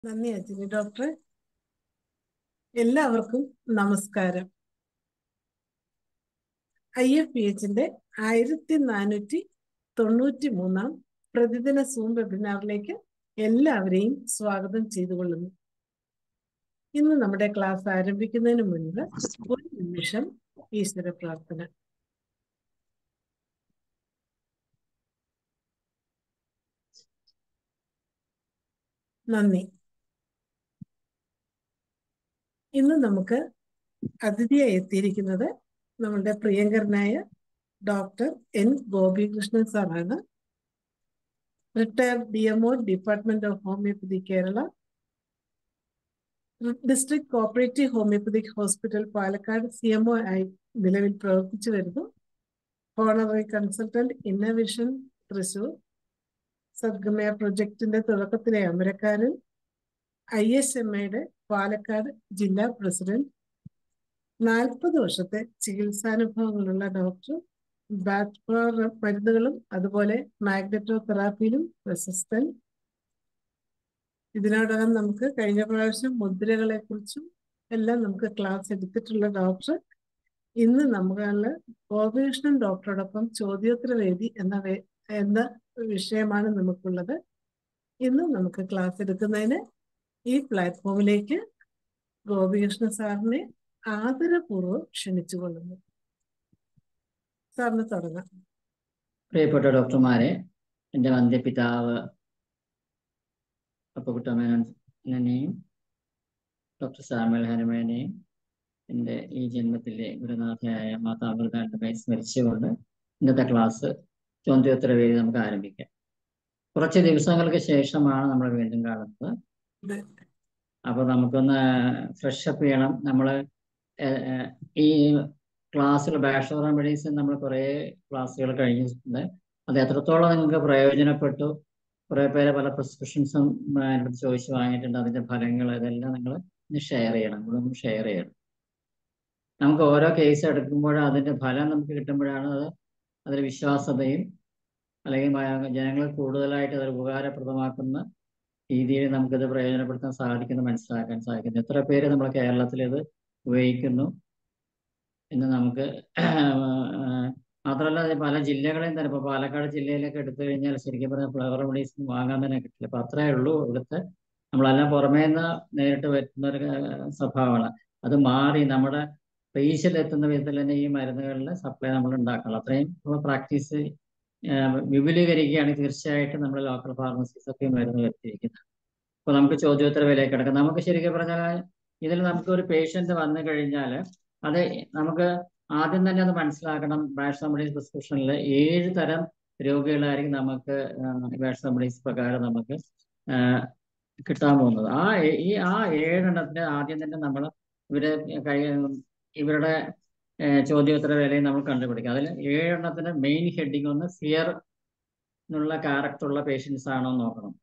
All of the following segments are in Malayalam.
നന്ദി അജിനി ഡോക്ടറെ എല്ലാവർക്കും നമസ്കാരം ഐ എഫ് പി എച്ചിന്റെ ആയിരത്തി നാനൂറ്റി തൊണ്ണൂറ്റി മൂന്നാം പ്രതിദിന സൂം വെബിനാറിലേക്ക് എല്ലാവരെയും സ്വാഗതം ചെയ്തുകൊള്ളുന്നു ഇന്ന് നമ്മുടെ ക്ലാസ് ആരംഭിക്കുന്നതിന് മുൻപ് ഒരു നിമിഷം ഈശ്വര പ്രാർത്ഥന നന്ദി ഇന്ന് നമുക്ക് അതിഥിയായി എത്തിയിരിക്കുന്നത് നമ്മുടെ പ്രിയങ്കരനായ ഡോക്ടർ എൻ ഗോപികൃഷ്ണൻ സാറാണ് retired D MO department of homoeopathy Kerala district cooperative homoeopathic hospital Palakkad C MO ആയി നിലവിൽ പ്രവർത്തിച്ചു വരുന്നു honorary consultant innovation Thrissur Sadgamaya പ്രൊജക്ടിന്റെ തുടക്കത്തിലെ അമരക്കാരൻ ഐ എസ് എം എയുടെ പാലക്കാട് ജില്ലാ പ്രസിഡന്റ് നാൽപ്പത് വർഷത്തെ ചികിത്സാനുഭവങ്ങളുള്ള ഡോക്ടർ ബാറ്റ് മരുന്നുകളും അതുപോലെ മാഗ്നറ്റോ തെറാപ്പിയിലും പ്രശസ്തൻ ഇതിനോടകം നമുക്ക് കഴിഞ്ഞ പ്രാവശ്യം മുദ്രകളെ കുറിച്ചും എല്ലാം നമുക്ക് ക്ലാസ് എടുത്തിട്ടുള്ള ഡോക്ടർ ഇന്ന് നമുക്കുള്ള ഗോപകൃഷ്ണൻ ഡോക്ടറോടൊപ്പം ചോദ്യോത്തര വേദി എന്ന എന്ന വിഷയമാണ് നമുക്കുള്ളത് ഇന്ന് നമുക്ക് ക്ലാസ് എടുക്കുന്നതിന് ഈ പ്ലാറ്റ്ഫോമിലേക്ക് ഗോപികൃഷ്ണ സാറിനെ ആദരപൂർവ്വം ക്ഷണിച്ചുകൊള്ളുന്നു സാറിന് തുടങ്ങാം പ്രിയപ്പെട്ട ഡോക്ടർമാരെ എൻ്റെ വന്ധ്യപിതാവ് അപ്പക്കുട്ടമേനെയും ഡോക്ടർ സാമുൽ ഹനുമേനെയും എൻ്റെ ഈ ജന്മത്തിലെ ഗുരുനാഥയായ മാതാമൃതാണ്ടമായി സ്മരിച്ചുകൊണ്ട് ഇന്നത്തെ ക്ലാസ് ചോദ്യോത്തര വേദി നമുക്ക് ആരംഭിക്കാം കുറച്ച് ദിവസങ്ങൾക്ക് ശേഷമാണ് നമ്മൾ വീണ്ടും കാണുന്നത് അപ്പൊ നമുക്കൊന്ന് ഫ്രഷ് അപ്പ് ചെയ്യണം നമ്മൾ ഈ ക്ലാസ്സിൽ ബാച്ചുലർ മെഡിസിൻ നമ്മൾ കുറേ ക്ലാസ്സുകൾ കഴിഞ്ഞിട്ടുണ്ട് അത് എത്രത്തോളം നിങ്ങൾക്ക് പ്രയോജനപ്പെട്ടു കുറേ പേര് പല പ്രിസ്ക്രിപ്ഷൻസും എൻ്റെ ചോദിച്ച് വാങ്ങിയിട്ടുണ്ട് അതിന്റെ ഫലങ്ങൾ ഇതെല്ലാം നിങ്ങൾ ഒന്ന് ഷെയർ ചെയ്യണം നമ്മളൊന്ന് ഷെയർ ചെയ്യണം നമുക്ക് ഓരോ കേസ് എടുക്കുമ്പോഴും അതിന്റെ ഫലം നമുക്ക് കിട്ടുമ്പോഴാണ് അത് അതിൽ വിശ്വാസതയും അല്ലെങ്കിൽ ജനങ്ങൾ കൂടുതലായിട്ട് അത് ഉപകാരപ്രദമാക്കുന്ന രീതിയിൽ നമുക്കിത് പ്രയോജനപ്പെടുത്താൻ സാധിക്കുന്നു മനസ്സിലാക്കാൻ സാധിക്കുന്നു എത്ര പേര് നമ്മൾ കേരളത്തിൽ ഇത് ഉപയോഗിക്കുന്നു എന്ന് നമുക്ക് മാത്രമല്ല പല ജില്ലകളെയും തന്നെ ഇപ്പോൾ പാലക്കാട് ജില്ലയിലൊക്കെ എടുത്തു കഴിഞ്ഞാൽ ശരിക്കും പറഞ്ഞാൽ ഫ്ലവർ മെഡിസിൻ വാങ്ങാൻ തന്നെ കിട്ടില്ല അപ്പം അത്രേ ഉള്ളൂ ഇവിടുത്തെ നമ്മളെല്ലാം പുറമേ നിന്ന് നേരിട്ട് വരുന്ന ഒരു സ്വഭാവമാണ് അത് മാറി നമ്മുടെ റീച്ചിൽ എത്തുന്ന വിധത്തിൽ തന്നെ ഈ മരുന്നുകളിൽ സപ്ലൈ നമ്മൾ ഉണ്ടാക്കണം അത്രയും പ്രാക്ടീസ് വിപുലീകരിക്കുകയാണെങ്കിൽ തീർച്ചയായിട്ടും നമ്മൾ ലോക്കൽ ഫാർമസീസ് ഒക്കെ മരുന്ന് വരുത്തിയിരിക്കുന്നത് അപ്പോൾ നമുക്ക് ചോദ്യോത്തര വിലയൊക്കെ കിടക്കാം നമുക്ക് ശരിക്കും പറഞ്ഞാൽ ഇതിൽ നമുക്ക് ഒരു പേഷ്യന്റ് വന്നു കഴിഞ്ഞാൽ അത് നമുക്ക് ആദ്യം തന്നെ അത് മനസ്സിലാക്കണം ബാഷ് മെഡിസ് പ്രിസ്ക്രിപ്ഷനിൽ ഏഴ് തരം രോഗികളായിരിക്കും നമുക്ക് ബാഷ് മെഡിസ് പ്രകാരം നമുക്ക് കിട്ടാൻ പോകുന്നത് ആ ഈ ആ ഏഴെണ്ണത്തിന് ആദ്യം തന്നെ നമ്മൾ ഇവരെ ഇവരുടെ ചോദ്യോത്തര വേലയും നമ്മൾ കണ്ടുപിടിക്കും അതിൽ ഏഴെണ്ണത്തിന് മെയിൻ ഹെഡിങ് ഒന്ന് ഫിയർ എന്നുള്ള ക്യാരക്ടർ ഉള്ള പേഷ്യൻസ് ആണോ എന്ന് നോക്കണം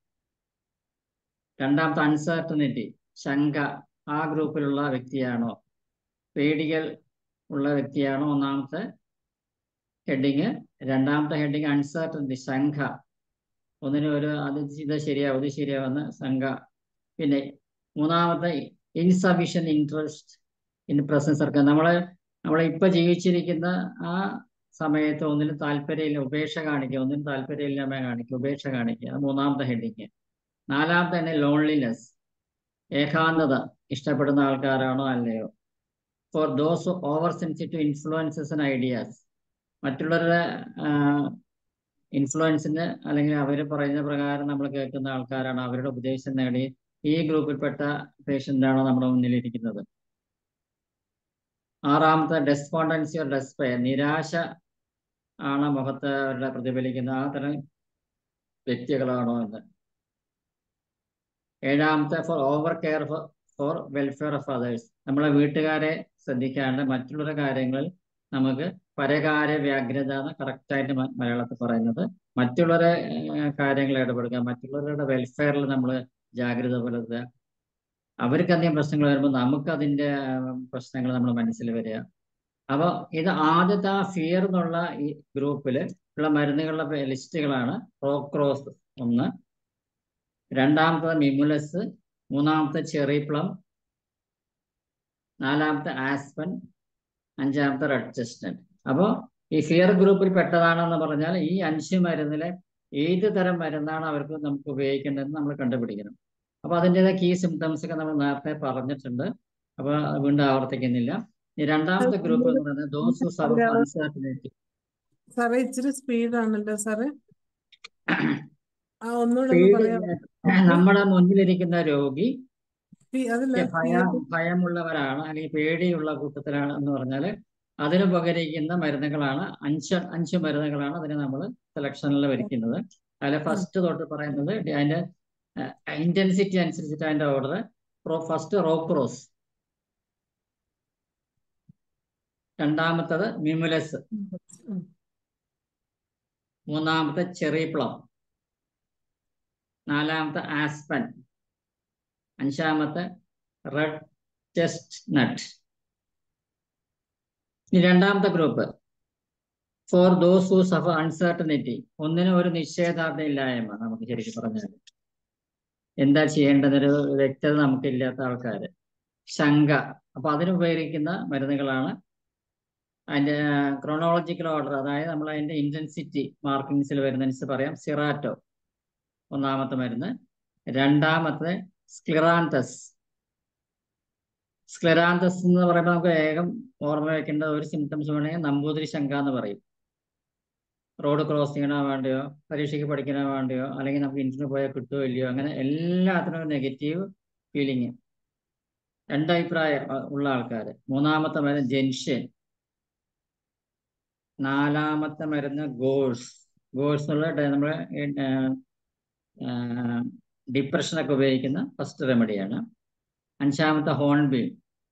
രണ്ടാമത്തെ അൺസർട്ടനിറ്റി ശങ്ക ആ ഗ്രൂപ്പിലുള്ള വ്യക്തിയാണോ പേടികൾ ഉള്ള വ്യക്തിയാണോ ഒന്നാമത്തെ ഹെഡിങ് രണ്ടാമത്തെ ഹെഡിങ് അൺസർട്ടനിറ്റി ശങ്ക ഒന്നിന് ഒരു അത് ഇത് ശരിയാവും ഇത് ശരിയാവുന്ന ശങ്ക പിന്നെ മൂന്നാമത്തെ ഇൻസഫിഷ്യൻ ഇൻട്രസ്റ്റ് ഇൻ പ്രസൻസ് സർക്കാർ നമ്മളെ നമ്മളെ ഇപ്പൊ ജീവിച്ചിരിക്കുന്ന ആ സമയത്ത് ഒന്നിനും താല്പര്യമില്ല ഉപേക്ഷ കാണിക്കുക ഒന്നിനും താല്പര്യമില്ലായ്മ കാണിക്കുക ഉപേക്ഷ കാണിക്കുക അത് മൂന്നാമത്തെ ഹെഡിങ് നാലാമത്തെ തന്നെ ലോൺലിനെസ് ഏകാന്തത ഇഷ്ടപ്പെടുന്ന ആൾക്കാരാണോ അല്ലയോ for those over sensitive influences and ideas മറ്റുള്ളവരുടെ ഇൻഫ്ലുവൻസിന് അല്ലെങ്കിൽ അവർ പറയുന്ന പ്രകാരം നമ്മൾ കേൾക്കുന്ന ആൾക്കാരാണ് അവരുടെ ഉപദേശം നേടി ഈ ഗ്രൂപ്പിൽപ്പെട്ട പേഷ്യൻ്റാണോ നമ്മുടെ മുന്നിലിരിക്കുന്നത് ആറാമത്തെ ഡെസ്പോണ്ടൻസി ഓർ ഡെസ്പയർ നിരാശ ആണ് മുഖത്ത് അവരുടെ പ്രതിഫലിക്കുന്ന ആ തരം വ്യക്തികളാണോ എന്ന് ഏഴാമത്തെ for over care for welfare of others നമ്മളെ വീട്ടുകാരെ ശ്രദ്ധിക്കാണ്ട് മറ്റുള്ള കാര്യങ്ങളിൽ നമുക്ക് പരകാര്യ വ്യാഗ്രത എന്ന് കറക്റ്റായിട്ട് മലയാളത്തിൽ പറയുന്നത് മറ്റുള്ളവരെ കാര്യങ്ങൾ ഇടപെടുക മറ്റുള്ളവരുടെ വെൽഫെയറിൽ നമ്മൾ ജാഗ്രത പുലർത്തുക അവർക്ക് അധികം പ്രശ്നങ്ങൾ വരുമ്പോൾ നമുക്ക് അതിൻ്റെ പ്രശ്നങ്ങൾ നമ്മൾ മനസ്സിൽ വരിക അപ്പോൾ ഇത് ആദ്യത്തെ ആ ഫിയർ എന്നുള്ള ഈ ഗ്രൂപ്പിൽ ഉള്ള മരുന്നുകളുടെ ലിസ്റ്റുകളാണ് പ്രോക്രോസ് ഒന്ന് രണ്ടാമത്തത് മിമുലസ് മൂന്നാമത്തെ ചെറി പ്ലം നാലാമത്തെ ആസ്പൻ അഞ്ചാമത്തെ റെഡ് ചെസ്റ്റ്നട്ട് അപ്പോൾ ഈ ഫിയർ ഗ്രൂപ്പിൽ പെട്ടതാണെന്ന് പറഞ്ഞാൽ ഈ അഞ്ച് മരുന്നിലെ ഏത് തരം മരുന്നാണ് അവർക്ക് നമുക്ക് ഉപയോഗിക്കേണ്ടതെന്ന് നമ്മൾ കണ്ടുപിടിക്കണം അപ്പൊ അതിൻ്റെതായ കീ സിംറ്റംസ് ഒക്കെ നമ്മൾ നേരത്തെ പറഞ്ഞിട്ടുണ്ട് അപ്പൊ വീണ്ടും ആവർത്തിക്കുന്നില്ല ഈ രണ്ടാമത്തെ ഗ്രൂപ്പ് എന്ന് പറയുന്നത് ദോസ് ഹു സഫർ അൺസർട്ടനിറ്റി സാറേ ഇച്ചിരി സ്പീഡാണല്ലോ സാറേ ആ ഒന്നുകൂടെ ഒന്ന് പറയാം നമ്മുടെ മുന്നിലിരിക്കുന്ന രോഗി പി- അതല്ല ഭയം ഭയമുള്ളവരാണ് അല്ലെങ്കിൽ പേടിയുള്ള കൂട്ടത്തിലാണ് എന്ന് പറഞ്ഞാൽ അതിന് പകരിക്കുന്ന മരുന്നുകളാണ് അഞ്ച് അഞ്ച് മരുന്നുകളാണ് അതിന് നമ്മൾ സെലക്ഷനിൽ വരയ്ക്കുന്നത് അതിൽ ഫസ്റ്റ് തൊട്ട് പറയുന്നത് അതിന്റെ ഇന്റൻസിറ്റി അനുസരിച്ചിട്ട് അതിന്റെ ഓർഡർ ഫസ്റ്റ് റോക്രോസ് രണ്ടാമത്തത് മിമുലസ് ഉം. മൂന്നാമത്തെ ചെറി പ്ലം നാലാമത്തെ ആസ്പൻ അഞ്ചാമത്തെ റെഡ് ചെസ്റ്റ് നട്ട് ഇനി രണ്ടാമത്തെ group for those who suffer uncertainty ഒന്നിനും ഒരു നിശ്ചയദാർഢ്യമില്ലായ്മ നമുക്ക് ശരിക്കും പറഞ്ഞാൽ എന്താ ചെയ്യേണ്ടതൊരു വ്യക്തത നമുക്കില്ലാത്ത ആൾക്കാർ ശങ്ക അപ്പൊ അതിന് ഉപയോഗിക്കുന്ന മരുന്നുകളാണ് അതിന്റെ ക്രോണോളജിക്കൽ ഓർഡർ അതായത് നമ്മൾ അതിന്റെ ഇന്റൻസിറ്റി മാർക്കിങ്സിൽ വരുന്നതനുസരിച്ച് പറയാം സിറാറ്റോ ഒന്നാമത്തെ മരുന്ന് രണ്ടാമത്തെ സ്ക്ലിറാന്തസ് സ്ക്ലെറാന്തസ് എന്ന് പറയുമ്പോൾ നമുക്ക് വേഗം ഓർമ്മ വെക്കേണ്ട ഒരു സിംറ്റംസ് വേണമെങ്കിൽ നമ്പൂതിരി ശങ്ക എന്ന് പറയും റോഡ് ക്രോസിങ്ങിനോ വേണ്ടിയോ പരീക്ഷയ്ക്ക് പഠിക്കാനോ വേണ്ടിയോ അല്ലെങ്കിൽ നമുക്ക് ഇന്റർവ്യൂ പോയാൽ കിട്ടുമോ ഇല്ലയോ അങ്ങനെ എല്ലാത്തിനും നെഗറ്റീവ് ഫീലിംഗ് രണ്ടഭിപ്രായം അഹ് ഉള്ള ആൾക്കാർ മൂന്നാമത്തെ മരുന്ന് ജെൻഷൻ നാലാമത്തെ മരുന്ന് ഗോൾസ് ഗോൾസ് എന്നുള്ള ഡ- നമ്മളെ ഡിപ്രഷനൊക്കെ ഉപയോഗിക്കുന്ന ഫസ്റ്റ് റെമഡിയാണ് അഞ്ചാമത്തെ ഹോൺബീം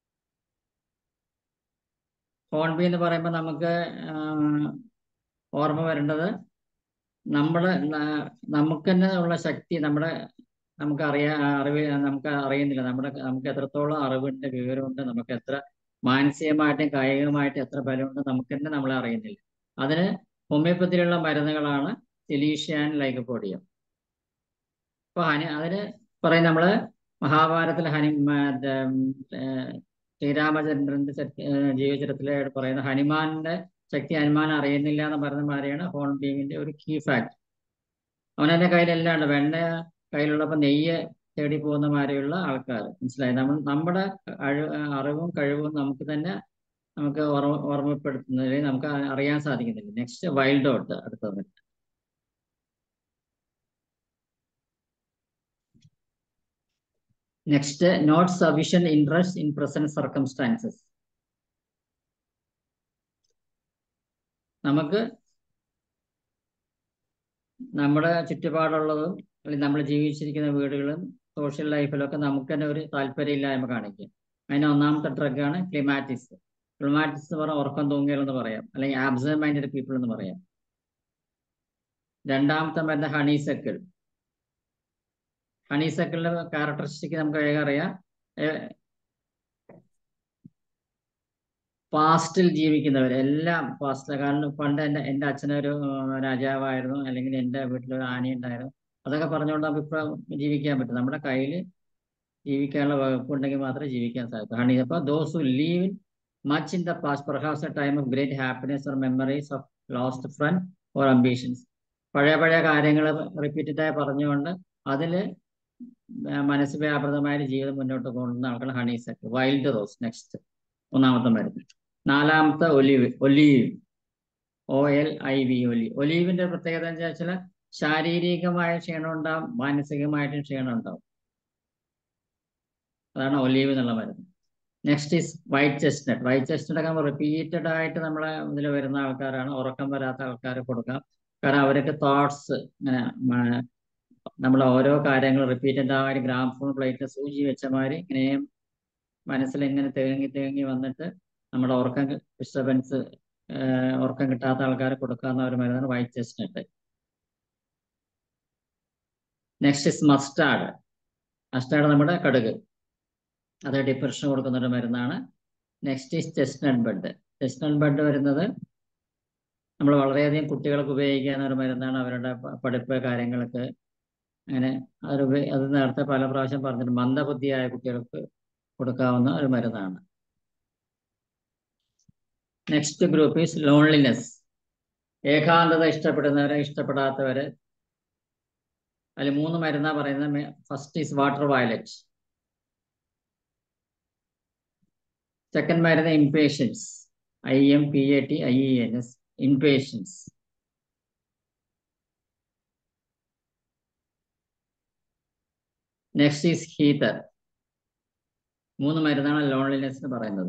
ഹോൺബി എന്ന് പറയുമ്പോൾ നമുക്ക് ആഹ്, ഓർമ്മ വരേണ്ടത് നമ്മുടെ ന- നമുക്ക് തന്നെ ഉള്ള ശക്തി നമ്മുടെ നമുക്ക് അറിയാ അറിവ് നമുക്ക് അറിയുന്നില്ല നമ്മുടെ നമുക്ക് എത്രത്തോളം അറിവുണ്ട് വിവരമുണ്ട് നമുക്ക് എത്ര മാനസികമായിട്ടും കായികമായിട്ടും എത്ര ബലമുണ്ട് നമുക്ക് തന്നെ നമ്മളെ അറിയുന്നില്ല അതിന് ഹോമിയോപ്പത്തിയിലുള്ള മരുന്നുകളാണ് സിലീഷ്യാൻ ലൈക്കോപോഡിയം അപ്പൊ ഹനി അതിന് പറയും നമ്മള് മഹാഭാരതത്തിൽ ഹനി മറ്റേ, ഏർ, ശ്രീരാമചന്ദ്രന്റെ ചരി- ഏർ, ജീവചരിത്രത്തിലെ പറയുന്ന ഹനുമാന്റെ ശക്തി ഹനുമാൻ അറിയുന്നില്ല എന്ന് പറയുന്ന മാതിരിയാണ് ഹോൺ ബീമിന്റെ ഒരു കീ ഫാക്ട് അവനെന്റെ കയ്യിലെല്ലാം ഉണ്ട് വെണ്ണ കയ്യിലുള്ളപ്പോ നെയ്യ് തേടി പോകുന്ന മാതിരിയുള്ള ആൾക്കാർ മനസ്സിലായി നമ്മൾ നമ്മുടെ കഴി- അറിവും കഴിവും നമുക്ക് തന്നെ നമുക്ക് ഓർമ്മ ഓർമ്മപ്പെടുത്തുന്നതിൽ നമുക്ക് അറിയാൻ സാധിക്കുന്നില്ല നെക്സ്റ്റ് വൈൽഡ് ഔട്ട് അടുത്തത് next not sufficient interest in present circumstances നമുക്ക് നമ്മുടെ ചുറ്റുപാടുള്ളതും അല്ലെങ്കിൽ നമ്മൾ ജീവിച്ചിരിക്കുന്ന വീടുകളും സോഷ്യൽ ലൈഫിലൊക്കെ നമുക്ക് തന്നെ ഒരു താല്പര്യമില്ലായ്മ കാണിക്കും അതിന് ഒന്നാമത്തെ ഡ്രഗാണ് ക്ലിമാറ്റിസ് ക്ലിമാറ്റിസ് എന്ന് പറഞ്ഞാൽ ഉറക്കം തൂങ്ങിയൽ എന്ന് പറയാം അല്ലെങ്കിൽ ആബ്സെന്റ് മൈൻഡഡ് പീപ്പിൾ എന്ന് പറയാം രണ്ടാമത്തെ മരുന്ന് ഹണിസെക്കിൾ ഹണിസെക്കിളിന്റെ ക്യാരക്ടറിസ്റ്റിക് നമുക്ക് വേഗം അറിയാം പാസ്റ്റിൽ ജീവിക്കുന്നവർ എല്ലാം പാസ്റ്റിൽ കാരണം പണ്ട് എൻ്റെ എൻ്റെ അച്ഛനൊരു ഉം, രാജാവായിരുന്നു അല്ലെങ്കിൽ എൻ്റെ വീട്ടിലൊരു ആന ഉണ്ടായിരുന്നു അതൊക്കെ പറഞ്ഞുകൊണ്ട് നമുക്ക് ഇപ്പൊ ജീവിക്കാൻ പറ്റും നമ്മുടെ കയ്യിൽ ജീവിക്കാനുള്ള വകുപ്പ് ഉണ്ടെങ്കിൽ മാത്രമേ ജീവിക്കാൻ സാധിക്കൂ ഹണി അപ്പൊ those who live much in the past perhaps a time of great happiness or memories of lost friend or ambitions പഴയ പഴയ കാര്യങ്ങൾ റിപ്പീറ്റഡ് ആയി പറഞ്ഞുകൊണ്ട് അതിൽ മനസ്സ് വ്യാപൃതമായ ഒരു ജീവിതം മുന്നോട്ട് കൊണ്ടുവന്ന ആൾക്കാണ് ഹണീസെക്ക് വൈൽഡ് റോസ് നെക്സ്റ്റ് ഒന്നാമത്തെ മരുന്ന് നാലാമത്തെ olive olive O L I V ഒലി ഒലീവിന്റെ പ്രത്യേകത എന്ന് വെച്ചാൽ ശാരീരികമായ ക്ഷീണം ഉണ്ടാവും മാനസികമായിട്ടും ക്ഷീണം ഉണ്ടാവും അതാണ് ഒലീവ് എന്നുള്ള മരുന്ന് next is white chestnut white chestnut ഒക്കെ റിപ്പീറ്റഡ് ആയിട്ട് നമ്മളെ ഇതിൽ വരുന്ന ആൾക്കാരാണ് ഉറക്കം വരാത്ത ആൾക്കാർ കൊടുക്കാം കാരണം അവരൊക്കെ തോട്ട്സ് ഇങ്ങനെ മ- നമ്മൾ ഓരോ കാര്യങ്ങൾ റിപ്പീറ്റഡ് ആയിട്ട് ഗ്രാമഫോൺ പ്ലേറ്റ് സൂചി വെച്ച മാതിരി ഇങ്ങനെ മനസ്സിൽ ഇങ്ങനെ തേങ്ങി തേങ്ങി വന്നിട്ട് നമ്മുടെ ഉറക്കം ഡിസ്റ്റർബൻസ് ഉറക്കം കിട്ടാത്ത ആൾക്കാർ കൊടുക്കാവുന്ന ഒരു മരുന്നാണ് white chestnut next is mustard mustard നമ്മുടെ കടുക് അത് ഡിപ്രഷൻ കൊടുക്കുന്ന ഒരു മരുന്നാണ് next is chestnut bud chestnut bud വരുന്നത് നമ്മൾ വളരെയധികം കുട്ടികൾക്ക് ഉപയോഗിക്കാവുന്ന ഒരു മരുന്നാണ് അവരുടെ പ- പഠിപ്പ് കാര്യങ്ങൾക്ക് അങ്ങനെ അത് ഉപ- അത് നേരത്തെ പല പ്രാവശ്യം പറഞ്ഞിട്ട് മന്ദബുദ്ധിയായ കുട്ടികൾക്ക് കൊടുക്കാവുന്ന ഒരു മരുന്നാണ് നെക്സ്റ്റ് ഗ്രൂപ്പ് ഈസ് ലോൺലിനെസ് ഏകാന്തത ഇഷ്ടപ്പെടുന്നവരെ ഇഷ്ടപ്പെടാത്തവരെ അതിൽ മൂന്ന് മരുന്നാ പറയുന്നത് first is water violet second മരുന്ന് impatiens I M P A T I E N S impatiens next is heather മൂന്ന് മരുന്നാണ് ലോൺലിനെസ് പറയുന്നത്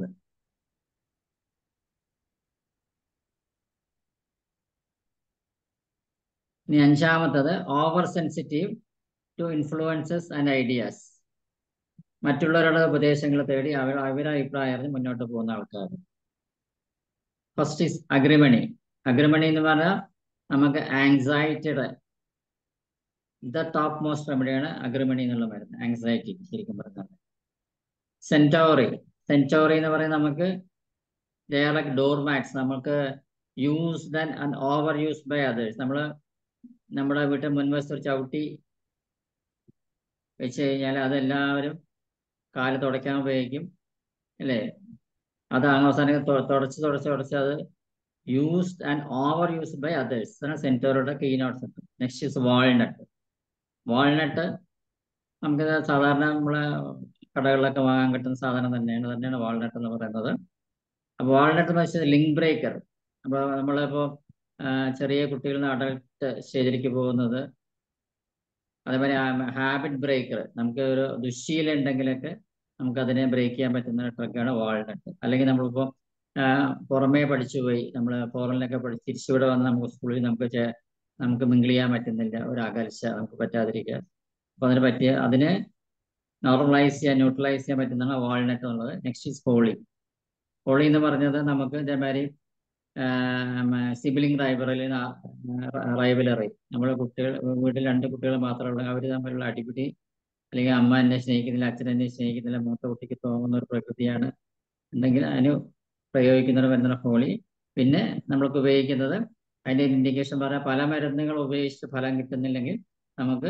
ഇനി അഞ്ചാമത്തത് over sensitive to influences and ideas മറ്റുള്ളവരുടെ ഉപദേശങ്ങൾ തേടി അവർ അവരുടെ അഭിപ്രായം അറിഞ്ഞ് മുന്നോട്ട് പോകുന്ന ആൾക്കാർ ഫസ്റ്റ് ഈസ് അഗ്രിമണി അഗ്രിമണി എന്ന് പറഞ്ഞാൽ നമുക്ക് ആങ്സൈറ്റിയുടെ ദ ടോപ്പ് മോസ്റ്റ് റെമഡിയാണ് അഗ്രിമണി എന്നുള്ള മരുന്ന് ആങ്സൈറ്റി ശരിക്കും പറഞ്ഞാൽ സെൻറ്റോറി സെൻറ്റോറി എന്ന് പറയുന്നത് നമുക്ക് ലൈക്ക് ഡോർ മാറ്റ്സ് നമുക്ക് used and over used by others നമ്മൾ നമ്മുടെ വീട്ടിൽ മുൻവശത്ത് ഒരു ചവിട്ടി വെച്ച് കഴിഞ്ഞാൽ അതെല്ലാവരും കാല് തുടയ്ക്കാൻ ഉപയോഗിക്കും അല്ലേ അത് അവസാനം തുടച്ച് തുടച്ച് തുടച്ച് അത് used and over used by others അതാണ് സെൻറ്റോറുടെ key notes next is walnut walnut നമുക്ക് സാധാരണ നമ്മളെ കടകളിലൊക്കെ വാങ്ങാൻ കിട്ടുന്ന സാധനം തന്നെയാണ് തന്നെയാണ് വാൾനട്ട് എന്ന് പറയുന്നത് അപ്പോൾ വാൾനട്ട് എന്ന് വെച്ചാൽ ലിങ്ക് ബ്രേക്കർ അപ്പോൾ നമ്മളിപ്പോൾ ചെറിയ കുട്ടികളിൽ നിന്ന് അഡൽട്ട് സ്റ്റേജിലേക്ക് പോകുന്നത് അതേപോലെ ഹാബിറ്റ് ബ്രേക്കർ നമുക്ക് ഒരു ദുശ്ശീലം ഉണ്ടെങ്കിലൊക്കെ നമുക്ക് അതിനെ ബ്രേക്ക് ചെയ്യാൻ പറ്റുന്ന ട്രക്കാണ് വാൾനട്ട് അല്ലെങ്കിൽ നമ്മളിപ്പോൾ പുറമേ പഠിച്ചു പോയി നമ്മൾ ഫോറിനിലൊക്കെ പഠിച്ച് തിരിച്ചിവിടെ വന്ന് നമുക്ക് സ്കൂളിൽ നമുക്ക് നമുക്ക് മിങ്കിൾ ചെയ്യാൻ പറ്റുന്നില്ല ഒരു അകൽച്ച നമുക്ക് പറ്റാതിരിക്കുക അപ്പോൾ അതിന് പറ്റിയ അതിനെ നോർമലൈസ് ചെയ്യാൻ ന്യൂട്രലൈസ് ചെയ്യാൻ പറ്റുന്നതാണ് വാൾനട്ട് എന്നുള്ളത് നെക്സ്റ്റ് ഈസ് ഹോളി ഹോളി എന്ന് പറഞ്ഞത് നമുക്ക് ഇതേമാതിരി സിബിലിംഗ് റൈബറലി റൈവലറി നമ്മുടെ കുട്ടികൾ വീട്ടിൽ രണ്ട് കുട്ടികൾ മാത്രമേ ഉള്ളൂ അവർ തമ്മിലുള്ള അടിപിടി അല്ലെങ്കിൽ അമ്മ എന്നെ സ്നേഹിക്കുന്നില്ല അച്ഛൻ എന്നെ സ്നേഹിക്കുന്നില്ല മൂത്ത കുട്ടിക്ക് തോന്നുന്ന ഒരു പ്രകൃതിയാണ് ഉണ്ടെങ്കിൽ അതിന് പ്രയോഗിക്കുന്ന ഒരു മരുന്നാണ് ഹോളി പിന്നെ നമ്മൾക്ക് ഉപയോഗിക്കുന്നത് അതിൻ്റെ ഇൻഡിക്കേഷൻ പറയാൻ പല മരുന്നുകൾ ഉപയോഗിച്ച് ഫലം കിട്ടുന്നില്ലെങ്കിൽ നമുക്ക്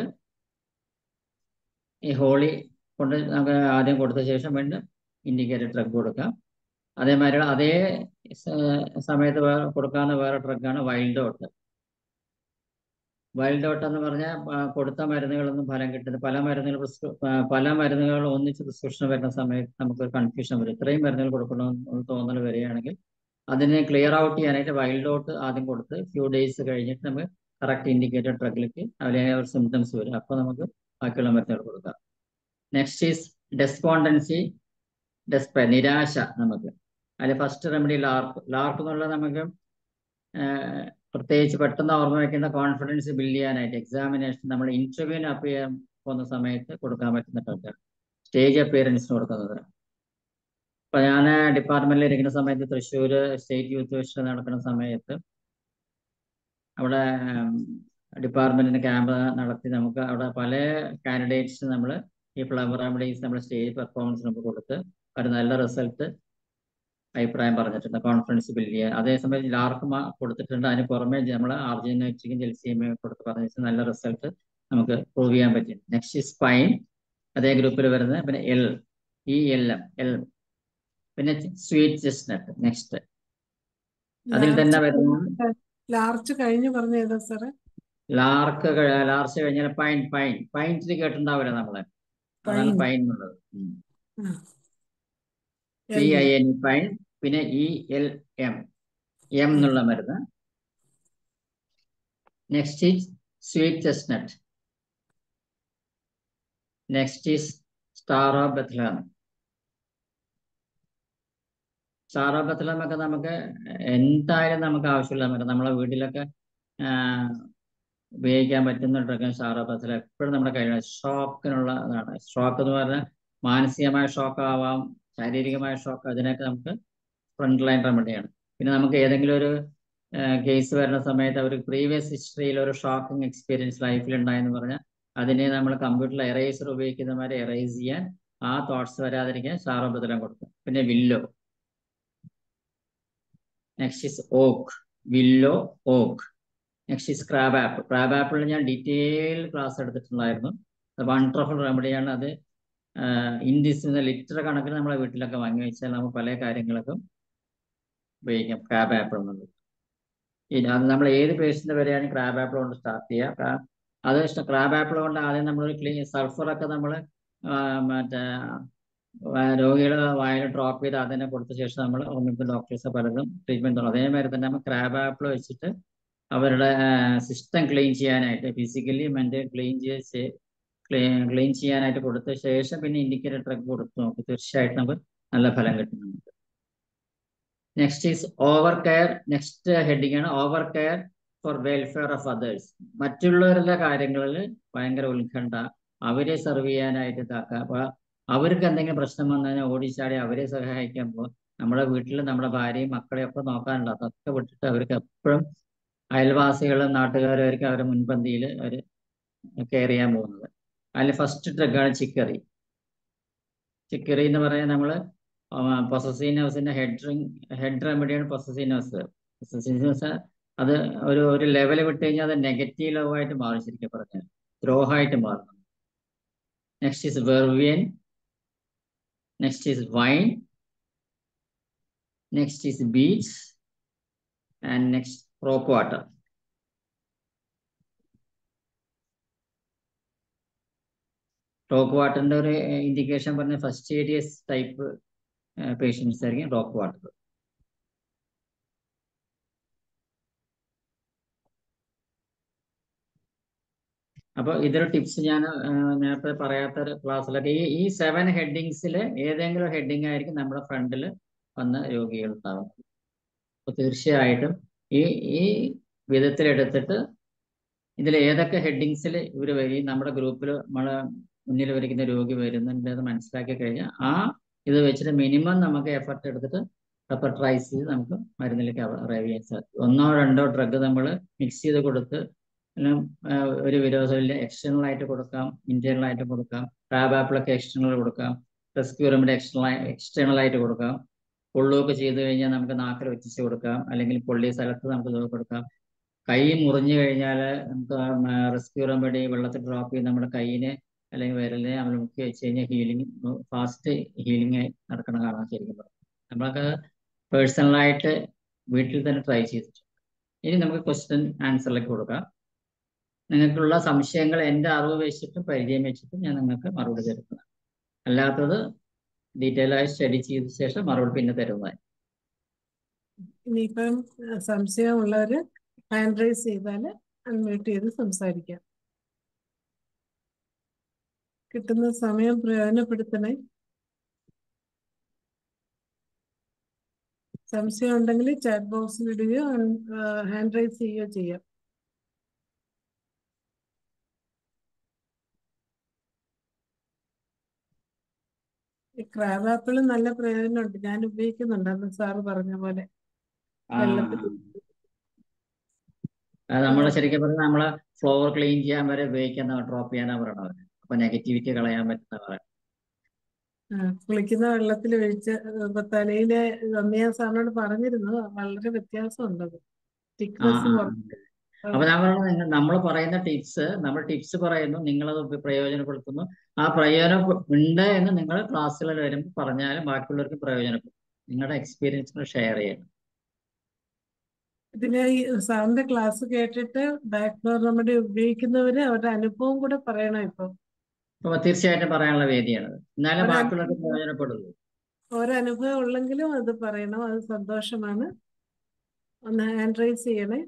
ഈ ഹോളി കൊണ്ട് നമുക്ക് ആദ്യം കൊടുത്ത ശേഷം വീണ്ടും ഇൻഡിക്കേറ്റഡ് ഡ്രഗ് കൊടുക്കാം അതേമാതിരി അതേ സമയത്ത് വേറെ കൊടുക്കാവുന്ന വേറെ ഡ്രഗാണ് വൈൽഡ് ഔട്ട് വൈൽഡ് ഔട്ട് എന്ന് പറഞ്ഞാൽ കൊടുത്ത മരുന്നുകളൊന്നും ഫലം കിട്ടുന്നത് പല മരുന്നുകൾ പല മരുന്നുകൾ ഒന്നിച്ച് പ്രിസ്ക്രിപ്ഷൻ വരുന്ന സമയത്ത് നമുക്ക് കൺഫ്യൂഷൻ വരും ഇത്രയും മരുന്നുകൾ കൊടുക്കണമെന്ന് തോന്നൽ വരികയാണെങ്കിൽ അതിനെ ക്ലിയർ ഔട്ട് ചെയ്യാനായിട്ട് വൈൽഡ് ഔട്ട് ആദ്യം കൊടുത്ത് ഫ്യൂ ഡേയ്സ് കഴിഞ്ഞിട്ട് നമുക്ക് കറക്റ്റ് ഇൻഡിക്കേറ്റഡ് ഡ്രഗിലേക്ക് അതിലെ ഒരു സിംറ്റംസ് വരും അപ്പോൾ നമുക്ക് ബാക്കിയുള്ള മരുന്നുകൾ കൊടുക്കാം നെക്സ്റ്റ് ഈസ് ഡെസ്പോണ്ടൻസി ഡെസ്പ നിരാശ നമുക്ക് അതിൽ ഫസ്റ്റ് റെമഡി ലാർക്ക് ലാർക്ക് എന്നുള്ളത് നമുക്ക് പ്രത്യേകിച്ച് പെട്ടെന്ന് ഓർമ്മ വയ്ക്കുന്ന കോൺഫിഡൻസ് ബിൽഡ് ചെയ്യാനായിട്ട് എക്സാമിനേഷൻ നമ്മൾ ഇന്റർവ്യൂവിന് അപ്പ് ചെയ്യാൻ പോകുന്ന സമയത്ത് കൊടുക്കാൻ പറ്റുന്ന ട്രക്കാണ് സ്റ്റേജ് അപ്പിയറൻസിന് കൊടുക്കുന്നത് അപ്പൊ ഞാൻ ഡിപ്പാർട്ട്മെന്റിൽ ഇരിക്കുന്ന സമയത്ത് തൃശ്ശൂർ സ്റ്റേറ്റ് യൂത്ത് ഫെസ്റ്റ് നടക്കുന്ന സമയത്ത് അവിടെ ഡിപ്പാർട്ട്മെന്റിന്റെ ക്യാമ്പ് നടത്തി നമുക്ക് അവിടെ പല കാൻഡിഡേറ്റ്സ് നമ്മൾ ഈ ഫ്ലവർ റെമഡീസ് നമ്മൾ സ്റ്റേജ് പെർഫോമൻസ് നമുക്ക് കൊടുത്ത് ഒരു നല്ല റിസൾട്ട് അഭിപ്രായം പറഞ്ഞിട്ടുണ്ട് കോൺഫിഡൻസ് ബിൽഡ് ചെയ്യാൻ അതേസമയം ലാർക്ക് കൊടുത്തിട്ടുണ്ട് അതിന് പുറമെ നമ്മൾ ആർജിനറ്റിക്കും ജെൽസിയും കൊടുത്ത് പറഞ്ഞ നല്ല റിസൾട്ട് നമുക്ക് പ്രൂവ് ചെയ്യാൻ പറ്റും നെക്സ്റ്റ് സ്പൈൻ അതേ ഗ്രൂപ്പിൽ വരുന്നത് പിന്നെ L E L M L പിന്നെ സ്വീറ്റ് ചെസ്നട്ട് നെക്സ്റ്റ് അതിൽ തന്നെ വരുന്ന ലാർച്ച് കഴിഞ്ഞു പറഞ്ഞ ഏതാ സാറേ ലാർക്ക് ലാർച്ച് കഴിഞ്ഞാൽ പൈൻ പൈൻ പൈൻ ട്രീ കേട്ടിട്ടുണ്ടാവില്ല നമ്മള് അതാണ് പൈൻ എന്നുള്ളത് പി ഐ എൻ പൈൻ പിന്നെ ഇ എൽ എം എം എന്നുള്ള മരുന്ന് next is sweet chestnut next is star of Bethlehem star of Bethlehem ഒക്കെ നമുക്ക് എന്തായാലും നമുക്ക് ആവശ്യമുള്ള മരുന്ന് നമ്മളെ വീട്ടിലൊക്കെ ഉപയോഗിക്കാൻ പറ്റുന്ന ഡ്രഗ് സ്റ്റാർ ഓഫ് ബത്ലം എപ്പോഴും നമ്മുടെ കയ്യിലാണ് ഷോക്കിനുള്ള ഇതാണ് ഷോക്ക് എന്ന് പറഞ്ഞാൽ മാനസികമായ ഷോക്ക് ആവാം ശാരീരികമായ ഷോക്ക് അതിനൊക്കെ നമുക്ക് ഫ്രണ്ട് ലൈൻ റെമഡിയാണ് പിന്നെ നമുക്ക് ഏതെങ്കിലും ഒരു കേസ് വരുന്ന സമയത്ത് അവർ പ്രീവിയസ് ഹിസ്റ്ററിയിൽ ഒരു ഷോക്കിംഗ് എക്സ്പീരിയൻസ് ലൈഫിൽ ഉണ്ടായെന്ന് പറഞ്ഞാൽ അതിനെ നമ്മൾ കമ്പ്യൂട്ടറിൽ എറേസർ ഉപയോഗിക്കുന്നമാരെ എറേസ് ചെയ്യാൻ ആ തോട്ട്സ് വരാതിരിക്കാൻ ഷാറോബദലം കൊടുക്കും പിന്നെ willow next is oak willow oak next is crab apple crab ആപ്പിളിൽ ഞാൻ ഡീറ്റെയിൽ ക്ലാസ് എടുത്തിട്ടുണ്ടായിരുന്നു വണ്ടർഫുൾ റെമഡിയാണ് അത് ഇൻഡിസ് ലിറ്റർ കണക്കിന് നമ്മളെ വീട്ടിലൊക്കെ വാങ്ങി വെച്ചാൽ നമുക്ക് പല കാര്യങ്ങൾക്കും ഉപയോഗിക്കാം ക്രാബ് ആപ്പിൾ എന്നുള്ളത് ഇനി അത് നമ്മൾ ഏത് പേഷ്യന്റ് വരെയാണ് ക്രാബ് ആപ്പിൾ കൊണ്ട് സ്റ്റാർട്ട് ചെയ്യുക ക്രാ- അത് ഇഷ്ടം ക്രാബ് ആപ്പിൾ കൊണ്ട് ആദ്യം നമ്മൾ ക്ലീൻ സൾഫറൊക്കെ നമ്മൾ മറ്റേ രോഗികൾ വായിൽ ഡ്രോപ്പ് ചെയ്ത് അതിനെ കൊടുത്ത ശേഷം നമ്മൾ ഒന്നിപ്പോ ഡോക്ടേഴ്സ് പലതും ട്രീറ്റ്മെന്റ് തുടങ്ങും അതേമാതിരി തന്നെ നമ്മൾ ക്രാബ് ആപ്പിൾ വെച്ചിട്ട് അവരുടെ സിസ്റ്റം ക്ലീൻ ചെയ്യാനായിട്ട് ഫിസിക്കലി മെന്റൽ ക്ലീൻ ചെയ്ത് ക്ലീൻ ചെയ്യാനായിട്ട് കൊടുത്ത ശേഷം പിന്നെ ഇൻഡിക്കേറ്റർ ഡ്രഗ് കൊടുത്തു നോക്കും തീർച്ചയായിട്ടും നമുക്ക് നല്ല ഫലം കിട്ടും നമുക്ക് next is over care next heading ആണ് over care for welfare of others മറ്റുള്ളവരുടെ കാര്യങ്ങളിൽ ഭയങ്കര ഉത്കണ്ഠ അവരെ സെർവ് ചെയ്യാനായിട്ട് ഇതാക്കുക അപ്പൊ അവർക്ക് എന്തെങ്കിലും പ്രശ്നം വന്നു കഴിഞ്ഞാൽ ഓടിച്ചാടി അവരെ സഹായിക്കുമ്പോൾ നമ്മുടെ വീട്ടിൽ നമ്മുടെ ഭാര്യയും മക്കളെയും ഒക്കെ നോക്കാനുണ്ട് അതൊക്കെ വിട്ടിട്ട് അവർക്ക് എപ്പോഴും അയൽവാസികളും നാട്ടുകാരും ആയിരിക്കും അവരുടെ മുൻപന്തിയിൽ അവർ കെയർ ചെയ്യാൻ പോകുന്നത് അതിൽ ഫസ്റ്റ് ഡ്രഗാണ് ചിക്കറി ചിക്കറി എന്ന് പറയാൻ നമ്മൾ പൊസസീനോസിന്റെ ഹെഡ് ഹെഡ് റെമഡിയാണ് പൊസസീനോസ് പൊസസീനോസ് അത് ഒരു ഒരു ലെവൽ വിട്ട് കഴിഞ്ഞാൽ അത് നെഗറ്റീവ് ലവ് ആയിട്ട് മാറും ശരിക്കും പറഞ്ഞാൽ ദ്രോഹമായിട്ട് മാറും next is vervain next is vine next is beech and next rock water rock വാട്ടറിന്റെ ഒരു ഇൻഡിക്കേഷൻ പറഞ്ഞ ഫസ്റ്റ് ഏരിയസ് ടൈപ്പ് പേഷ്യൻസ് ആയിരിക്കും റോക്ക് വാട്ടർ അപ്പൊ ഇതൊരു ടിപ്സ് ഞാൻ നേരത്തെ പറയാത്ത ക്ലാസ്സിലൊക്കെ ഈ ഈ സെവൻ ഹെഡിങ്സിൽ ഏതെങ്കിലും ഹെഡിങ് ആയിരിക്കും നമ്മുടെ ഫ്രണ്ടിൽ വന്ന രോഗികൾ ഉണ്ടാവുന്നത് അപ്പൊ തീർച്ചയായിട്ടും ഈ ഈ വിധത്തിൽ എടുത്തിട്ട് ഇതിൽ ഏതൊക്കെ ഹെഡിങ്സിൽ ഇവർ വരും നമ്മുടെ ഗ്രൂപ്പിൽ നമ്മളെ മുന്നിൽ വരിക്കുന്ന രോഗി വരുന്നുണ്ട് എന്ന് മനസ്സിലാക്കി കഴിഞ്ഞാൽ ആ ഇത് വെച്ചിട്ട് മിനിമം നമുക്ക് എഫർട്ട് എടുത്തിട്ട് റെപ്പർട്രൈസ് ചെയ്ത് നമുക്ക് മരുന്നിലേക്ക് അറൈവ് ചെയ്യാൻ സാധിക്കും ഒന്നോ രണ്ടോ ഡ്രഗ് നമ്മൾ മിക്സ് ചെയ്ത് കൊടുത്ത് ഒരു വിരോധമില്ല എക്സ്റ്റേണൽ ആയിട്ട് കൊടുക്കാം ഇന്റേണൽ ആയിട്ട് കൊടുക്കാം ടാബ് ആപ്പിളൊക്കെ എക്സ്റ്റേണൽ കൊടുക്കാം റെസ്ക്യൂ റെമഡി എക്സ്റ്റേണൽ എക്സ്റ്റേണൽ ആയിട്ട് കൊടുക്കാം പൊള്ളുമൊക്കെ ചെയ്ത് കഴിഞ്ഞാൽ നമുക്ക് നാക്കിൽ വെച്ചിച്ച് കൊടുക്കാം അല്ലെങ്കിൽ പൊള്ളിയ സ്ഥലത്ത് നമുക്ക് ഇത് കൊടുക്കാം കൈ മുറിഞ്ഞു കഴിഞ്ഞാൽ നമുക്ക് റെസ്ക്യൂ റെമഡി വെള്ളത്തിൽ ഡ്രോപ്പ് ചെയ്ത് നമ്മുടെ കൈയിനെ അല്ലെങ്കിൽ വിരലിനെ നമ്മൾ മുക്കി വെച്ച് കഴിഞ്ഞാൽ ഹീലിംഗ് ഫാസ്റ്റ് ഹീലിംഗ് നടക്കണം കാണാൻ ശരിക്കും പറഞ്ഞു നമ്മളൊക്കെ പേഴ്സണലായിട്ട് വീട്ടിൽ തന്നെ ട്രൈ ചെയ്തിട്ടുണ്ട് ഇനി നമുക്ക് ക്വസ്റ്റ്യൻ ആൻസറിലേക്ക് കൊടുക്കാം നിങ്ങൾക്കുള്ള സംശയങ്ങൾ എൻ്റെ അറിവ് വെച്ചിട്ടും പരിചയം വെച്ചിട്ടും ഞാൻ നിങ്ങൾക്ക് മറുപടി തരുന്നതാണ് അല്ലാത്തത് ഡീറ്റെയിൽ ആയി സ്റ്റഡി ചെയ്ത ശേഷം മറുപടി പിന്നെ തരുന്നതായി ഇനിയിപ്പം സംശയമുള്ളവര് ഹാൻഡ് റൈസ് ചെയ്താൽ അൺമ്യൂട്ട് ചെയ്ത് സംസാരിക്കാം കിട്ടുന്ന സമയം പ്രയോജനപ്പെടുത്തണേ സംശയം ഉണ്ടെങ്കിൽ ചാറ്റ് ബോക്സിൽ ഇടുകയോ ഹാൻഡ് റൈസ് ചെയ്യുകയോ ചെയ്യാം ഈ ക്രാബ് ആപ്പിൾ നല്ല പ്രയോജനമുണ്ട് ഞാൻ ഉപയോഗിക്കുന്നുണ്ട് അന്ന് സാറ് പറഞ്ഞ പോലെ വെള്ളത്തിൽ നമ്മൾ ശരിക്കും പറഞ്ഞാൽ നമ്മളെ ഫ്ലോർ ക്ലീൻ ചെയ്യാൻ വരെ ഉപയോഗിക്കാൻ ഡ്രോപ്പ് ചെയ്യാനാ പറയണത് അപ്പൊ നെഗറ്റിവിറ്റി കളയാൻ പറ്റുന്ന പറയാം കുളിക്കുന്ന വെള്ളത്തിൽ ഒഴിച്ച് ഇപ്പൊ തലയിലെ അമ്മയാ സാറിനോട് പറഞ്ഞിരുന്നു വളരെ വ്യത്യാസമുണ്ട് അത് തിക്നെസ് അപ്പൊ ഞാൻ പറഞ്ഞത് നമ്മൾ പറയുന്ന ടിപ്സ് നമ്മൾ ടിപ്സ് പറയുന്നു നിങ്ങളത് പ്രയോജനപ്പെടുത്തുന്നു ആ പ്രയോജനം ഉണ്ട് എന്ന് നിങ്ങൾ ക്ലാസ്സുകളിൽ വരുമ്പോൾ പറഞ്ഞാലും ബാക്കിയുള്ളവർക്ക് പ്രയോജനപ്പെടും നിങ്ങളുടെ എക്സ്പീരിയൻസുകൾ ഷെയർ ചെയ്യണം ഇതിന് ഈ സാറിന്റെ ക്ലാസ് കേട്ടിട്ട് ബാക്ക് ഡോർ റെമഡി ഉപയോഗിക്കുന്നവര് അവരുടെ അനുഭവം കൂടെ പറയണം ഇപ്പൊ അപ്പൊ തീർച്ചയായിട്ടും പറയാനുള്ള വേദിയാണ് എന്നാലും ബാക്കിയുള്ളവർക്ക് പ്രയോജനപ്പെടുള്ളൂ ഒരനുഭവം ഉള്ളെങ്കിലും അത് പറയണം അത് സന്തോഷമാണ് ഒന്ന് ഹാൻഡ് റൈസ് ചെയ്യണേ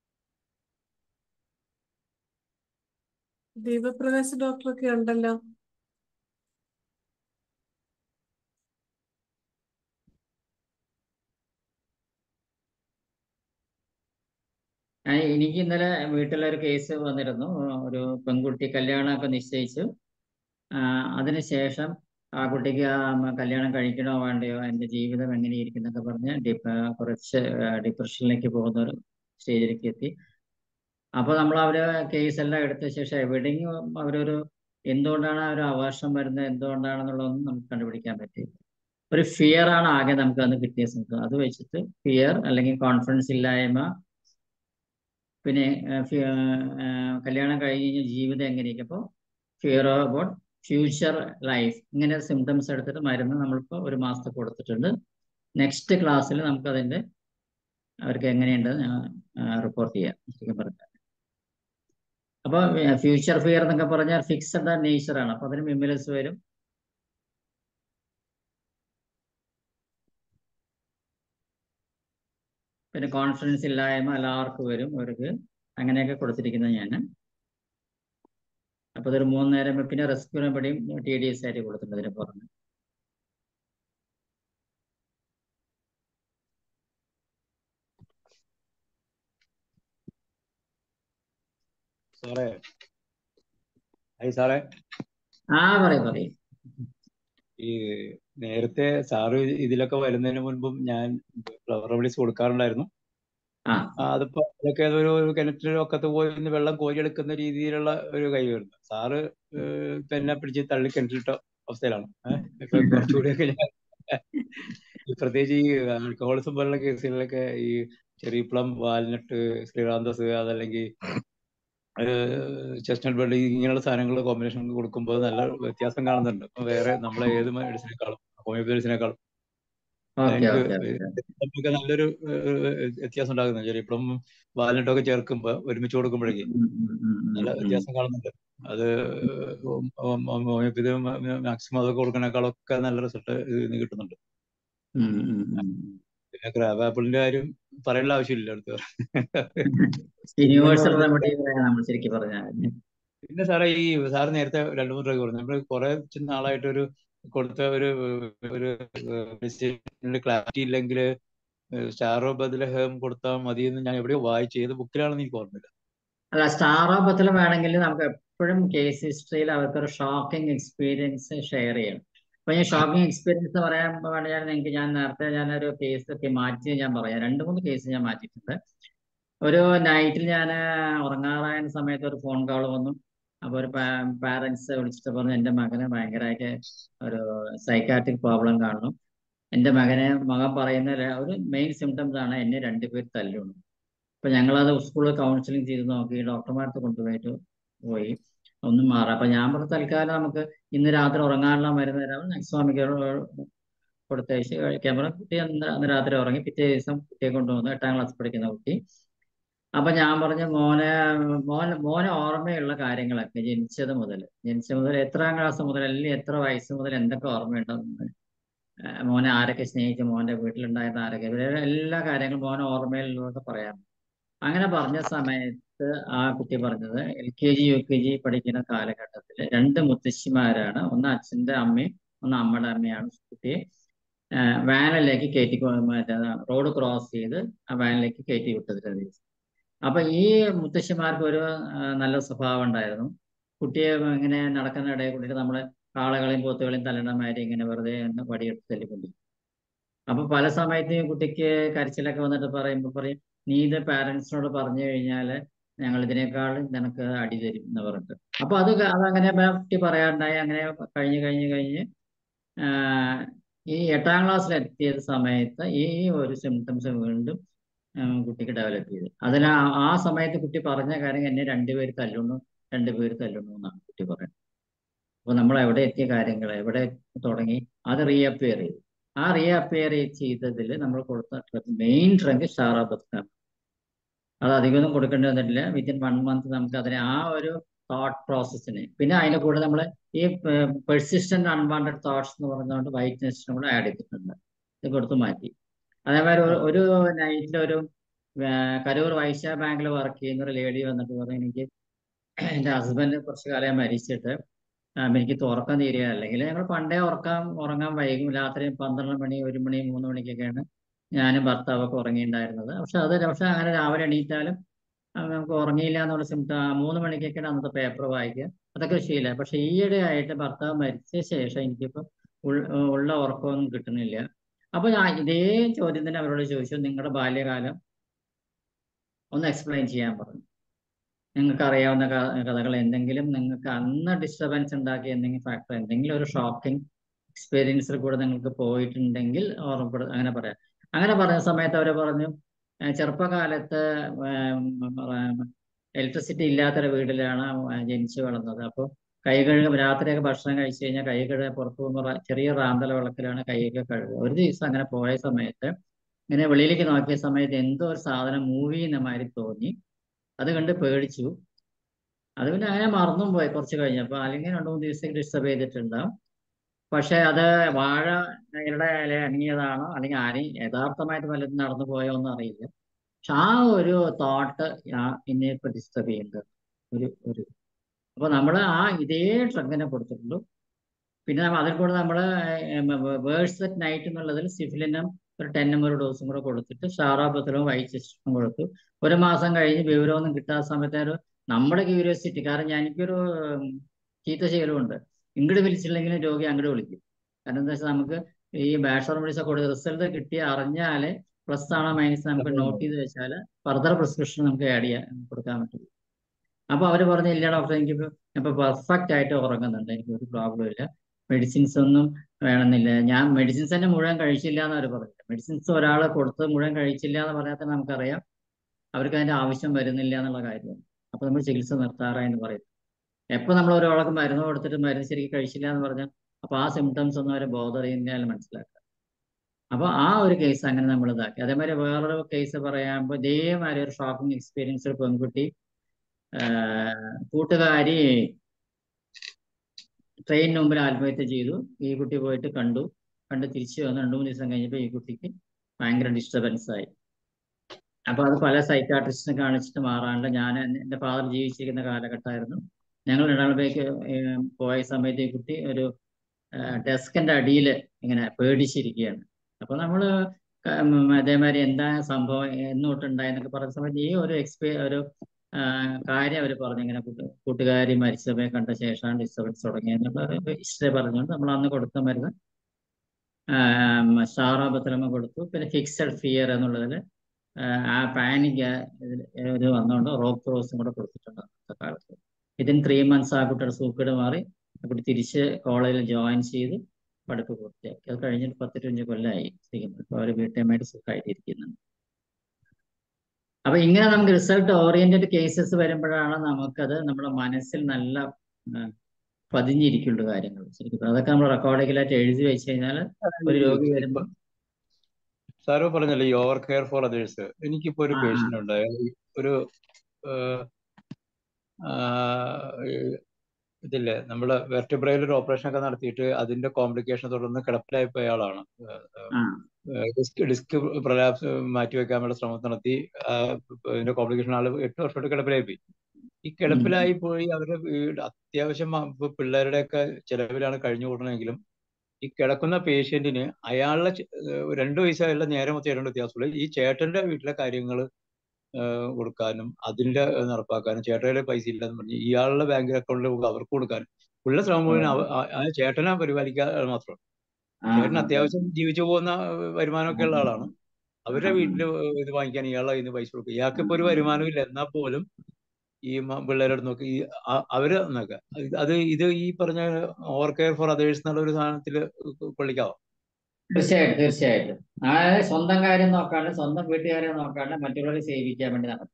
ദീപപ്രകാശ് ഡോക്ടറൊക്കെ ഉണ്ടല്ലോ എനിക്ക് ഇന്നലെ വീട്ടിലൊരു കേസ് വന്നിരുന്നു ഒരു പെൺകുട്ടി കല്യാണമൊക്കെ നിശ്ചയിച്ചു അതിനുശേഷം ആ കുട്ടിക്ക് കല്യാണം കഴിക്കണോ വേണ്ടയോ എൻ്റെ ജീവിതം എങ്ങനെയിരിക്കും എന്നൊക്കെ പറഞ്ഞ് ഡിപ കുറച്ച് ഡിപ്രഷനിലേക്ക് പോകുന്ന ഒരു സ്റ്റേജിലേക്ക് എത്തി അപ്പോൾ നമ്മൾ അവര് കേസ് എല്ലാം എടുത്ത ശേഷം എവിടെയും അവരൊരു എന്തുകൊണ്ടാണ് ആ ഒരു അവേർഷം വരുന്നത് എന്തുകൊണ്ടാണെന്നുള്ളതൊന്നും നമുക്ക് കണ്ടുപിടിക്കാൻ പറ്റില്ല ഒരു ഫിയർ ആണ് ആകെ നമുക്ക് അന്ന് കിട്ടിയ സംഭവം അത് വെച്ചിട്ട് ഫിയർ അല്ലെങ്കിൽ കോൺഫിഡൻസ് ഇല്ലായ്മ പിന്നെ ആ, ഫി- ആ, ആ, കല്യാണം കഴിഞ്ഞ് കഴിഞ്ഞ ജീവിതം എങ്ങനെയൊക്കെ അപ്പോൾ ഫിയർ അബൌട്ട് ഫ്യൂച്ചർ ലൈഫ് ഇങ്ങനെ സിംറ്റംസ് എടുത്തിട്ട് മരുന്ന് നമ്മളിപ്പോൾ ഒരു മാസത്തെ കൊടുത്തിട്ടുണ്ട് നെക്സ്റ്റ് ക്ലാസ്സിൽ നമുക്ക് അതിൻ്റെ അവർക്ക് എങ്ങനെയുണ്ടെന്ന് ഞാൻ റിപ്പോർട്ട് ചെയ്യാം ശരിക്കും പറഞ്ഞാൽ അപ്പോൾ ഫ്യൂച്ചർ ഫിയർ എന്നൊക്കെ പറഞ്ഞാൽ ഫിക്സഡ് നേച്ചറാണ് അപ്പോൾ അതിന് മിമിലസ് വരും പിന്നെ കോൺഫിഡൻസ് ഇല്ലായ്മ എല്ലാവർക്കും വരും അവർക്ക് അങ്ങനെയൊക്കെ കൊടുത്തിരിക്കുന്നത് ഞാൻ അപ്പോൾ ഇതൊരു മൂന്ന് നേരം പിന്നെ റെസ്ക്യൂറിന് പടിയും ടി ഡി എസ് ആയിട്ട് കൊടുത്തിട്ടുണ്ട് ഇതിന് പുറമെ സാറേ ഹായ് സാറേ ആ പറയും പറയും ഈ നേരത്തെ സാറ് ഇതിലൊക്കെ വരുന്നതിന് മുൻപും ഞാൻ ഫ്ലവർ റെമഡീസ് കൊടുക്കാറുണ്ടായിരുന്നു ആ ആ, അതിപ്പോ അതൊക്കെ ഒരു ഒരു കിണറ്റിലൊക്കത്ത് പോയി നിന്ന് വെള്ളം കോരിയെടുക്കുന്ന രീതിയിലുള്ള ഒരു കഴിവായിരുന്നു സാറ് ഏഹ്, ഇപ്പൊ എന്നെ പിടിച്ച് തള്ളി കിണറ്റിലിട്ട അവസ്ഥയിലാണ് ഏഹ്. ഇപ്പൊ കുറച്ചുകൂടിയൊക്കെ ഞാൻ ഈ പ്രത്യേകിച്ച് ഈ ആൽക്കഹോളിസം പോലുള്ള കേസുകളിലൊക്കെ ഈ ചെറി പ്ലം വാൽനട്ട് ശ്രീറാന്തസ് അതല്ലെങ്കിൽ ചെസ്റ്റ്നട്ട് ബെഡ് ഇങ്ങനെയുള്ള സാധനങ്ങൾ കോമ്പിനേഷൻ കൊടുക്കുമ്പോൾ നല്ല വ്യത്യാസം കാണുന്നുണ്ട് ഇപ്പൊ വേറെ നമ്മളെ ഏത് മെഡിസിനേക്കാളും ഹോമിയോപ്പതി മെഡിസിനേക്കാളും ഓക്കെ എനിക്ക് ഓക്കെ ഓക്കെ നമുക്ക് നല്ലൊരു ഏഹ്, വ്യത്യാസം ഉണ്ടാകുന്നു ചെറിയ ഇപ്പം വാൽനട്ടൊക്കെ ചേർക്കുമ്പോൾ ഒരുമിച്ച് കൊടുക്കുമ്പോഴേക്ക് നല്ല വ്യത്യാസം കാണുന്നുണ്ട് അത് ഹോമിയോപ്പതി മാക്സിമം അതൊക്കെ കൊടുക്കണേക്കാളൊക്കെ നല്ല റിസൾട്ട് ഇതിന് കിട്ടുന്നുണ്ട് പിന്നെ ക്രാബ് ആപ്പിളിന്റെ കാര്യം പറയേണ്ട ആവശ്യമില്ല അടുത്ത് യൂണിവേഴ്സൽ റെമഡി നമ്മൾ ശരിക്കും പറഞ്ഞാൽ പിന്നെ സാറേ ഈ സാറ് നേരത്തെ രണ്ടു മൂന്ന് രൂപ പറഞ്ഞു നമ്മൾ കുറെ നാളായിട്ട് ഒരു കൊടുത്ത ഒരു ഒരു ക്ലാരിറ്റി ഇല്ലെങ്കിൽ സ്റ്റാറോ ബദലഹം കൊടുത്താൽ മതി എന്ന് ഞാൻ എവിടെയോ വായിച്ചു ഏത് ബുക്കിലാണെന്ന് എനിക്ക് ഓർമ്മയില്ല അല്ല സ്റ്റാർ ഓപ്പത്തിൽ വേണമെങ്കിൽ നമുക്ക് എപ്പോഴും കേസ് ഹിസ്റ്ററിയിൽ അവർക്കൊരു ഷോക്കിംഗ് എക്സ്പീരിയൻസ് ഷെയർ ചെയ്യണം അപ്പൊ ഞാൻ ഷോക്കിംഗ് എക്സ്പീരിയൻസ് പറയാൻ വേണ്ടിയാണ് നിങ്ങൾക്ക് ഞാൻ നേരത്തെ ഞാനൊരു കേസ് ഒക്കെ മാറ്റി ഞാൻ പറയാം രണ്ട് മൂന്ന് കേസ് ഞാൻ മാറ്റിയിട്ടുണ്ട് ഒരു നൈറ്റിൽ ഞാൻ ഉറങ്ങാറായ സമയത്ത് ഒരു ഫോൺ കോൾ വന്നു അപ്പോൾ ഒരു പാരൻസ് വിളിച്ചിട്ട് പറഞ്ഞു എൻ്റെ മകന് ഭയങ്കരമായിട്ട് ഒരു സൈക്കാട്രിക് പ്രോബ്ലം കാണുന്നു എൻ്റെ മകനെ മകൻ പറയുന്ന ര- ഒരു മെയിൻ സിംറ്റംസ് ആണ് എന്നെ രണ്ടുപേർ തല്ലുന്നു അപ്പൊ ഞങ്ങളത് സ്കൂളിൽ കൗൺസിലിംഗ് ചെയ്ത് നോക്കി ഡോക്ടർമാർക്ക് കൊണ്ടുപോയിട്ട് പോയി ഒന്നും മാറാം അപ്പൊ ഞാൻ പറഞ്ഞ തൽക്കാലം നമുക്ക് ഇന്ന് രാത്രി ഉറങ്ങാനുള്ള മരുന്ന് തരാം നക്സ്വാമിക്ക് കൊടുത്തയച്ച് കഴിക്കാൻ പറഞ്ഞു കുട്ടി അന്ന് അന്ന് രാത്രി ഉറങ്ങി പിറ്റേ ദിവസം കുട്ടിയെ കൊണ്ടുവന്നു എട്ടാം ക്ലാസ് പഠിക്കുന്ന കുട്ടി അപ്പൊ ഞാൻ പറഞ്ഞു മോനെ മോൻ മോനെ ഓർമ്മയുള്ള കാര്യങ്ങളൊക്കെ ജനിച്ചത് മുതൽ ജനിച്ചത് മുതൽ എത്രാം ക്ലാസ് മുതൽ അല്ലെങ്കിൽ എത്ര വയസ്സ് മുതൽ എന്തൊക്കെ ഓർമ്മയുണ്ടെന്ന് ഏഹ് മോനെ ആരൊക്കെ സ്നേഹിച്ചു മോന്റെ വീട്ടിലുണ്ടായിരുന്ന ആരൊക്കെ ഇവരെ എല്ലാ കാര്യങ്ങളും മോനെ ഓർമ്മയിലുള്ളതൊക്കെ പറയാം അങ്ങനെ പറഞ്ഞ സമയത്ത് ആ കുട്ടി പറഞ്ഞത് L K G U K G പഠിക്കുന്ന കാലഘട്ടത്തിൽ രണ്ട് മുത്തശ്ശിമാരാണ് ഒന്ന് അച്ഛന്റെ അമ്മയും ഒന്ന് അമ്മയുടെ അമ്മയാണ് കുട്ടിയെ ആഹ് വാനിലേക്ക് കയറ്റി കൊ- മറ്റേ റോഡ് ക്രോസ് ചെയ്ത് ആ വാനിലേക്ക് കയറ്റി വിട്ടത് ഒരു ദിവസം അപ്പൊ ഈ മുത്തശ്ശിമാർക്ക് ഒരു ആഹ് നല്ല സ്വഭാവം ഉണ്ടായിരുന്നു കുട്ടിയെ ഇങ്ങനെ നടക്കുന്ന ഇടയിൽ കൂടിയിട്ട് നമ്മള് കാളകളെയും പോത്തുകളെയും തല്ലണമാതിരി ഇങ്ങനെ വെറുതെ ഒന്ന് വടിയെടുത്ത് തല്ലിക്കൊണ്ടിരിക്കും അപ്പൊ പല സമയത്തും ഈ കുട്ടിക്ക് കരച്ചിലൊക്കെ വന്നിട്ട് പറയുമ്പോൾ പറയും നീ ഇത് പാരന്റ്സിനോട് പറഞ്ഞു കഴിഞ്ഞാൽ ഞങ്ങൾ ഇതിനേക്കാൾ നിനക്ക് അടി തരും എന്ന് പറഞ്ഞിട്ട് അപ്പൊ അത് ക- അതങ്ങനെ ആ കുട്ടി പറയാറുണ്ടായി അങ്ങനെ കഴിഞ്ഞ് കഴിഞ്ഞ് കഴിഞ്ഞ് ആഹ് ഈ എട്ടാം ക്ലാസ്സിൽ എത്തിയ സമയത്ത് ഈ ഒരു സിംറ്റംസ് വീണ്ടും ഉം, കുട്ടിക്ക് ഡെവലപ്പ് ചെയ്തു അതിൽ ആ ആ സമയത്ത് കുട്ടി പറഞ്ഞ കാര്യം എന്നെ രണ്ടുപേര് തല്ലുന്നു രണ്ടുപേര് തല്ലുന്നു എന്നാണ് കുട്ടി പറയുന്നത് അപ്പൊ നമ്മൾ എവിടെ എത്തിയ കാര്യങ്ങൾ എവിടെ തുടങ്ങി അത് റീഅപ്പിയർ ചെയ്തു ആ റീഅപ്പിയർ ചെയ്തതിൽ നമ്മൾ കൊടുത്ത മെയിൻ ഡ്രഗ് ഷാറാബത്ത് അത് അധികമൊന്നും കൊടുക്കേണ്ടി വന്നിട്ടില്ല വിത്തിൻ വൺ മന്ത് നമുക്ക് അതിനെ ആ ഒരു തോട്ട് പ്രോസസ്സിന് പിന്നെ അതിന്റെ കൂടെ നമ്മൾ ഈ പെർസിസ്റ്റന്റ് അൺവാണ്ടഡ് തോട്ട്സ് എന്ന് പറഞ്ഞുകൊണ്ട് വൈറ്റ്നസിനും കൂടെ ആഡ് ചെയ്തിട്ടുണ്ട് ഇത് കൊടുത്ത് മാറ്റി അതേമാതിരി ഒരു- ഒരു നൈറ്റിൽ ഒരു ആ, കരൂർ വൈശ്യ ബാങ്കിൽ വർക്ക് ചെയ്യുന്ന ഒരു ലേഡി വന്നിട്ട് പറഞ്ഞു എനിക്ക് എൻ്റെ ഹസ്ബൻഡ് കുറച്ച് കാലം മരിച്ചിട്ട് ആ, എനിക്ക് തുറക്കാൻ തീരുക അല്ലെങ്കിൽ ഞങ്ങൾ പണ്ടേ ഉറക്കാൻ ഉറങ്ങാൻ വൈകും രാത്രി പന്ത്രണ്ട് മണി ഒരു മണി മൂന്ന് മണിക്കൊക്കെയാണ് ഞാനും ഭർത്താവൊക്കെ ഉറങ്ങിയിട്ടുണ്ടായിരുന്നത് പക്ഷെ അത് പക്ഷെ അങ്ങനെ രാവിലെ എണീറ്റാലും ആ, നമുക്ക് ഉറങ്ങിയില്ല എന്നുള്ള സിംറ്റം മൂന്ന് മണിക്കൊക്കെയാണ് അന്നത്തെ പേപ്പർ വായിക്കുക അതൊക്കെ ശീലം പക്ഷെ ഈയിടെ ആയിട്ട് ഭർത്താവ് മരിച്ച ശേഷം എനിക്കിപ്പോൾ ഉൾ- ഉള്ള ഉറക്കമൊന്നും കിട്ടുന്നില്ല അപ്പൊ ഞാൻ ഇതേ ചോദ്യം തന്നെ അവരോട് ചോദിച്ചു നിങ്ങളുടെ ബാല്യകാലം ഒന്ന് എക്സ്പ്ലെയിൻ ചെയ്യാൻ പറഞ്ഞു നിങ്ങൾക്ക് അറിയാവുന്ന ക- കഥകൾ എന്തെങ്കിലും നിങ്ങൾക്ക് അന്ന് ഡിസ്റ്റർബൻസ് ഉണ്ടാക്കിയ എന്തെങ്കിലും ഫാക്ടർ എന്തെങ്കിലും ഒരു ഷോക്കിംഗ് എക്സ്പീരിയൻസിൽ കൂടെ നിങ്ങൾക്ക് പോയിട്ടുണ്ടെങ്കിൽ ഓർമ്മപ്പെടു അങ്ങനെ പറയാം അങ്ങനെ പറഞ്ഞ സമയത്ത് അവർ പറഞ്ഞു ഏഹ് ചെറുപ്പകാലത്ത് ഇലക്ട്രിസിറ്റി ഇല്ലാത്തൊരു വീട്ടിലാണ് ജനിച്ചു വളർന്നത് അപ്പോൾ കൈ കഴുകും രാത്രിയൊക്കെ ഭക്ഷണം കഴിച്ചു കഴിഞ്ഞാൽ കൈ കഴുകാൻ പുറത്തു പോകുമ്പോൾ ചെറിയ റാന്തല വെള്ളത്തിലാണ് കൈയൊക്കെ കഴുകുക ഒരു ദിവസം അങ്ങനെ പോയ സമയത്ത് ഇങ്ങനെ വെളിയിലേക്ക് നോക്കിയ സമയത്ത് എന്തോ ഒരു സാധനം മൂവ് ചെയ്യുന്ന മാതിരി തോന്നി അത് കണ്ട് പേടിച്ചു അത് പിന്നെ അങ്ങനെ മറന്നും പോയി കുറച്ച് കഴിഞ്ഞപ്പോൾ അല്ലെങ്കിൽ രണ്ട് മൂന്ന് ദിവസത്തേക്ക് ഡിസ്റ്റർബ് ചെയ്തിട്ടുണ്ടാവും പക്ഷെ അത് വാഴ ഇലയുടെ ഇല അണിഞ്ഞതാണോ അല്ലെങ്കിൽ ആരെയും യഥാർത്ഥമായിട്ട് വല്ലതും നടന്നു പോയോ ഒന്നും അറിയില്ല പക്ഷെ ആ ഒരു തോട്ട് എന്നെ ഇപ്പൊ ഡിസ്റ്റർബ് ചെയ്യുന്നുണ്ട് ഒരു ഒരു അപ്പൊ നമ്മൾ ആ ഇതേ ഡ്രഗിനെ കൊടുത്തിട്ടുള്ളൂ പിന്നെ നമ്മ- അതിൽ കൂടെ നമ്മൾ വേഴ്സ് അറ്റ് നൈറ്റ് എന്നുള്ളതിൽ സിഫിലിനും ഒരു ടെൻ നമ്പർ ഡോസും കൂടെ കൊടുത്തിട്ട് ഷാറാബത്തിലും വൈറ്റ് കൊടുത്തു ഒരു മാസം കഴിഞ്ഞ് വിവരമൊന്നും കിട്ടാത്ത സമയത്ത് ഒരു നമ്മുടെ ക്യൂരിയോസിറ്റി കാരണം ഞാൻ എനിക്കൊരു ഉം, ചീത്ത ശീലമുണ്ട് ഇങ്ങോട്ട് വിളിച്ചില്ലെങ്കിലും രോഗി അങ്ങോട്ട് വിളിക്കും കാരണം എന്താ വെച്ചാൽ നമുക്ക് ഈ ബാഷർ മെഡിസിൻ കൊടുത്ത റിസൾട്ട് കിട്ടി അറിഞ്ഞാല് പ്ലസ് ആണോ മൈനസ് നമുക്ക് നോട്ട് ചെയ്ത് വെച്ചാൽ ഫർദർ പ്രിസ്ക്രിപ്ഷൻ നമുക്ക് ആഡ് ചെയ്യാൻ കൊടുക്കാൻ പറ്റും അപ്പൊ അവര് പറഞ്ഞു ഇല്ല ഡോക്ടർ എനിക്ക് ഇപ്പൊ പെർഫെക്റ്റ് ആയിട്ട് ഉറങ്ങുന്നുണ്ട് എനിക്ക് ഒരു പ്രോബ്ലം ഇല്ല മെഡിസിൻസ് ഒന്നും വേണമെന്നില്ല ഞാൻ മെഡിസിൻസ് തന്നെ മുഴുവൻ കഴിച്ചില്ല എന്ന് അവർ പറഞ്ഞു മെഡിസിൻസ് ഒരാൾ കൊടുത്ത് മുഴുവൻ കഴിച്ചില്ല എന്ന് പറഞ്ഞാൽ തന്നെ നമുക്കറിയാം അവർക്ക് അതിന്റെ ആവശ്യം വരുന്നില്ല എന്നുള്ള കാര്യം അപ്പൊ നമ്മൾ ചികിത്സ നിർത്താറായി എന്ന് പറയും എപ്പോൾ നമ്മൾ ഒരാൾക്ക് മരുന്ന് കൊടുത്തിട്ട് മരുന്ന് ശരിക്കും കഴിച്ചില്ല എന്ന് പറഞ്ഞാൽ അപ്പൊ ആ സിംറ്റംസ് ഒന്നും അവരെ ബോധർ ചെയ്യുന്നതിൽ മനസ്സിലാക്കുക അപ്പൊ ആ ഒരു കേസ് അങ്ങനെ നമ്മൾ ഇതാക്കി അതേമാതിരി വേറൊരു കേസ് പറയുമ്പോൾ ഇതേമാതിരി ഒരു ഷോക്കിംഗ് എക്സ്പീരിയൻസ് ഒരു പെൺകുട്ടി ആഹ് കൂട്ടുകാരി ട്രെയിനിന് മുമ്പിൽ ആത്മഹത്യ ചെയ്തു ഈ കുട്ടി പോയിട്ട് കണ്ടു കണ്ട് തിരിച്ചു വന്നു രണ്ടു മൂന്ന് ദിവസം കഴിഞ്ഞപ്പോൾ ഈ കുട്ടിക്ക് ഭയങ്കര ഡിസ്റ്റർബൻസ് ആയി അപ്പൊ അത് പല സൈക്കാട്രിസ്റ്റിനെ കാണിച്ചിട്ട് മാറാണ്ട് ഞാൻ എന്റെ ഫാദർ ജീവിച്ചിരിക്കുന്ന കാലഘട്ടമായിരുന്നു ഞങ്ങൾ രണ്ടാളുപേക്ക് പോയ സമയത്ത് ഈ കുട്ടി ഒരു ഡെസ്കിന്റെ അടിയിൽ ഇങ്ങനെ പേടിച്ചിരിക്കുകയാണ് അപ്പൊ നമ്മള് ക- ഉം അതേമാതിരി എന്താ സംഭവം എന്ന് തൊട്ടുണ്ടായെന്നൊക്കെ പറഞ്ഞ സമയത്ത് ഈ ഒരു എക്സ്പീ ഒരു ആ, കാര്യം അവർ പറഞ്ഞു ഇങ്ങനെ കൂട്ടു- കൂട്ടുകാരി മരിച്ചവയെ കണ്ട ശേഷമാണ് ഡിസ്റ്റർബൻസ് തുടങ്ങിയെന്നുള്ള ഒരു ഹിസ്റ്ററി പറഞ്ഞുകൊണ്ട് നമ്മൾ അന്ന് കൊടുത്ത മരുന്ന് ഷാറാബത്തലമ കൊടുത്തു പിന്നെ ഫിക്സഡ് ഫിയർ എന്നുള്ളതിൽ ആ പാനിക് ഇത് വന്നുകൊണ്ട് റോക്ക് ക്രോസും കൂടെ കൊടുത്തിട്ടുണ്ട് അന്നത്തെ കാലത്ത് ഇതിന് ത്രീ മന്ത്സ് ആ കുട്ടിയുടെ സൂക്കേട് മാറി ആ കുട്ടി തിരിച്ച് കോളേജിൽ ജോയിൻ ചെയ്ത് പഠിപ്പ് പൂർത്തിയാക്കി അത് കഴിഞ്ഞിട്ട് പത്തിരുപഞ്ച് കൊല്ലമായി ഇരിക്കുന്നത് അപ്പോൾ അവർ വീട്ടമ്മയായിട്ട് സുഖമായിട്ട് ഇരിക്കുന്നുണ്ട് അപ്പൊ ഇങ്ങനെ നമുക്ക് റിസൾട്ട് ഓറിയന്റഡ് കേസസ് വരുമ്പോഴാണ് നമുക്കത് നമ്മുടെ മനസ്സിൽ നല്ല ആ, പതിഞ്ഞിരിക്കുള്ളൂ കാര്യങ്ങൾ ശരിക്കും അതൊക്കെ നമ്മൾ റെക്കോർഡിക്കലായിട്ട് എഴുതി വെച്ച് കഴിഞ്ഞാൽ ഒരു രോഗി വരുമ്പോൾ സാറോ പറഞ്ഞല്ലോ ഈ ഓവർ കെയർ ഫോർ അതേഴ്സ് എനിക്കിപ്പോ ഒരു ആ, ആ. പേഷ്യന്റ് ഉണ്ട് അയാൾ ഈ ഒരു ഏഹ്, ആ, ഈ ഇതില്ലേ നമ്മള് വെർട്ടിബ്രയിൽ ഒരു ഓപ്പറേഷൻ ഒക്കെ നടത്തിയിട്ട് അതിന്റെ കോംപ്ലിക്കേഷൻ തുടർന്ന് കിടപ്പിലായി പോയ ആളാണ് ആ ഡിസ്ക് ഡിസ്ക് പ്രലാപ്സ് മാറ്റിവെക്കാനുള്ള ശ്രമം നടത്തി ആ, ഇതിന്റെ കോംപ്ലിക്കേഷൻ ആള് എട്ട് വർഷമായിട്ട് കിടപ്പിലായി പോയി ഈ കിടപ്പിലായി പോയി അവരുടെ വീട് അത്യാവശ്യം മ- ഇപ്പൊ പിള്ളേരുടെയൊക്കെ ചെലവിലാണ് കഴിഞ്ഞു കൂടണമെങ്കിലും ഈ കിടക്കുന്ന പേഷ്യന്റിന് അയാളുടെ ചെ- ഏഹ് രണ്ടു വയസ്സായുള്ള നേരെ മൊത്തം രണ്ട് വ്യത്യാസമുള്ളൂ ഈ ചേട്ടന്റെ വീട്ടിലെ കാര്യങ്ങൾ കൊടുക്കാനും അതിന്റെ നടപ്പാക്കാനും ചേട്ടയുടെ പൈസ ഇല്ലെന്ന് പറഞ്ഞ് ഇയാളുടെ ബാങ്ക് അക്കൗണ്ടിൽ അവർക്ക് കൊടുക്കാനും ഉള്ള ശ്രമം മുഴുവൻ അവ- ആ ആ ചേട്ടനെ പരിപാലിക്കാൻ മാത്രം ആ, ചേട്ടൻ ആ, അത്യാവശ്യം ജീവിച്ചു പോകുന്ന ഏഹ് വരുമാനമൊക്കെ ഉള്ള ആളാണ് അവരുടെ ആ, വീട്ടില് ഇത് വാങ്ങിക്കാൻ ഇയാളെ കയ്യിൽ നിന്ന് പൈസ കൊടുക്കും ഇയാൾക്ക് ഇപ്പൊ ഒരു വരുമാനം ഇല്ല എന്നാൽ പോലും ഈ മ- പിള്ളേരുടെ നോക്കി ഈ അ- അവര് നോക്കുക അത് ഇത് ഈ പറഞ്ഞ ഓവർ കെയർ ഫോർ അതേഴ്സ് എന്നുള്ള ഒരു സാധനത്തില് കൊള്ളിക്കാവോ തീർച്ചയായിട്ടും തീർച്ചയായിട്ടും അതായത് സ്വന്തം കാര്യം നോക്കാണ്ട് സ്വന്തം വീട്ടുകാരെ നോക്കാണ്ട് മറ്റുള്ളവരെ സേവിക്കാൻ വേണ്ടി നടക്കും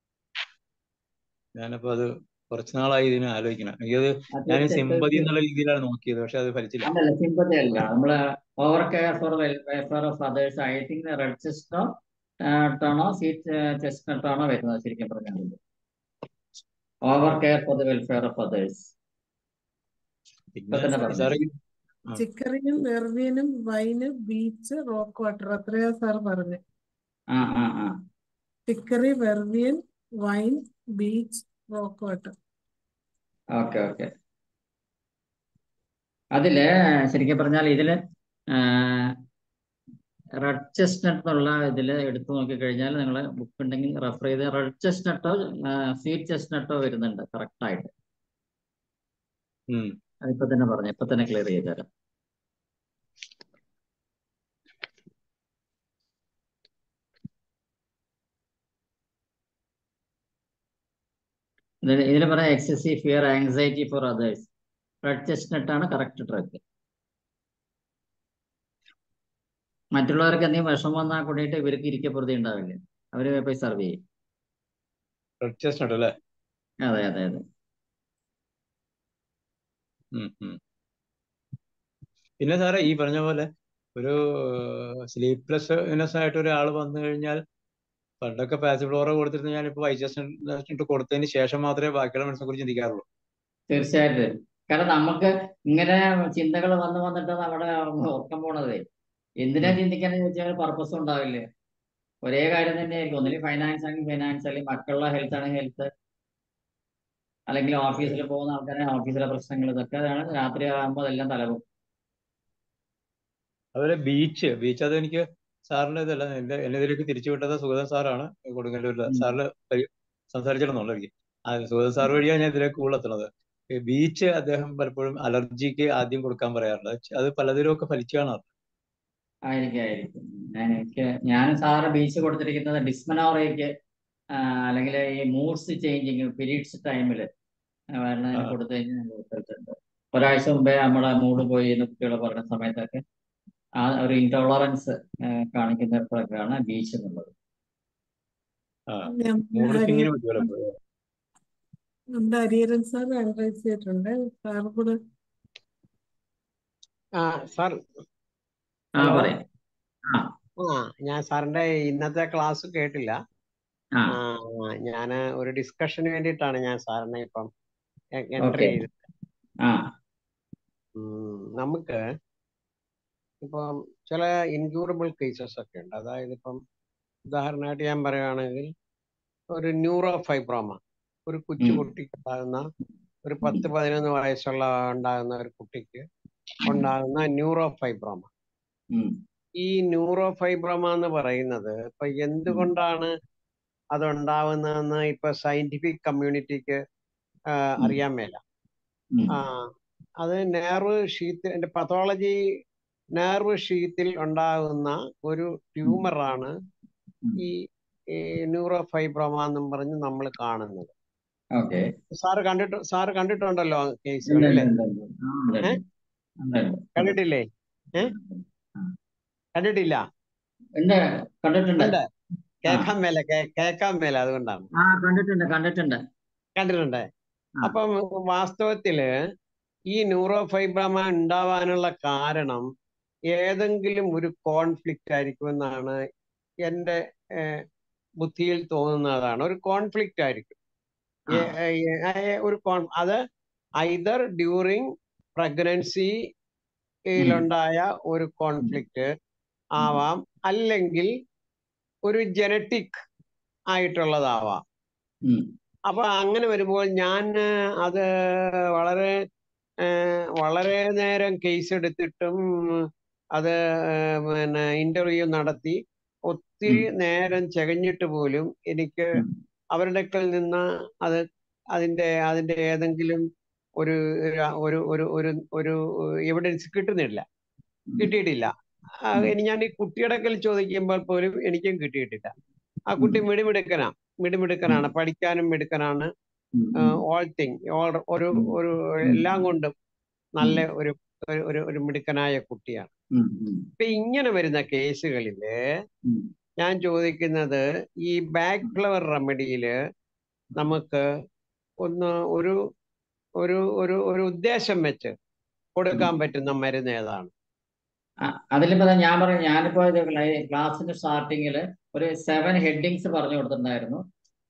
ഞാനപ്പോ അത് കുറച്ച് നാളായി ഇതിനെ ആലോചിക്കണം എനിക്കത് അത് ഞാൻ തീർച്ചയായിട്ടും സിമ്പതി എന്നുള്ള രീതിയിലാണ് നോക്കിയത് പക്ഷെ അത് ഫലിച്ചില്ല അതല്ല സിമ്പതി അല്ല നമ്മള് over care for welfare of others I think red ചെസ്റ്റോ ടോണോ സീറ്റ് ചെസ്റ്റോണോ വരുന്നത് ശരിക്കും പറഞ്ഞാൽ over care for the welfare of others ഇപ്പൊ പിന്നെ തന്നെ പറഞ്ഞു സാറേ ആ. ചിക്കറിയും വെർവിയനും വൈന് ബീച്ച് റോക്ക് വാട്ടർ അത്രയാ സാർ പറഞ്ഞു ആ ആ ആ chicory vervain vine beech rock water okay okay അതില് ശരിക്കും പറഞ്ഞാൽ ഇതില് റെഡ് ചെസ്റ്റ്നട്ട് എന്നുള്ള ഇതിൽ എടുത്തു നോക്കിക്കഴിഞ്ഞാൽ നിങ്ങൾ ബുക്ക് ഉണ്ടെങ്കിൽ റെഫർ ചെയ്ത് റെഡ് ചെസ്റ്റ്നട്ടോ സ്വീറ്റ് ചെസ്റ്റ്നട്ടോ വരുന്നുണ്ട് കറക്റ്റ് ആയിട്ട് ഉം. അതിപ്പോ തന്നെ പറഞ്ഞു ഇപ്പൊ തന്നെ ക്ലിയർ ചെയ്ത് തരാം ഇതിൽ പറയാം excessive fear anxiety for others red chestnut ആണ് കറക്റ്റ് ഡ്രഗ് മറ്റുള്ളവർക്ക് എന്തെങ്കിലും വിഷമം വന്നാൽ കൂടിയിട്ട് ഇവർക്ക് ഇരിക്കപ്പുറതി ഉണ്ടാവില്ല അവര് പോയി സർവ് ചെയ്യും റെഡ് ചെസ്റ്റ്നട്ട് അല്ലേ അതെ അതെ അതെ ഉം, ഉം. പിന്നെ സാറേ ഈ പറഞ്ഞ പോലെ ഒരു സ്ലീപ്ലെസ് ആയിട്ട് ഒരാൾ വന്നു കഴിഞ്ഞാൽ പണ്ടൊക്കെ പാസിഫ്ലോറ കൊടുത്തിരുന്ന ഞാനിപ്പോ വൈജസ്റ്റിട്ട് കൊടുത്തതിന് ശേഷം മാത്രമേ ബാക്കിയുള്ള മനുഷ്യനെ കുറിച്ച് ചിന്തിക്കാറുള്ളൂ തീർച്ചയായിട്ടും കാരണം നമുക്ക് ഇങ്ങനെ ചിന്തകൾ വന്ന് വന്നിട്ട് നമ്മുടെ ഉറക്കം പോണതേ എന്തിനാ ഉം. ചിന്തിക്കാന്ന് ചോദിച്ചാൽ പർപ്പസ് ഉണ്ടാവില്ല ഒരേ കാര്യം തന്നെയായിരിക്കും ഒന്നില്ലെങ്കിൽ ഫൈനാൻസ് ആണെങ്കിൽ ഫൈനാൻസ് അല്ലെങ്കിൽ മക്കളുടെ ഹെൽത്ത് ആണെങ്കിൽ ഹെൽത്ത് അല്ലെങ്കിൽ ഓഫീസിൽ പോകുന്ന ആൾക്കാരെ ഓഫീസിലെ പ്രശ്നങ്ങൾ ഇതൊക്കെയാണ് രാത്രി ആകുമ്പോൾ അതെല്ലാം തലവും അതുപോലെ ബീച്ച് ബീച്ച് അത് എനിക്ക് സാറിന്റെ ഇതല്ല എന്റെ എന്നെ ഇതിലേക്ക് തിരിച്ചു വിട്ടത് സുഗതൻ സാറാണ് കൊടുങ്ങല്ലൂരിലെ ഉം. സാറിന് പരി- സംസാരിച്ചിരുന്നുള്ളൂ എനിക്ക് ആ സുഗതൻ സാർ വഴിയാണ് ഞാൻ ഇതിലേക്ക് കൂടുതലെത്തുന്നത് ഈ ബീച്ച് അദ്ദേഹം പലപ്പോഴും അലർജിക്ക് ആദ്യം കൊടുക്കാൻ പറയാറുണ്ട് അത് പലതിലും ഒക്കെ ഫലിച്ചു കാണാറുണ്ട് ആയിരിക്കും ആയിരിക്കും ഞാൻ എനിക്ക് ഞാൻ സാറ് ബീച്ച് കൊടുത്തിരിക്കുന്നത് ഡിസ്മനോറയ്ക്ക് അല്ലെങ്കിൽ ഈ മൂഡ്സ് ചേഞ്ചിങ് പീരീഡ്സ് ടൈമിൽ ആ. കൊടുത്തു കഴിഞ്ഞാൽ കൊടുത്തിട്ടുണ്ട് ഒരാഴ്ച മുമ്പേ നമ്മുടെ മൂഡ് പോയി എന്ന് കുട്ടികൾ പറഞ്ഞ സമയത്തൊക്കെ ആ ഒരു ഇൻടോളറൻസ് കാണിക്കുന്നപ്പോഴൊക്കെയാണ് ബീച്ച് എന്നുള്ളത് ആ ഞാൻ മൂഡ് ഹരി സ്വിങ്ങിന് പറ്റുമല്ലോ എപ്പോഴും. നമ്മുടെ ഹരിഹരൻ സാർ ഹാൻഡ് റൈസ് ചെയ്തിട്ടുണ്ട് സാർ കൂടെ ആ സാർ ആ ഹലോ പറയാം ആ ആ ഞാൻ സാറിന്റെ ഇന്നത്തെ ക്ലാസ് കേട്ടില്ല ആ ആ ഞാൻ ഒരു ഡിസ്കഷന് വേണ്ടിയിട്ടാണ് ഞാൻ സാറിനെ ഇപ്പം എൻട്രി ഓക്കെ ചെയ്തത് ആ ഉം, നമുക്ക് ഇപ്പം ചില ഇൻക്യൂറബിൾ കേസസ് ഒക്കെ ഉണ്ട് അതായത് ഇപ്പം ഉദാഹരണമായിട്ട് ഞാൻ പറയുകയാണെങ്കിൽ ഒരു ന്യൂറോ ഫൈബ്രോമ ഒരു കൊച്ചു ഉം, കുട്ടിക്ക് ഉണ്ടാകുന്ന ഒരു ഉം, പത്ത് പതിനൊന്ന് വയസ്സുള്ള ഉണ്ടാകുന്ന ഒരു കുട്ടിക്ക് ഉം, ഉണ്ടാകുന്ന ന്യൂറോ ഫൈബ്രോമ ഉം, ഈ ന്യൂറോ ഫൈബ്രോമ എന്ന് പറയുന്നത് ഇപ്പൊ ഉം, എന്തുകൊണ്ടാണ് അതുണ്ടാവുന്നതെന്ന് ഇപ്പൊ സയന്റിഫിക് കമ്മ്യൂണിറ്റിക്ക് ഉം, അറിയാൻ മേല ഉം, ആ അത് നെർവ് ഷീത്ത് പതോളജി നെർവ് ഷീത്തിൽ ഉണ്ടാകുന്ന ഒരു ഉം, ട്യൂമറാണ് ഉം. ഈ ന്യൂറോ ഫൈബ്രോമ എന്നും പറഞ്ഞ് നമ്മൾ കാണുന്നത് ഓക്കെ സാറ് കണ്ടിട്ട് സാറ് കണ്ടിട്ടുണ്ടല്ലോ കേസുകൾ ഉണ്ട് അല്ലേ ഉണ്ട് ഉണ്ട് ഉണ്ട്. ആ ഉണ്ട് ഏ ഉണ്ട് ഉണ്ട് ഉണ്ട് കണ്ടിട്ടുണ്ട് കണ്ടിട്ടില്ലേ ഏ ആ. കണ്ടിട്ടില്ല ഉണ്ട് കണ്ടിട്ടുണ്ട് ഉണ്ട് ആ കേൾക്കാൻ മേല കേ- കേൾക്കാൻ മേല അതുകൊണ്ടാണ് ആ കണ്ടിട്ടുണ്ട് കണ്ടിട്ടുണ്ട് കണ്ടിട്ടുണ്ട് ആ അപ്പം വാസ്തവത്തില് ഈ ന്യൂറോ ഫൈബ്രോമ ഉണ്ടാവാനുള്ള കാരണം ഏതെങ്കിലും ഒരു കോൺഫ്ലിക്റ്റ് ആയിരിക്കുമെന്നാണ് എൻ്റെ ഏഹ്, ബുദ്ധിയിൽ തോന്നുന്നതാണ് ഒരു കോൺഫ്ലിക്റ്റ് ആയിരിക്കും ആ ഏ- ഏ- ഏ- ഒരു കോൺ അത് ഐദർ ഡ്യൂറിങ് പ്രഗ്നൻസി ഉം, യിലുണ്ടായ ഒരു ഉം, കോൺഫ്ലിക്റ്റ് ഉം, ആവാം അല്ലെങ്കിൽ ഒരു ജനറ്റിക് ആയിട്ടുള്ളതാവാം ഉം, അപ്പൊ അങ്ങനെ വരുമ്പോൾ ഞാൻ ഏഹ്, അത് വളരെ ഏഹ്, വളരെ നേരം കേസ് എടുത്തിട്ടും അത് ഏഹ്, പിന്നെ ഇന്റർവ്യൂ നടത്തി ഒത്തിരി ഉം, നേരം ചെകഞ്ഞിട്ട് പോലും എനിക്ക് ഉം, അവരുടെ അടുക്കൽ നിന്ന് അത് അതിന്റെ അതിന്റെ ഏതെങ്കിലും ഒരു ഒരു ഒരു ഒരു ഒരു എവിഡൻസ് കിട്ടുന്നില്ല ഉം, കിട്ടിയിട്ടില്ല ആ, ഉം, ഇനി ഞാൻ ഈ കുട്ടിയുടെ അടുക്കൽ ചോദിക്കുമ്പോൾ പോലും എനിക്കും കിട്ടിയിട്ടില്ല ആ ഉം, കുട്ടി മിടുമിടുക്കനാ ഉം, മിടുമിടുക്കനാണ് പഠിക്കാനും മിടുക്കനാണ് ഉം, ഉം, ഓൾ തിങ് ഓൾ ഒരു ഉം, ഒരു ഉം, എല്ലാം കൊണ്ടും ഉം, നല്ല ഒരു ഒരു ഒരു ഒരു മിടുക്കനായ കുട്ടിയാണ് ഉം, ഉം, ഇപ്പൊ ഇങ്ങനെ വരുന്ന കേസുകളില് ഉം, ഞാൻ ചോദിക്കുന്നത് ഈ ബാക്ക് ഫ്ലവർ റെമഡിയില് നമുക്ക് ഒന്ന് ഒരു ഒരു ഒരു ഒരു ഉദ്ദേശം വെച്ച് ഉം. കൊടുക്കാൻ പറ്റുന്ന മരുന്ന് ഏതാണ് അതിലിപ്പോ ദാ ഞാൻ പറഞ്ഞു ഞാനിപ്പോ ഇത് ക്ലാ- ക്ലാസ്സിന്റെ സ്റ്റാർട്ടിങ്ങിൽ ഒരു സെവൻ ഹെഡിങ്സ് പറഞ്ഞു കൊടുത്തിട്ടുണ്ടായിരുന്നു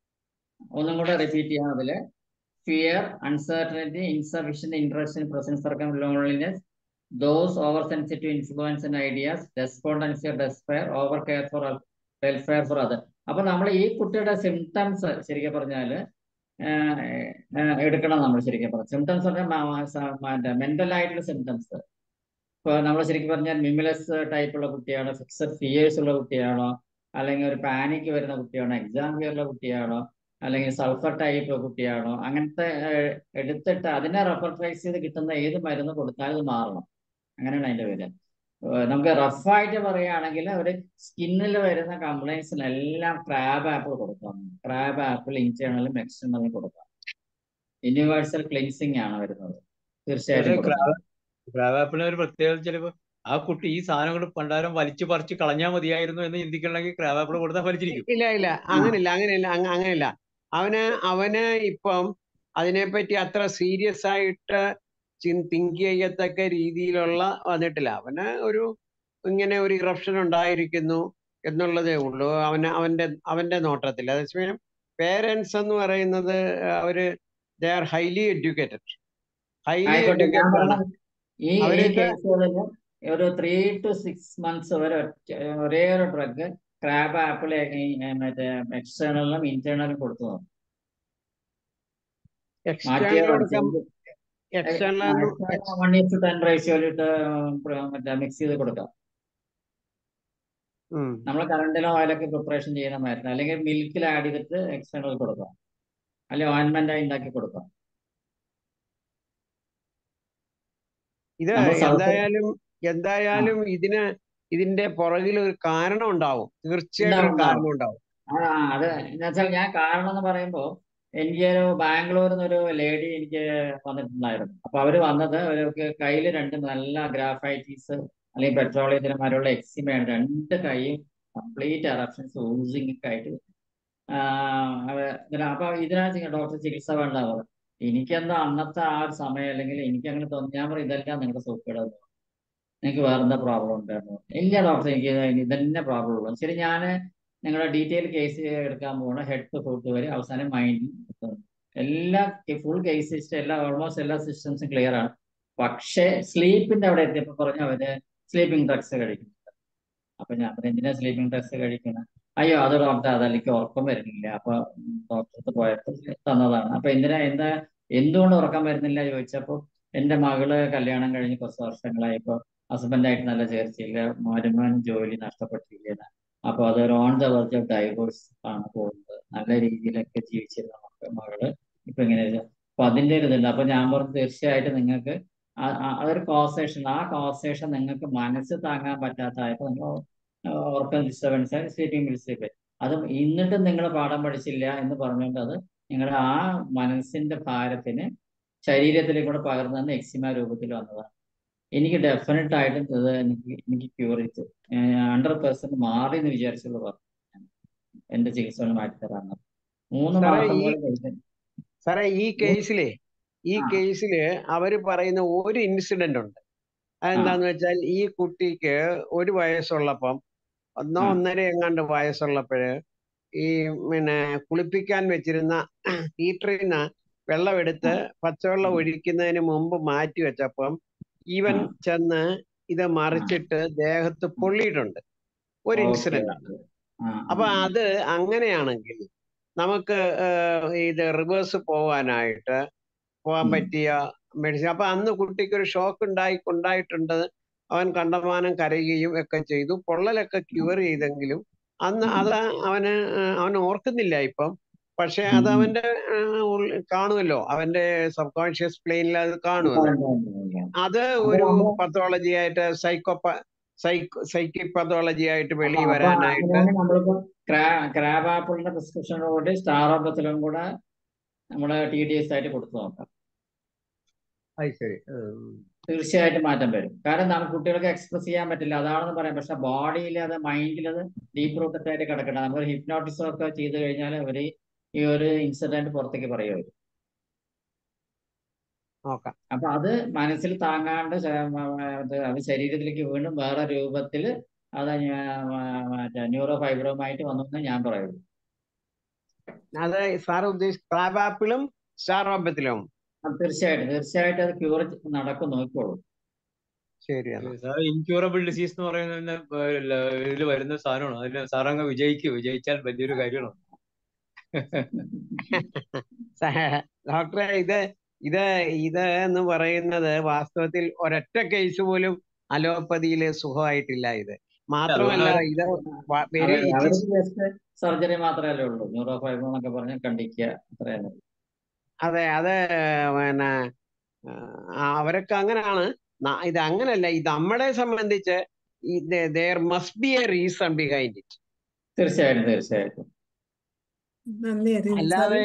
ഒന്നും കൂടെ റിപ്പീറ്റ് ചെയ്യാം അതില് fear uncertainty insufficient interest in present circum loneliness those over sensitive influence and ideas despondency despair over care for welfare for other അപ്പൊ നമ്മൾ ഈ കുട്ടിയുടെ സിംറ്റംസ് ശരിക്കും പറഞ്ഞാല് ആഹ് ആഹ് എടുക്കണം നമ്മൾ ശരിക്കും പറഞ്ഞാൽ സിംറ്റംസ് പറഞ്ഞാൽ മെന്റൽ ആയിട്ടുള്ള സിംറ്റംസ് ഇപ്പൊ നമ്മൾ ശരിക്കും പറഞ്ഞാൽ മിമിലസ് ടൈപ്പുള്ള കുട്ടിയാണോ ഫിക്സഡ് ഫിയേഴ്സ് ഉള്ള കുട്ടിയാണോ അല്ലെങ്കിൽ ഒരു പാനിക് വരുന്ന കുട്ടിയാണോ എക്സാം ഫിയറുള്ള കുട്ടിയാണോ അല്ലെങ്കിൽ സൾഫർ ടൈപ്പ് കുട്ടിയാണോ അങ്ങനത്തെ ഏഹ്, എടുത്തിട്ട് അതിനെ റെഫർട്രൈസ് ചെയ്ത് കിട്ടുന്ന ഏത് മരുന്ന് കൊടുത്താലും ഇത് മാറണം അങ്ങനെയാണ് അതിന്റെ പേര് ഏഹ്, നമുക്ക് റഫായിട്ട് പറയുകയാണെങ്കിൽ ഒരു സ്കിന്നിൽ വരുന്ന കംപ്ലൈൻസിനെല്ലാം ക്രാബ് ആപ്പിൾ കൊടുക്കാം ക്രാബ് ആപ്പിൾ ഇന്റേണലും എക്സ്റ്റേണലും കൊടുക്കാം യൂണിവേഴ്സൽ ക്ലിൻസിങ് ആണ് വരുന്നത് തീർച്ചയായിട്ടും പക്ഷേ കൊടുക്കാം ക്രാബ് ആപ്പിളിന് ഒരു പ്രത്യേകത ചിലപ്പോ ആ കുട്ടി ഈ സാധനങ്ങൾ പണ്ടാരം വലിച്ചു പറിച്ച് കളഞ്ഞാൽ മതിയായിരുന്നു എന്ന് ചിന്തിക്കണമെങ്കിൽ ക്രാബ് ആപ്പിൾ കൊടുത്താൽ വലിച്ചിരിക്കും ഇല്ല ഇല്ല അങ്ങനെയില്ല അങ്ങനെയില്ല അങ്ങ- അങ്ങനെയില്ല അവന് അവന് ഇപ്പം അതിനെപ്പറ്റി അത്ര സീരിയസ് ആയിട്ട് തിങ്ക് ചെയ്യത്തക്ക രീതിയിലുള്ള വന്നിട്ടില്ല അവന് ഒരു ഇങ്ങനെ ഒരു ഇറപ്ഷൻ ഉണ്ടായിരിക്കുന്നു എന്നുള്ളതേ ഉള്ളൂ അവന് അവന്റെ അവന്റെ നോട്ടത്തിൽ അതേസമയം പേരൻസ് എന്ന് പറയുന്നത് അവര് they are highly educated highly ആയിക്കോട്ടെ ഞാൻ എഡ്യൂക്കേറ്റഡ് ആണ് പറഞ്ഞ ഈ ഈ അവരൊക്കെ കേസുകളിൽ ഒരു ത്രീ ടു സിക്സ് മന്ത്സ് വരെ ഒറ്റ ഒരേ ഒരു ഡ്രഗ് ക്രാബ് ആപ്പിൾ മറ്റേ എക്സ്റ്റേണലും ഇന്റേണലും കൊടുത്തു നോക്കും മാറ്റിയ എക്സ്റ്റേണൽ കൊടുക്കാൻ എക്സ്റ്റേണൽ വൺ ഇസ് ടെൻ റേഷ്യോയിലിട്ട് മറ്റേ മിക്സ് ചെയ്ത് കൊടുക്കാം നമ്മൾ കറണ്ടിലോ ഓയിലൊക്കെ പ്രിപ്പറേഷൻ ചെയ്യുന്ന മരുന്ന് അല്ലെങ്കിൽ മിൽക്കിൽ ആഡ് ചെയ്തിട്ട് എക്സ്റ്റേണൽ കൊടുക്കാം അല്ലെങ്കിൽ ഓയിൻമെന്റ് ആയി ഉണ്ടാക്കി കൊടുക്കാം ഇത് നമ്മൾ സൗത്ത് എന്തായാലും എന്തായാലും ഇതിന് ഇതിന്റെ പുറകിൽ ഒരു കാരണം ഉണ്ടാവും തീർച്ചയായിട്ടും ഒരു ഉണ്ടാവും, കാരണം ഉണ്ടാവും ആ അത് എന്നുവെച്ചാൽ ഞാൻ കാരണം എന്ന് പറയുമ്പോ എനിക്ക് ഒരു ബാംഗ്ലൂരിൽ നിന്ന് ഒരു ലേഡി എനിക്ക് വന്നിട്ടുണ്ടായിരുന്നു അപ്പൊ അവര് വന്നത് അവർക്ക് കയ്യിൽ രണ്ട് നല്ല ഗ്രാഫൈറ്റീസ് അല്ലെങ്കിൽ പെട്രോളിയത്തിന് മരമുള്ള എക്സിമയാണ് രണ്ട് കൈയും കംപ്ലീറ്റ് എറപ്ഷൻസ് ഊസിങ് ഒക്കെ ആയിട്ട് ആഹ് അവ- ഇതിന- അപ്പൊ ഇതിനകത്ത് ഡോക്ടർ ചികിത്സ വേണ്ടാവുക എനിക്കെന്തോ അന്നത്തെ ആ ഒരു സമയം അല്ലെങ്കിൽ എനിക്ക് അങ്ങനെ തോന്നി ഞാൻ പറയും ഇതെല്ലാം നിങ്ങളുടെ സൂക്കേട് നിങ്ങൾക്ക് വേറെ എന്താ പ്രോബ്ലം ഉണ്ടായിരുന്നു ഇല്ല ഡോക്ടർ എനിക്ക് ഇത് ഇതന്നെ പ്രോബ്ലം ഉള്ളൂ ശരി ഞാൻ നിങ്ങളുടെ ഡീറ്റെയിൽ കേസ് എടുക്കാൻ പോകണം ഹെഡ് ടു ഫുട്ട് വരെ അവസാനം മൈൻഡിൽ എല്ലാ ഫുൾ കേസ് സിസ്റ്റം എല്ലാ ഓൾമോസ്റ്റ് എല്ലാ സിസ്റ്റംസും ക്ലിയർ ആണ് പക്ഷേ സ്ലീപ്പിന്റെ അവിടെ എത്തിയപ്പോൾ പറഞ്ഞു അവര് സ്ലീപ്പിംഗ് ഡ്രഗ്സ് കഴിക്കുന്നു അപ്പൊ ഞാൻ പറഞ്ഞു എന്തിനാ സ്ലീപ്പിംഗ് ഡ്രഗ്സ് കഴിക്കുന്നത് അയ്യോ അത് ഡോക്ടർ അതെനിക്ക് ഉറക്കം വരുന്നില്ല അപ്പൊ ഡോക്ടർക്ക് പോയപ്പോൾ തന്നതാണ് അപ്പൊ എന്തിനാ എന്താ എന്തുകൊണ്ട് ഉറക്കം വരുന്നില്ല ചോദിച്ചപ്പോ എന്റെ മകള് കല്യാണം കഴിഞ്ഞ് കുറച്ച് വർഷങ്ങളായപ്പോ ഹസ്ബൻഡായിട്ട് നല്ല ചേർച്ചയില്ല മരുമോൻ ജോലി നഷ്ടപ്പെട്ടില്ല അപ്പൊ അതൊരു on the verge of divorce ആണ് പോകുന്നത് നല്ല രീതിയിലൊക്കെ ജീവിച്ചിരുന്ന മക്ക- മകള് ഇപ്പൊ ഇങ്ങനെ ഒരു- അപ്പൊ അതിന്റെ ഒരു ഇതുണ്ട് അപ്പൊ ഞാൻ പറഞ്ഞു തീർച്ചയായിട്ടും നിങ്ങൾക്ക് ആ- ആ- അതൊരു കോസേഷൻ ആ കോസേഷൻ നിങ്ങൾക്ക് മനസ്സ് താങ്ങാൻ പറ്റാത്തതായപ്പോ നിങ്ങൾ ഉറക്കം ഡിസ്റ്റർബൻസ് സ്ലീപ്പിംഗ് ഡിസ്റ്റർബ് അത് എന്നിട്ടും നിങ്ങൾ പാഠം പഠിച്ചില്ല എന്ന് പറഞ്ഞുകൊണ്ട് അത് നിങ്ങളുടെ ആ മനസ്സിന്റെ ഭാരത്തിന് ശരീരത്തിലേക്ക് കൂടെ പകർന്നു എക്സിമ രൂപത്തിൽ വന്നതാണ് എനിക്ക് ഡെഫിനറ്റ് ആയിട്ടും ഇത് എനിക്ക് എനിക്ക് ക്യൂർ ചെയ്തു ഹൺഡ്രഡ് പെർസെന്റ് മാറി എന്ന് വിചാരിച്ചുള്ള പറഞ്ഞു എന്റെ ചികിത്സകൾ മാറ്റി തരാമെന്ന് മൂന്ന് സാറേ മാസം ഈ പോലെ കഴിക്കാൻ സാറേ ഈ കേസിലെ ഈ ആ കേസില് അവര് പറയുന്ന ഒരു ഇൻസിഡന്റ് ഉണ്ട് ആ അതെന്താന്ന് വെച്ചാൽ ഈ കുട്ടിക്ക് ഒരു വയസ്സുള്ളപ്പം ഒന്നോ ആ ഒന്നര എങ്ങാണ്ട് വയസ്സുള്ളപ്പോഴ് ഈ പിന്നെ കുളിപ്പിക്കാൻ വെച്ചിരുന്ന ഹീറ്ററിൽ നിന്ന് വെള്ളമെടുത്ത് പച്ചവെള്ളം ഒഴിക്കുന്നതിന് മുമ്പ് മാറ്റി വെച്ചപ്പം ഇവൻ ആ ചെന്ന് ഇത് ആ മറിച്ചിട്ട് ദേഹത്ത് പൊള്ളിയിട്ടുണ്ട് ഒരു ഓക്കെ ഇൻസിഡന്റ് ആണ് ഓക്കെ ആ ആ അപ്പൊ ആ അത് അങ്ങനെയാണെങ്കിൽ നമുക്ക് ഏഹ്, ഇത് റിവേഴ്സ് പോവാനായിട്ട് പോകാൻ ഉം. പറ്റിയ മെഡിസിൻ അപ്പൊ അന്ന് കുട്ടിക്ക് ഒരു ഷോക്ക് ഉണ്ടായി ഉണ്ടായിട്ടുണ്ട് അവൻ കണ്ടമാനം കരയുകയും ഒക്കെ ചെയ്തു പൊള്ളലൊക്കെ ക്യൂർ ചെയ്തെങ്കിലും അന്ന് ഉം. അത് അവന് ഏഹ്, അവൻ ഓർക്കുന്നില്ല ഇപ്പം പക്ഷെ ഉം. അത് ഉം. അവന്റെ ഏഹ്, ഉള്ളിൽ കാണുമല്ലോ അവന്റെ സബ് കോൺഷ്യസ് പ്ലെയിനിൽ അത് കാണും അത് ഉണ്ട്, ഉണ്ട്, ഉണ്ട്. അത് അപ്പൊ ഒരു നമ്മള് പത്തോളജി ആയിട്ട് സൈക്കോപ്പ സൈക്കോ സൈക്കിക് പത്തോളജി ആയിട്ട് അപ്പൊ വെളിയിൽ അപ്പൊ വരാനായിട്ട് അങ്ങനെയാണ് നമ്മളിപ്പോ ക്രാ ക്രാബ് ആപ്പിളിന്റെ പ്രിസ്ക്രിപ്ഷനോട് സ്റ്റാർ ഓപ്പത്തിലും കൂടെ നമ്മള് ടി ഡി എസ് ആയിട്ട് കൊടുത്തു നോക്കാം അത് ശരി ഉം. തീർച്ചയായിട്ടും മാറ്റം വരും കാരണം നമുക്ക് കുട്ടികൾക്ക് എക്സ്പ്രസ് ചെയ്യാൻ പറ്റില്ല അതാണെന്ന് പറയാം പക്ഷെ ബോഡിയിൽ അത് മൈൻഡിൽ അത് ഡീപ്പ് റൂട്ടഡ് ആയിട്ട് കിടക്കണം നമ്മൾ ഹിപ്നോട്ടിസം ഒക്കെ ചെയ്ത് കഴിഞ്ഞാൽ അവര് ഈ ഒരു ഇൻസിഡന്റ് പുറത്തേക്ക് പറയും അവര് നോക്കാം അപ്പൊ അത് മനസ്സിൽ താങ്ങാണ്ട് ശ- മ- മ- അത് അത് ശരീരത്തിലേക്ക് വീണ്ടും വേറെ രൂപത്തിൽ അത് ഞാ- മ- മറ്റേ ന്യൂറോ ഫൈബ്രോമായിട്ട് വന്നു ഞാൻ പറയുള്ളൂ അത് സാർ ഉദ്ദേശിച്ച ക്രാബ് ആപ്പിളും സ്റ്റാർ ഓപ്പത്തിലും അത് തീർച്ചയായിട്ടും തീർച്ചയായിട്ടും അത് ക്യൂർ നടക്കും നോക്കിക്കോളൂ ശരി എന്നാ സാർ ഇൻക്യൂറബിൾ ഡിസീസ് എന്ന് പറയുന്ന ഇതിൽ വരുന്ന സാധനമാണ് അതിന് സാറങ്ങ് വിജയിക്കും വിജയിച്ചാൽ വലിയൊരു കാര്യമാണ് ഡോക്ടറെ ഇത് ഇത് ഇത് എന്ന് പറയുന്നത് വാസ്തവത്തിൽ ഒരൊറ്റ കേസ് പോലും അലോപ്പതിയിൽ സുഖമായിട്ടില്ല ഇത് മാത്രമല്ല ഇത് വെരി അവര് ഇറ്റ് അവർക്ക് ഈസ് ജസ്റ്റ് സർജറി മാത്രമല്ലേ ഉള്ളൂ ന്യൂറോ ഫൈബ്രോ എന്നൊക്കെ പറഞ്ഞ് കണ്ടിക്കുക അത്രയാണ് അതെ അത് പിന്നെ ആ, അവരൊക്കെ അങ്ങനെയാണ് ന- ഇത് അങ്ങനല്ല ഇത് നമ്മളെ സംബന്ധിച്ച് there must be a reason behind it തീർച്ചയായിട്ടും തീർച്ചയായിട്ടും നന്ദി അരവിന്ദ് സാർ അല്ലാതെ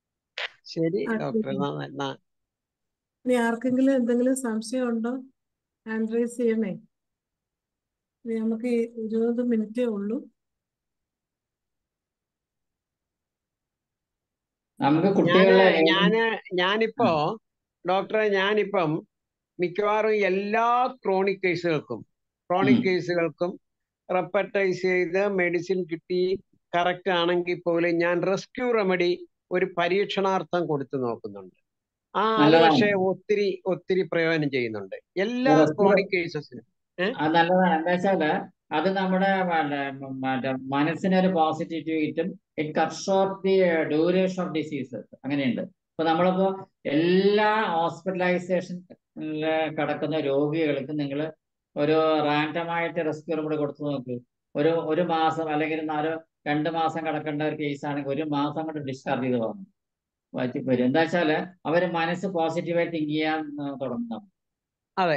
ശരി ഡോക്ടർ ഇനി ആർക്കെങ്കിലും എന്തെങ്കിലും സംശയം ഉണ്ടോ ഹാൻഡ് റൈസ് ചെയ്യണേ ഇനി നമുക്ക് ഈ ഇരുപത് മിനിറ്റേ ഉള്ളൂ നമുക്ക് ഞാന് കുട്ടികളുടെ ഞാന് ഞാനിപ്പോ ഡോക്ടറെ ഞാനിപ്പം മിക്കവാറും എല്ലാ ക്രോണിക് കേസുകൾക്കും ക്രോണിക് ഉം. കേസുകൾക്കും റെപ്പറ്റൈസ് ചെയ്ത് മെഡിസിൻ കിട്ടി കറക്റ്റ് ആണെങ്കിൽ പോലും ഞാൻ റെസ്ക്യൂ റെമഡി ഒരു പരീക്ഷണാർത്ഥം കൊടുത്തു നോക്കുന്നുണ്ട് ആ അത് നല്ലതാണ്. പക്ഷേ ഒത്തിരി ഒത്തിരി പ്രയോജനം ചെയ്യുന്നുണ്ട് എല്ലാ Rescue- ക്രോണിക് കേസസിനും അത് നല്ലതാണ് എന്താ വെച്ചാല് അത് നമ്മുടെ മറ്റേ മറ്റേ മനസ്സിനൊരു പോസിറ്റിവിറ്റി കിട്ടും it cut short the duration of disease അങ്ങനെയുണ്ട് ഇപ്പൊ നമ്മളിപ്പോ എല്ലാ ഹോസ്പിറ്റലൈസേഷൻ കിടക്കുന്ന രോഗികൾക്ക് നിങ്ങൾ ഒരു റാൻഡമായിട്ട് റെസ്ക്യൂ കൂടെ കൊടുത്തു നോക്ക് ഒരു ഒരു മാസം അല്ലെങ്കിൽ നാല് രണ്ട് മാസം കിടക്കേണ്ട ഒരു കേസ് ആണെങ്കിൽ ഒരു മാസം കൊണ്ട് ഡിസ്ചാർജ് ചെയ്ത് പോകുന്നു വരും വരും എന്താ വെച്ചാല് അവര് മനസ്സ് പോസിറ്റീവായി തിങ്ക് ചെയ്യാൻ ആ, തുടങ്ങുന്നു അതെ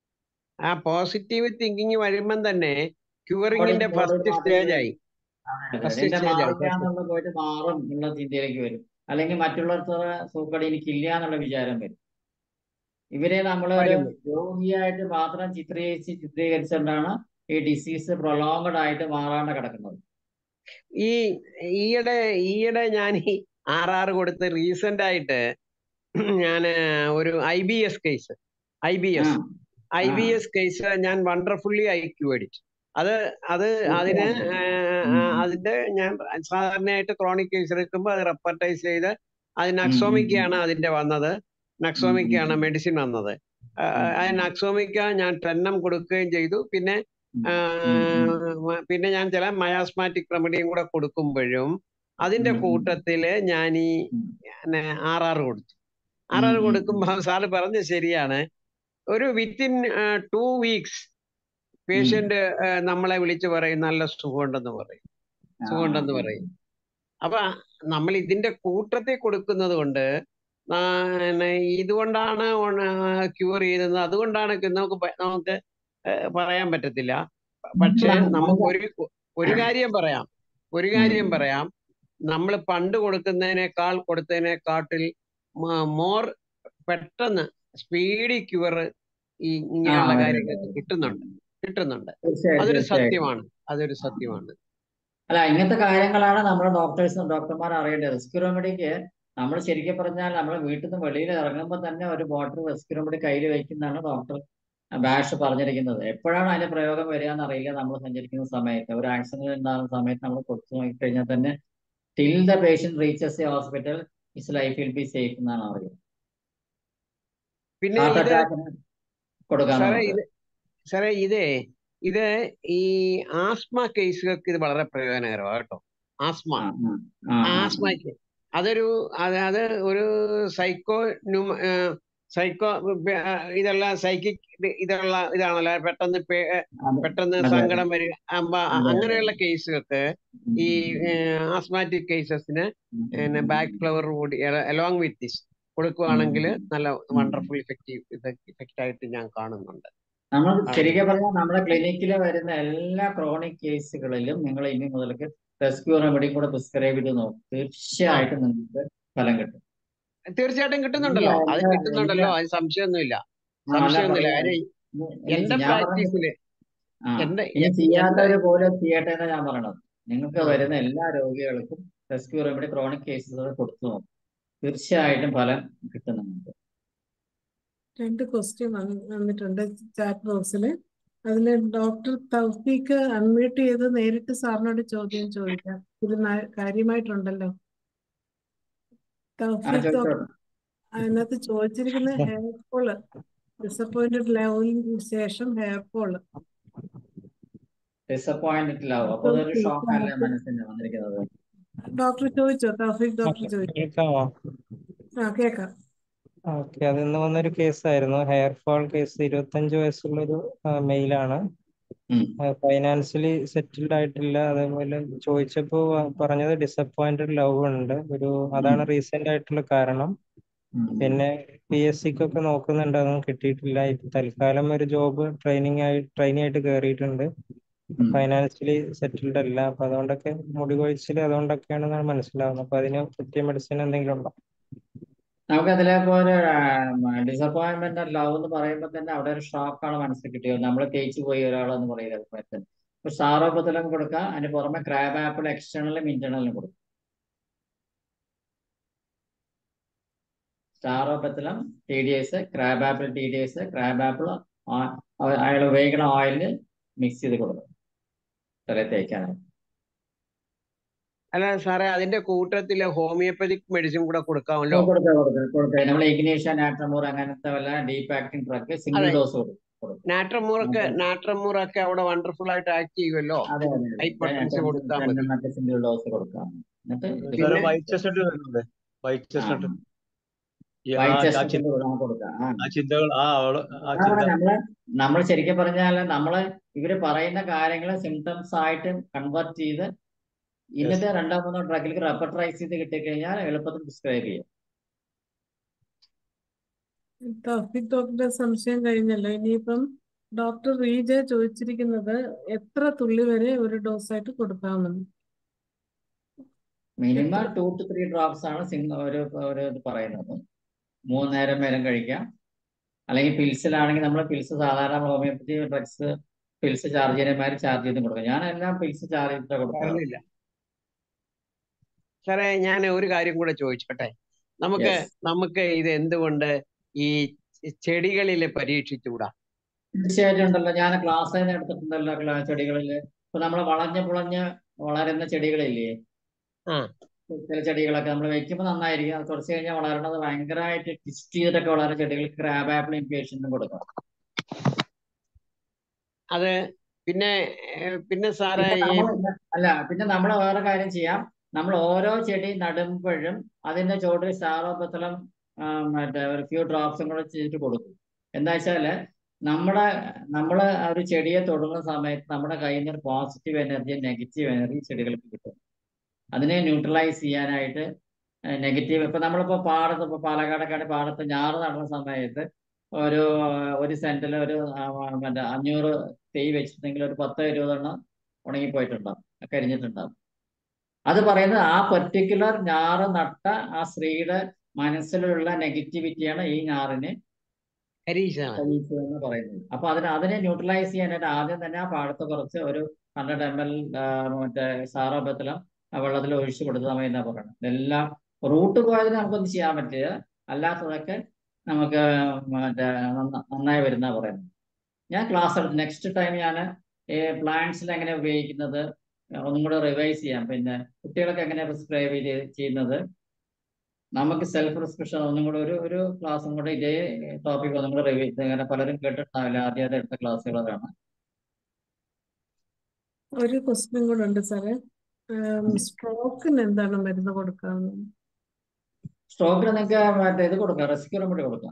ആ പോസിറ്റീവ് തിങ്കിങ് വരുമ്പം തന്നെ ക്യൂറിങ്ങിന്റെ ഫസ്റ്റ് സ്റ്റേജ് ആയി First എന്റെ stage ആയി, മാറില്ല first. എന്നുള്ള പോയിട്ട് മാറും എന്നുള്ള ചിന്തയിലേക്ക് വരും അല്ലെങ്കിൽ മറ്റുള്ളവർക്ക് സൂക്കടി എനിക്കില്ല എന്നുള്ള വിചാരം വരും ഇവരെ നമ്മളൊരു വരും. രോഗിയായിട്ട് മാത്രം ചിത്രീകരിച്ച് ചിത്രീകരിച്ചുകൊണ്ടാണ് ഈ ഡിസീസ് പ്രൊലോങ്ഡ് ആയിട്ട് മാറാണ്ട് കിടക്കുന്നത് ഈ ഈയിടെ ഈയിടെ ഞാൻ ഈ ആർ ആർ കൊടുത്ത് റീസെന്റ് ആയിട്ട് ഞാൻ ഒരു I B S case I B ആ, എസ് ഐ ബി ആ. എസ് കേസ് ഞാൻ വണ്ടർഫുള്ളി ഐ ക്യു എഡിറ്റ് അത് അത് അതിന് ആ, അതിന്റെ ഞാൻ സാധാരണയായിട്ട് ക്രോണിക് കേസ് എടുക്കുമ്പോൾ അത് റെപ്പർട്ടൈസ് ചെയ്ത് അത് നക്സോമിക്കയാണ് അതിന്റെ വന്നത് നക്സോമിക്കയാണ് മെഡിസിൻ വന്നത് ആ, ആ നക്സോമിക്ക ഞാൻ ടെന്നം കൊടുക്കുകയും ചെയ്തു പിന്നെ ആ, പിന്നെ ഞാൻ ചില മയാസ്മാറ്റിക് റെമഡിയും കൂടെ കൊടുക്കുമ്പോഴും അതിന്റെ ഉം, ഉം. കൂട്ടത്തില് ഞാൻ ഈ ആർ ആർ കൊടുത്തു ആർ ആർ ഉം, ഉം, കൊടുക്കുമ്പോൾ സാറ് പറഞ്ഞ ശരിയാണ് ഒരു വിത്തിൻ ടു വീക്സ് പേഷ്യന്റ് നമ്മളെ വിളിച്ച് പറയും നല്ല സുഖമുണ്ടെന്ന് പറയും സുഖമുണ്ടെന്ന് പറയും അപ്പൊ നമ്മൾ ഇതിന്റെ കൂട്ടത്തിൽ കൊടുക്കുന്നത് കൊണ്ട് ആ, പിന്നെ ഇതുകൊണ്ടാണ് ക്യൂർ ചെയ്തത് അതുകൊണ്ടാണ് ക- നമുക്ക് പ- നമുക്ക് ഏഹ് പറയാൻ പറ്റത്തില്ല പക്ഷെ നമുക്ക് ഒരു ഒരു കാര്യം പറയാം ഒരു കാര്യം ഉം. പറയാം നമ്മൾ പണ്ട് കൊടുക്കുന്നതിനേക്കാൾ കൊടുത്തതിനെക്കാട്ടിൽ മോർ പെട്ടെന്ന് സ്പീഡി ക്യൂർ ഈ ഇങ്ങനെയുള്ള ആ, കാര്യങ്ങൾക്ക് കിട്ടുന്നുണ്ട് കിട്ടുന്നുണ്ട് തീർച്ചയായും, അതൊരു തീർച്ചയായും. സത്യമാണ് അതൊരു സത്യമാണ് അല്ല ഇങ്ങനത്തെ കാര്യങ്ങളാണ് നമ്മുടെ ഡോക്ടേഴ്സും ഡോക്ടർമാർ അറിയേണ്ടത് റെസ്ക്യൂ റെമഡിക്ക് നമ്മൾ ശരിക്കും പറഞ്ഞാൽ നമ്മൾ വീട്ടിൽ നിന്ന് വെളിയിൽ ഇറങ്ങുമ്പോൾ തന്നെ ഒരു ബോട്ടിൽ റെസ്ക്യൂ റെമഡി കയ്യിൽ വയ്ക്കുന്നതാണ് ഡോക്ടർ ബാഷ് പറഞ്ഞിരിക്കുന്നത് എപ്പോഴാണ് അതിന്റെ പ്രയോഗം വരിക എന്നറിയില്ല നമ്മൾ സഞ്ചരിക്കുന്ന സമയത്ത് ഒരു ആക്സിഡന്റ് ഉണ്ടാകുന്ന സമയത്ത് നമ്മൾ കൊടുത്തു നോക്കിക്കഴിഞ്ഞാൽ തന്നെ till the patient reaches a hospital is life will be safe എന്നാണ് അറിയുന്നത് പിന്നെ ഹാർട്ട് ഇത് അറ്റാക്കിന് കൊടുക്കാൻ സാറേ നമുക്ക് ഇത് സാറേ ഇതേ ഇത് ഈ ആസ്മ കേസുകൾക്ക് ഇത് വളരെ പ്രയോജനകരമാണ് കേട്ടോ ആസ്മ ആ, ആ, ആ, ആ. ആസ്മയ്ക്ക് അതൊരു അത് അത് ഒരു സൈക്കോ ന്യൂമ സൈക്കോ ഇതെല്ലാം സൈക്കിക് ഇതുള്ള ഇതാണല്ലോ പെട്ടെന്ന് പേ- അതെ, പെട്ടെന്ന് അതെ. സങ്കടം വരിക അമ്പ- അതെ, അതെ. അങ്ങനെയുള്ള കേസുകൾക്ക് ഉം, ഈ ഉം, ആസ്മാറ്റിക് കേസസിന് ഉം, ഉം, പിന്നെ ഉം. ബാക്ക് ഫ്ലവർ കൂടി അലോങ് വിത്ത് ദിസ് കൊടുക്കുവാണെങ്കിൽ നല്ല വണ്ടർഫുൾ ഇഫക്റ്റീവ് ഇഫക്റ്റ് ആയിട്ട് ഞാൻ കാണുന്നുണ്ട് നമ്മൾ ആ. ശരിക്കും പറഞ്ഞാൽ നമ്മുടെ ക്ലിനിക്കിൽ വരുന്ന എല്ലാ ക്രോണിക് കേസുകളിലും നിങ്ങൾ ഇനി മുതൽക്ക് റെസ്ക്യൂ റെമഡി കൂടെ പ്രിസ്ക്രൈബ് ചെയ്ത് നോക്കും തീർച്ചയായിട്ടും നിങ്ങൾക്ക് ഫലം കിട്ടും തീർച്ചയായിട്ടും കിട്ടുന്നുണ്ടല്ലോ ഇല്ല, അത് ഇല്ല, കിട്ടുന്നുണ്ടല്ലോ അത് സംശയമൊന്നുമില്ല ആ, അല്ല, സംശയമൊന്നുമില്ല പറയാം. കാര്യം ഇനി- ഇനി എന്റെ ഞാൻ പറഞ്ഞത് പ്രാക്ടീസില് ആ, എന്റെ ഇനി എ- ചെയ്യാത്തവര് പോലും ചെയ്യട്ടെ എന്ന് ഞാൻ പറയണത് നിങ്ങൾക്ക് ആ. വരുന്ന എല്ലാ രോഗികൾക്കും റെസ്ക്യൂ റെമഡി ക്രോണിക് കേസുകൾ കൊടുത്തു നോക്കും തീർച്ചയായിട്ടും ഫലം കിട്ടും നിങ്ങൾക്ക് രണ്ട് ക്വസ്റ്റ്യൻ വന്നിട്ടുണ്ട് ചാറ്റ് ബോക്സിൽ അതിൽ ഡോക്ടർ തൗഫീക്ക് അൺമ്യൂട്ട് ചെയ്ത് നേരിട്ട് സാറിനോട് ചോദ്യം ചോദിക്കാം ഇത് ന- കാര്യമായിട്ടുണ്ടല്ലോ ആ തൗഫീക്ക് ചോദിച്ചോട്ടെ ഡോക്ടർ അതിനകത്ത് ചോദിച്ചിരിക്കുന്ന ഹെയർ ഫോള് ഡിസപ്പോയിന്റഡ് ലെവലിന് ശേഷം ഹെയർ ഫോള് ഡിസപ്പോയിന്റഡിലാവും അപ്പൊ അതൊരു ഷോക്കല്ലേ മനസ്സിന് വന്നിരിക്കുന്നത് ഡോക്ടർ ചോദിച്ചോ തൗഫീഖ് ഡോക്ടർ ചോദിച്ചു കേൾക്കാമോ ആ കേക്കാം ഓക്കെ അത് ഇന്ന് വന്നൊരു കേസായിരുന്നു ഹെയർ ഫോൾ കേസ് ഇരുപത്തഞ്ച് വയസ്സുള്ളൊരു മെയിലാണ് ഉം. ഫൈനാൻഷ്യലി സെറ്റിൽഡ് ആയിട്ടില്ല അതേപോലെ ചോദിച്ചപ്പോൾ പറഞ്ഞത് ഡിസപ്പോയിന്റഡ് ലവ് ഉണ്ട് ഒരു അതാണ് റീസെന്റ് ആയിട്ടുള്ള കാരണം ഉം. പിന്നെ പി എസ് സിക്കൊക്കെ നോക്കുന്നുണ്ട് അതൊന്നും കിട്ടിയിട്ടില്ല ഇപ്പൊ തൽക്കാലം ഒരു ജോബ് ട്രെയിനിങ് ആയി ട്രെയിനി ആയിട്ട് കയറിയിട്ടുണ്ട് ഉം. ഫൈനാൻഷ്യലി സെറ്റിൽഡ് അല്ല അപ്പൊ അതുകൊണ്ടൊക്കെ മുടി കൊഴിച്ചിൽ അതുകൊണ്ടൊക്കെയാണെന്നാണ് മനസ്സിലാവുന്നത് അപ്പൊ അതിന് പറ്റിയ മെഡിസിൻ എന്തെങ്കിലും ഉണ്ടോ നമുക്ക് അതിലേക്ക് ഒരു ഡിസപ്പോയിന്റ്മെന്റ് ലവ് എന്ന് പറയുമ്പോൾ തന്നെ അവിടെ ഒരു ഷോക്കാണ് മനസ്സിൽ കിട്ടിയത് നമ്മൾ തേച്ചു പോയി ഒരാളെന്ന് പറയുന്നത് തന്നെ ഇപ്പൊ സാറോപത്തിലും കൊടുക്കാം അതിന് പുറമെ ക്രാബ് ആപ്പിൾ എക്സ്റ്റേണലും ഇന്റേണലും കൊടുക്കും സ്റ്റാറോപത്തിലും T D S crab apple T D S crab apple അയാൾ ഉപയോഗിക്കുന്ന ഓയിലിൽ മിക്സ് ചെയ്ത് കൊടുക്കും തലയിൽ തേക്കാനായിട്ട് അല്ല സാറേ അതിന്റെ കൂട്ടത്തില് ഹോമിയോപ്പതിക് മെഡിസിൻ കൂടെ കൊടുക്കാമല്ലോ കൊടുക്കുക കൊടുക്കുക കൊടുക്കുക നമ്മൾ ഇഗ്നീഷ്യ നാട്രമൂർ അങ്ങനത്തെ വല്ല ഡീപ്പ് ആക്ടിങ് ഡ്രഗ് സിംഗിൾ അതെ. ഡോസ് കൊടുക്കും കൊടുക്കും നാട്രമൂറൊക്കെ നാട്രമൂറൊക്കെ അവിടെ വണ്ടർഫുൾ ആയിട്ട് ആക്ട് ചെയ്യുമല്ലോ അതെ അതെ ഹൈപ്പർടെൻഷൻ കൊടുത്താൽ മതി മറ്റേ സിംഗിൾ ഡോസ് കൊടുക്കാം എന്നിട്ട് ഇത് പിന്നെ- സാറേ വൈറ്റ് ചെസ്റ്റഡ് വരുന്നുണ്ട് വൈറ്റ് ചെസ്റ്റഡ് ഈ ആ- വൈറ്റ് ആ ചെസ്റ്റ് ചിന്ത- കൊടുക്കാം കൊടുക്കാം ആ ആ ചിന്തകൾ ആ അവള് ആ അതാണ് ചിന്ത നമ്മള് നമ്മൾ ശരിക്കും പറഞ്ഞാൽ നമ്മള് ഇവര് പറയുന്ന കാര്യങ്ങൾ സിംറ്റംസ് ആയിട്ട് കൺവേർട്ട് ചെയ്ത് ഇന്നത്തെ രണ്ടോ മൂന്നോ ഡ്രഗിലേക്ക് റെപ്പർട്ടറൈസ് ചെയ്ത് കിട്ടിക്കഴിഞ്ഞാൽ എളുപ്പത്തിൽ പ്രിസ്ക്രൈബ് ചെയ്യും തൗഫീഖ് ഡോക്ടറുടെ സംശയം കഴിഞ്ഞല്ലോ ഇനിയിപ്പം ഡോക്ടർ റീജ ചോദിച്ചിരിക്കുന്നത് എത്ര തുള്ളി വരെ ഒരു ഡോസായിട്ട് കൊടുക്കാമെന്ന് minimum two two three drops ആണ് സിംഗ് ഒരു ഒരു ഇത് പറയുന്നത് മൂന്ന് നേരം നേരം കഴിക്കാം അല്ലെങ്കിൽ പിൽസിലാണെങ്കിൽ നമ്മൾ പിൽസ് സാധാരണ ഹോമിയോപ്പതി ഡ്രഗ്സ് പിൽസ് ചാർജ് ചെയ്യുന്നമാര് ചാർജ് ചെയ്തും കൊടുക്കാം ഞാൻ എല്ലാം പിൽസ് ചാർജ് ചെയ്തിട്ട് കൊടുക്കാം പറഞ്ഞില്ല സാറേ ഞാൻ ഒരു കാര്യം കൂടെ ചോദിച്ചോട്ടെ നമുക്ക് Yes. നമുക്ക് ഇത് എന്തുകൊണ്ട് ഈ ചെടികളിൽ പരീക്ഷിച്ചുകൂടാ തീർച്ചയായിട്ടും ഉണ്ടല്ലോ ഞാൻ ക്ലാസ് തന്നെ എടുത്തിട്ടുണ്ടല്ലോ ക്ലാ- ചെടികളില് ഇപ്പൊ നമ്മൾ വളഞ്ഞ് പുളഞ്ഞ് വളരുന്ന ചെടികളില്ലേ ആ. ചില ചെടികളൊക്കെ നമ്മൾ വെക്കുമ്പോൾ നന്നായിരിക്കും അത് കുറച്ച് കഴിഞ്ഞാൽ വളരണത് ഭയങ്കരമായിട്ട് ട്വിസ്റ്റ് ചെയ്തിട്ടൊക്കെ വളരുന്ന ചെടികൾക്ക് ക്രാബ് ആപ്പിൾ ഇൻഫ്യൂഷനും കൊടുക്കാം അത് പിന്നെ ഏഹ്, പിന്നെ സാറേ പിന്നെ ഈ നമ്മള് അല്ല പിന്നെ നമ്മൾ വേറെ കാര്യം ചെയ്യാം നമ്മൾ ഓരോ ചെടി നടുമ്പോഴും അതിന്റെ ചോട്ടിൽ സ്റ്റാറോപത്തലം മറ്റേ ഒരു ഫ്യൂ ഡ്രോപ്സും കൂടെ ചെയ്തിട്ട് കൊടുക്കും എന്താ വെച്ചാല് നമ്മുടെ നമ്മള് ആ ഒരു ചെടിയെ തൊടുന്ന സമയത്ത് നമ്മുടെ കയ്യിൽ നിന്ന് ഒരു പോസിറ്റീവ് എനർജി നെഗറ്റീവ് എനർജി ചെടികൾക്ക് കിട്ടും അതിനെ ന്യൂട്രലൈസ് ചെയ്യാനായിട്ട് നെഗറ്റീവ് ഇപ്പൊ നമ്മളിപ്പോ പാടത്ത് ഇപ്പൊ പാലക്കാടൊക്കെ പാടത്ത് ഞാറ് നടുന്ന സമയത്ത് ഒരു ഒരു സെന്റിൽ ഒരു ആ, മറ്റേ അഞ്ഞൂറ് തൈ വെച്ചിട്ടുണ്ടെങ്കിൽ ഒരു പത്തോ ഇരുപതെണ്ണം ഉണങ്ങിപ്പോയിട്ടുണ്ടാവും കരിഞ്ഞിട്ടുണ്ടാവും അത് പറയുന്നത് ആ പെർട്ടിക്കുലർ ഞാറ് നട്ട ആ സ്ത്രീയുടെ മനസ്സിലുള്ള നെഗറ്റിവിറ്റിയാണ് ഈ ഞാറിന് ഹരീഷാണ് കഴിച്ചത് എന്ന് പറയുന്നത് അപ്പൊ അതിന് അതിനെ ന്യൂട്രലൈസ് ചെയ്യാനായിട്ട് ആദ്യം തന്നെ ആ പാടത്ത് കുറച്ച് ഒരു ഹൺഡ്രഡ് എം എൽ മറ്റേ സാറോബത്തിലും വെള്ളത്തിൽ ഒഴിച്ചു കൊടുത്താൽ മതി എന്നാ പറയുന്നത് ഇതെല്ലാം റൂട്ട് പോയതിന് നമുക്കൊന്നും ചെയ്യാൻ പറ്റില്ല അല്ലാത്തതൊക്കെ നമുക്ക് മറ്റേ നന്ന- നന്നായി വരുന്ന പറയുന്നത് ഞാൻ ക്ലാസ് എടുത്ത് നെക്സ്റ്റ് ടൈം ഞാൻ പ്ലാന്റ്സിൽ എങ്ങനെ ഉപയോഗിക്കുന്നത് ഒന്നും കൂടെ റിവൈസ് ചെയ്യാം പിന്നെ കുട്ടികളൊക്കെ എങ്ങനെ പ്രിസ്ക്രൈബ് ചെയ്യുന്നത് നമുക്ക് സെൽഫ് പ്രിസ്ക്രിപ്ഷൻ ഒന്നും കൂടെ ഒരു ഒരു ക്ലാസ്സും കൂടെ ഇതേ ടോപ്പിക് ഒന്നും കൂടെ റിവൈസ് അങ്ങനെ പലരും കേട്ടിട്ടുണ്ടാവില്ല ആദ്യം എടുത്ത ക്ലാസ്സുകളാണ് ഒരു ക്വസ്റ്റ്യൻ കൂടെ ഉണ്ട് സാറേ സ്ട്രോക്കിന് എന്താണ് മരുന്ന് കൊടുക്കാവുന്നത് സ്ട്രോക്കിന് നിങ്ങൾക്ക് മറ്റേ ഇത് കൊടുക്കാം റെസ്ക്യൂ റെമഡി കൊടുക്കാം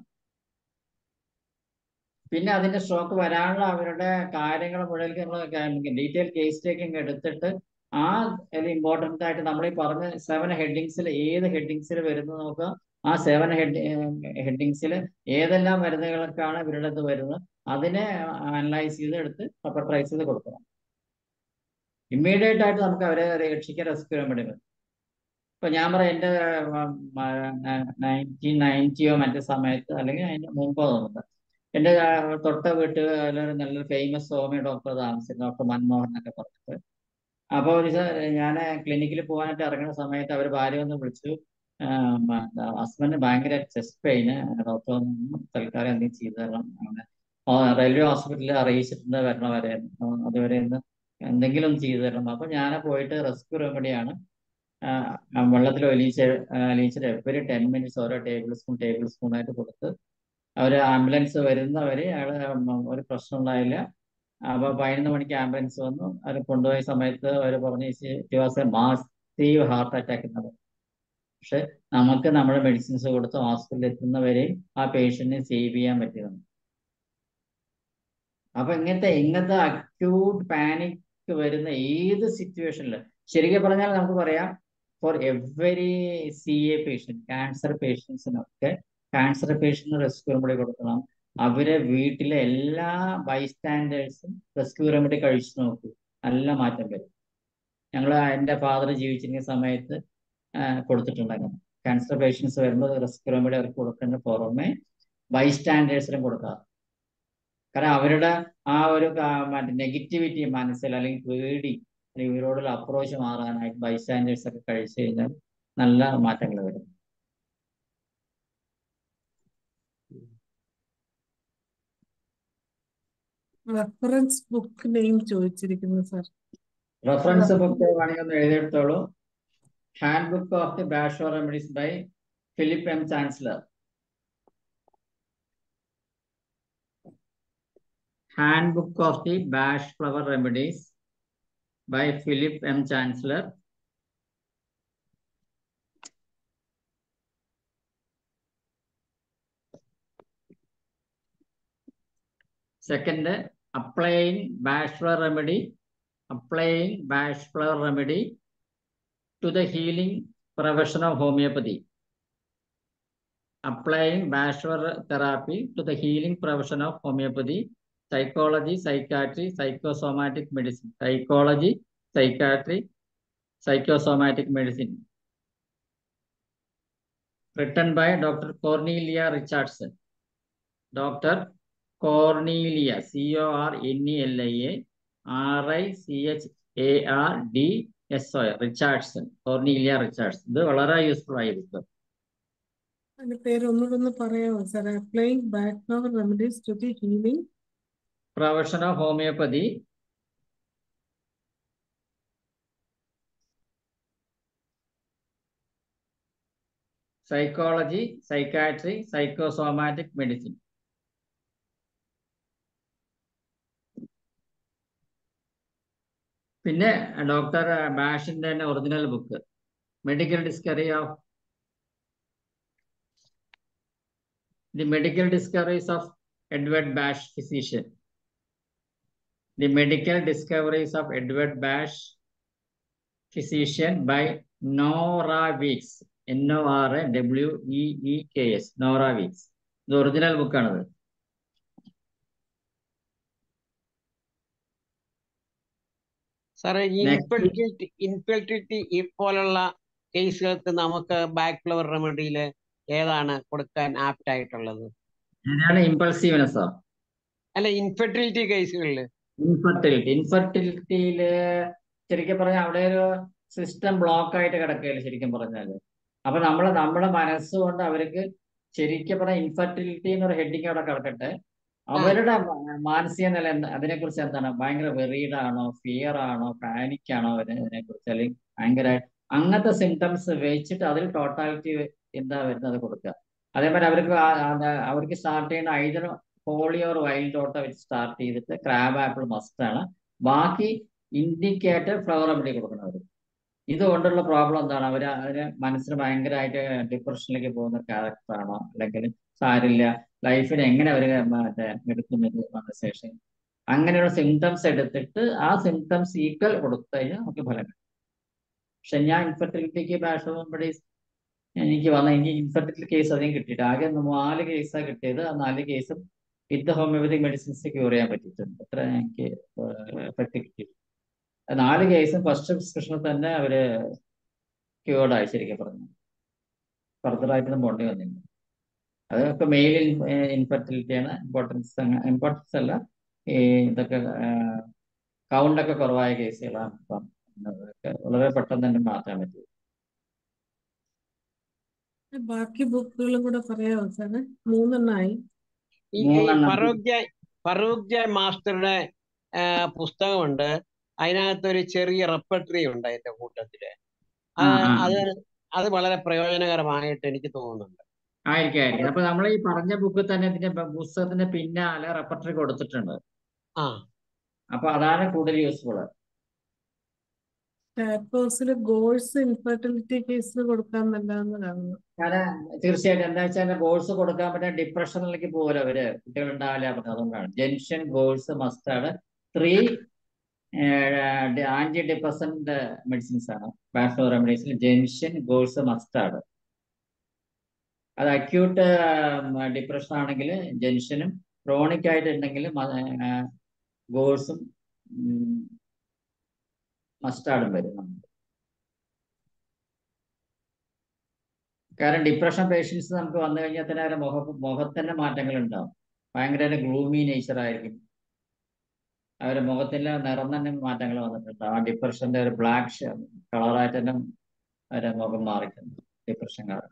പിന്നെ അതിന്റെ സ്ട്രോക്ക് വരാനുള്ള അവരുടെ കാര്യങ്ങൾ മുഴുവൻ നമ്മൾ ഡീറ്റെയിൽ കേസ് ടേക്കിംഗ് എടുത്തിട്ട് ആ അതിൽ ഇമ്പോർട്ടൻ്റ് ആയിട്ട് നമ്മൾ ഈ പറഞ്ഞ സെവൻ ഹെഡിങ്സിൽ ഏത് ഹെഡിങ്സിൽ വരുന്നത് നോക്കുക ആ സെവൻ ഹെഡ് ഹെഡിങ്സിൽ ഏതെല്ലാം മരുന്നുകൾക്കാണ് ഇവരുടെ ഇത് വരുന്നത് അതിനെ അനലൈസ് ചെയ്ത് എടുത്ത് റെപ്പർട്രൈസ് ചെയ്ത് കൊടുക്കണം ഇമ്മീഡിയറ്റ് ആയിട്ട് നമുക്ക് അവരെ രക്ഷിക്കാൻ റെസ്ക്യൂ റെമഡി മതി ഇപ്പൊ ഞാൻ പറയാം എന്റെ നയൻറ്റീൻ നയൻറ്റിയോ മറ്റേ സമയത്ത് അല്ലെങ്കിൽ അതിന് മുമ്പോ തോന്നുന്നത് എന്റെ ആ, തൊട്ട വീട്ടിൽ ഒരു നല്ലൊരു ഫേമസ് ഹോമിയോ ഡോക്ടർ താമസിച്ചു ഡോക്ടർ മൻമോഹൻ എന്നൊക്കെ പറഞ്ഞിട്ട് അപ്പൊ ഒരു ഞാൻ ക്ലിനിക്കിൽ പോകാനായിട്ട് ഇറങ്ങുന്ന സമയത്ത് അവർ ഭാര്യ വന്ന് വിളിച്ചു ഹസ്ബൻഡ് ഭയങ്കര ചെസ്റ്റ് പെയിന് ഡോക്ടർ ഒന്ന് തൽക്കാലം എന്തെങ്കിലും ചെയ്തു തരണം അങ്ങനെ റെയിൽവേ ഹോസ്പിറ്റലിൽ അറിയിച്ചിട്ടുണ്ട് വരണ വരെ ആ, അതുവരെ ഒന്ന് എന്തെങ്കിലും ഒന്ന് ചെയ്തു തരണം അപ്പൊ ഞാൻ പോയിട്ട് റെസ്ക്യൂ റെമഡിയാണ് വെള്ളത്തിൽ ഒലിച്ച് ഒലിച്ചിട്ട് എവറി ടെൻ മിനിറ്റ്സ് ഓരോ ടേബിൾ സ്പൂൺ ടേബിൾ സ്പൂൺ ആയിട്ട് കൊടുത്ത് അവര് ആംബുലൻസ് വരുന്നവരെ അയാള് ഒരു പ്രശ്നം ഉണ്ടായില്ല അപ്പൊ പതിനൊന്ന് മണിക്ക് ആംബുലൻസ് വന്നു അവർ കൊണ്ടുപോയ സമയത്ത് അവർ പറഞ്ഞു it was a massive heart attack എന്നത് പക്ഷെ നമുക്ക് നമ്മുടെ മെഡിസിൻസ് കൊടുത്ത് ഹോസ്പിറ്റലിൽ എത്തുന്നവരെ ആ പേഷ്യന്റിനെ സേവ് ചെയ്യാൻ പറ്റിയതാണ് അപ്പൊ ഇങ്ങനത്തെ ഇങ്ങനത്തെ അക്യൂട്ട് പാനിക് വരുന്ന ഏത് സിറ്റുവേഷനിൽ ശരിക്കും പറഞ്ഞാൽ നമുക്ക് പറയാം for every C A patient cancer പേഷ്യൻസിനൊക്കെ ക്യാൻസർ പേഷ്യന്റിന് റെസ്ക്യൂ റെമഡി കൊടുക്കണം അവരെ വീട്ടിലെ എല്ലാ ബൈസ്റ്റാൻഡേഴ്സും റെസ്ക്യൂ റെമഡി കഴിച്ചു നോക്കൂ നല്ല മാറ്റം വരും ഞങ്ങൾ എൻ്റെ ഫാദർ ജീവിച്ചിരുന്ന സമയത്ത് ആ, കൊടുത്തിട്ടുണ്ടായിരുന്നു ക്യാൻസർ പേഷ്യൻസ് വരുമ്പോൾ റെസ്പിറോമീഡ് അവർക്ക് കൊടുക്കുന്നതിന് പുറമെ ബൈസ്റ്റാൻഡേഴ്സിനും കൊടുക്കാം കാരണം അവരുടെ ആ ഒരു കാ- മറ്റേ നെഗറ്റിവിറ്റി മനസ്സിൽ അല്ലെങ്കിൽ പേടി അല്ലെങ്കിൽ ഇവരോടുള്ള അപ്രോച്ച് മാറാനായിട്ട് ബൈസ്റ്റാൻഡേഴ്സ് ഒക്കെ കഴിച്ചു കഴിഞ്ഞാൽ നല്ല മാറ്റങ്ങൾ വരും റെഫറൻസ് ബുക്ക് നെയിം ചോദിച്ചിരിക്കുന്നു സർ റെഫറൻസ് ബുക്ക് വേണമെങ്കിൽ ഒന്ന് എഴുതിയെടുത്തോളൂ handbook of the Bach remedies by Philip M Chancellor handbook of the Bach flower remedies by Philip M Chancellor second applying Bach flower remedy applying bash flower remedy to the healing profession of homeopathy. Applying bash flower therapy to the healing profession of homeopathy, psychology, psychiatry, psychosomatic medicine. Psychology, psychiatry, psychosomatic medicine. Written by Dr. Cornelia Richardson. Dr. Cornelia, C-O-R-N-E-L-I-A, R I C H A R D S O Richardson Cornelia Richardson ഇത് വളരെ യൂസ്ഫുൾ ആയിരിക്കും അതിന്റെ പേര് ഒന്നുകൂടെ ഒന്ന് പറയാമോ sir applying Bach flower remedies to the healing profession of homoeopathy psychology psychiatry psychosomatic medicine പിന്നെ ഡോക്ടർ ബാഷിന്റെ തന്നെ original book medical discovery of the medical discoveries of Edward Bach physician the medical discoveries of Edward Bach physician by Nora Weeks N O R A W E E K S Nora Weeks ഇത് ഒറിജിനൽ ബുക്കാണിത് സാറേ ഈ Next. ഇൻഫെർട്ടിലിറ്റി ഇൻഫെർട്ടിലിറ്റി ഈ പോലുള്ള കേസുകൾക്ക് നമുക്ക് ബാക്ക് ഫ്ലവർ റെമഡിയിൽ ഏതാണ് കൊടുക്കാൻ ആപ്റ്റ് ആയിട്ടുള്ളത് ഏതാണ് ഇമ്പൾസീവ്നെസ്സോ അല്ല ഇൻഫെർട്ടിലിറ്റി കേസുകളിൽ ഇൻഫെർട്ടിലിറ്റി ഇൻഫെർട്ടിലിറ്റിയില് ശരിക്കും പറഞ്ഞാൽ അവിടെ ഒരു സിസ്റ്റം ബ്ലോക്ക് ആയിട്ട് കിടക്കുകയല്ലേ ശരിക്കും പറഞ്ഞാല് അപ്പൊ നമ്മള് നമ്മുടെ മനസ്സുകൊണ്ട് അവർക്ക് ശരിക്കും പറഞ്ഞാൽ ഇൻഫെർട്ടിലിറ്റി എന്നൊരു ഹെഡിങ് അവിടെ കിടക്കട്ടെ അവരുടെ മ- മാനസിക നില എന്താ അതിനെ കുറിച്ച് എന്താണ് ഭയങ്കര വെറീഡ് ആണോ ഫിയർ ആണോ പാനിക് ആണോ അതിനെ കുറിച്ച് അല്ലെങ്കിൽ ഭയങ്കര അങ്ങനത്തെ സിംറ്റംസ് വെച്ചിട്ട് അതിൽ ടോട്ടാലിറ്റി എന്താ വരുന്നത് കൊടുക്കുക അതേപോലെ അവർക്ക് ആ- ആ- അവർക്ക് സ്റ്റാർട്ട് ചെയ്യുന്ന ഐതർ ഹോളി ഓർ വൈൽഡ് ഓട്ട വെച്ച് സ്റ്റാർട്ട് ചെയ്തിട്ട് ക്രാബ് ആപ്പിൾ മസ്റ്റ് ആണ് ബാക്കി ഇൻഡിക്കേറ്റർ ഫ്ലവർ റെമഡി കൊടുക്കുന്നവർ ഇതുകൊണ്ടുള്ള പ്രോബ്ലം എന്താണ് അവർ അതിന് മനസ്സിന് ഭയങ്കരമായിട്ട് ഡിപ്രഷനിലേക്ക് പോകുന്ന ക്യാരക്ടർ ആണോ അല്ലെങ്കിൽ സാരില്ല ലൈഫിനെ എങ്ങനെ അവർ മറ്റേ എടുക്കുന്നത് വന്ന ശേഷം അങ്ങനെയുള്ള സിംറ്റംസ് എടുത്തിട്ട് ആ സിംറ്റംസ് ഈക്വൽ കൊടുത്തു കഴിഞ്ഞാൽ നമുക്ക് ഫലം കിട്ടും പക്ഷെ ഞാൻ ഇൻഫെർട്ടിലിറ്റിക്ക് ബാഷ് റെമഡീസ് എനിക്ക് വന്ന എനിക്ക് ഇൻഫെർട്ടിലിറ്റി കേസ് അധികം കിട്ടിയിട്ട് ആകെ നാല് കേസാണ് കിട്ടിയത് ആ നാല് കേസും വിത്ത് ഹോമിയോപ്പതിക് മെഡിസിൻസ് ക്യൂർ ചെയ്യാൻ പറ്റിയിട്ടുണ്ട് അത്ര എനിക്ക് എഫക്ട് കിട്ടി നാല് കേസും ഫസ്റ്റ് പ്രിസ്ക്രിപ്ഷനിൽ തന്നെ അവര് ക്യൂർഡ് ആയി ശരിക്കും പറഞ്ഞു ഫർദർ ആയിട്ടൊന്നും പോണ്ടി വന്നില്ല അതൊക്കെ മെയിൽ ഇൻഫെർട്ടിലിറ്റി ആണ് ഇമ്പോർട്ടൻസ് ഇമ്പോർട്ടൻസ് അല്ല ഈ ഇതൊക്കെ കൗണ്ട് ഒക്കെ കുറവായ കേസുകളാണ് ഇപ്പം അതൊക്കെ വളരെ പെട്ടെന്ന് തന്നെ മാറ്റാൻ പറ്റും ബാക്കി ബുക്കുകളും കൂടെ പറയാമോ സാറ് മൂന്നെണ്ണമായി ഈ ഈ മൂന്നെണ്ണം. ഫറൂഖ് ജായ് ഫറൂഖ് ജായ് മാസ്റ്ററുടെ ആ, പുസ്തകമുണ്ട് അതിനകത്ത് ഒരു ചെറിയ റെപ്പട്രി ഉണ്ട് അതിന്റെ കൂട്ടത്തില് ആ, ആ, ആ, ആ. അത് അത് വളരെ പ്രയോജനകരമായിട്ട് എനിക്ക് തോന്നുന്നുണ്ട് ആയിരിക്കും ആയിരിക്കും അപ്പൊ നമ്മൾ ഈ പറഞ്ഞ ബുക്ക് തന്നെ ഇതിന്റെ ബ- പുസ്തകത്തിന്റെ പിന്നാലെ റെപ്പർട്ടറി കൊടുത്തിട്ടുണ്ട് ആ അപ്പൊ അതാണ് കൂടുതൽ യൂസ്ഫുൾ ടാക്കോസിൽ ഗോൾസ് ഇൻഫെർട്ടിലിറ്റി കേസിൽ കൊടുക്കാൻ നല്ലതെന്ന് കാണുന്നു കാരണം തീർച്ചയായിട്ടും എന്താ വെച്ചാൽ ഗോൾസ് കൊടുക്കാൻ പറ്റുന്ന ഡിപ്രഷനിലേക്ക് പോലും അവര് കുട്ടികൾ ഉണ്ടാവില്ല പറഞ്ഞത് അതുകൊണ്ടാണ് gentian gorse mustard three antidepressant medicines ആണ് ബാഷ്ലോ റെമഡീസിൽ ജെൻഷൻ ഗോൾസ് മസ്റ്റാർഡ് അത് അക്യൂട്ട് ഡിപ്രഷൻ ആണെങ്കിൽ ജെൻഷനും ക്രോണിക് ആയിട്ടുണ്ടെങ്കിൽ ഗോൾസും മസ്റ്റാർഡും വരും നമുക്ക് കാരണം ഡിപ്രഷൻ പേഷ്യൻസ് നമുക്ക് വന്നു കഴിഞ്ഞാൽ തന്നെ അവരുടെ മുഖ മുഖത്തന്നെ മാറ്റങ്ങൾ ഉണ്ടാവും ഭയങ്കര ഗ്ലൂമി നേച്ചർ ആയിരിക്കും അവരുടെ മുഖത്തിലെ നിറം തന്നെ മാറ്റങ്ങൾ വന്നിട്ടുണ്ട് ആ ഡിപ്രഷന്റെ ഒരു ബ്ലാക്ക് കളറായിട്ട് തന്നെ അവരുടെ മുഖം മാറിയിട്ടുണ്ട് ഡിപ്രഷൻ കാരണം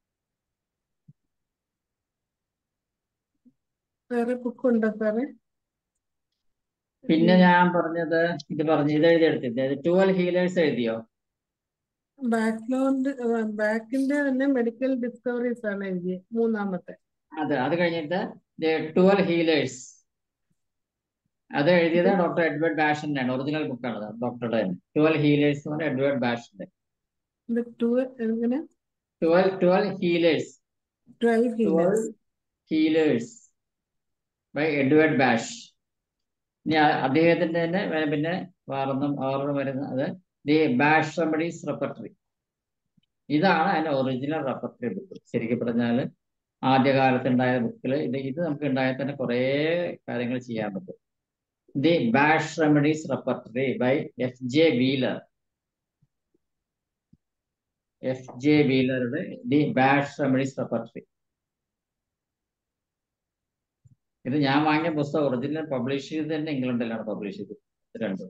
വേറെ ബുക്ക് ഉണ്ടോ സാറേ പിന്നെ ഞാൻ പറഞ്ഞത് ഇത് പറഞ്ഞു ഇത് എഴുതിയെടുത്തില്ല ട്വൽവ് ഹീലേഴ്സ് എഴുതിയോ ബാക്ക്ഗ്രൗണ്ട് ബാക്കിന്റെ തന്നെ മെഡിക്കൽ ഡിസ്കവറീസ് ആണ് എഴുതിയത് മൂന്നാമത്തെ അത് അത് കഴിഞ്ഞിട്ട് ട്വൽവ് ഹീലേഴ്സ് അത് എഴുതിയത് ഡോക്ടർ എഡ്വേർഡ് ബാഷന്റെ ആണ് ഒറിജിനൽ ബുക്കാണ് ഡോക്ടറുടെ ട്വൽവ് ഹീലേഴ്സ് എന്ന് പറഞ്ഞ എഡ്വേർഡ് ബാഷന്റെ ഇത് ടു എങ്ങനെ twelve twelve healers twelve healers healers by Edward Bach ഇനി അ- അദ്ദേഹത്തിന്റെ തന്നെ വേ- പിന്നെ വേറൊന്നും വേറൊന്നും വരുന്ന അത് ദി ബാഷ് റെമഡീസ് റെപ്പർട്ടറി ഇതാണ് അതിന്റെ ഒറിജിനൽ റെപ്പർട്ടറി ബുക്ക് ശരിക്കും പറഞ്ഞാൽ ആദ്യകാലത്ത് ഉണ്ടായ ബുക്കിൽ ഇത് ഇത് നമുക്ക് ഉണ്ടായാൽ തന്നെ കുറേ കാര്യങ്ങൾ ചെയ്യാൻ പറ്റും the Bach remedies repertory by F J Wheeler F J വീലറുടെ ദി ബാഷ് റെമഡീസ് റെപ്പർട്ടറി ഇത് ഞാൻ വാങ്ങിയ പുസ്തകം ഒറിജിനൽ പബ്ലിഷ് ചെയ്ത് തന്നെ ഇംഗ്ലണ്ടിലാണ് പബ്ലിഷ് ചെയ്തത് ഇത് രണ്ടും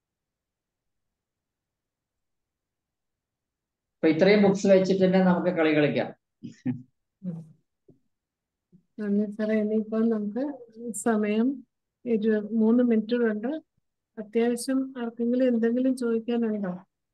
അപ്പൊ ഇത്രയും ബുക്സ് വെച്ചിട്ട് തന്നെ നമുക്ക് കളി കളിക്കാം നന്ദി സാറേ ഇനിയിപ്പോ നമുക്ക് സമയം ഇരു മൂന്ന് മിനിറ്റുകളുണ്ട് അത്യാവശ്യം ആർക്കെങ്കിലും എന്തെങ്കിലും ചോദിക്കാനുണ്ടോ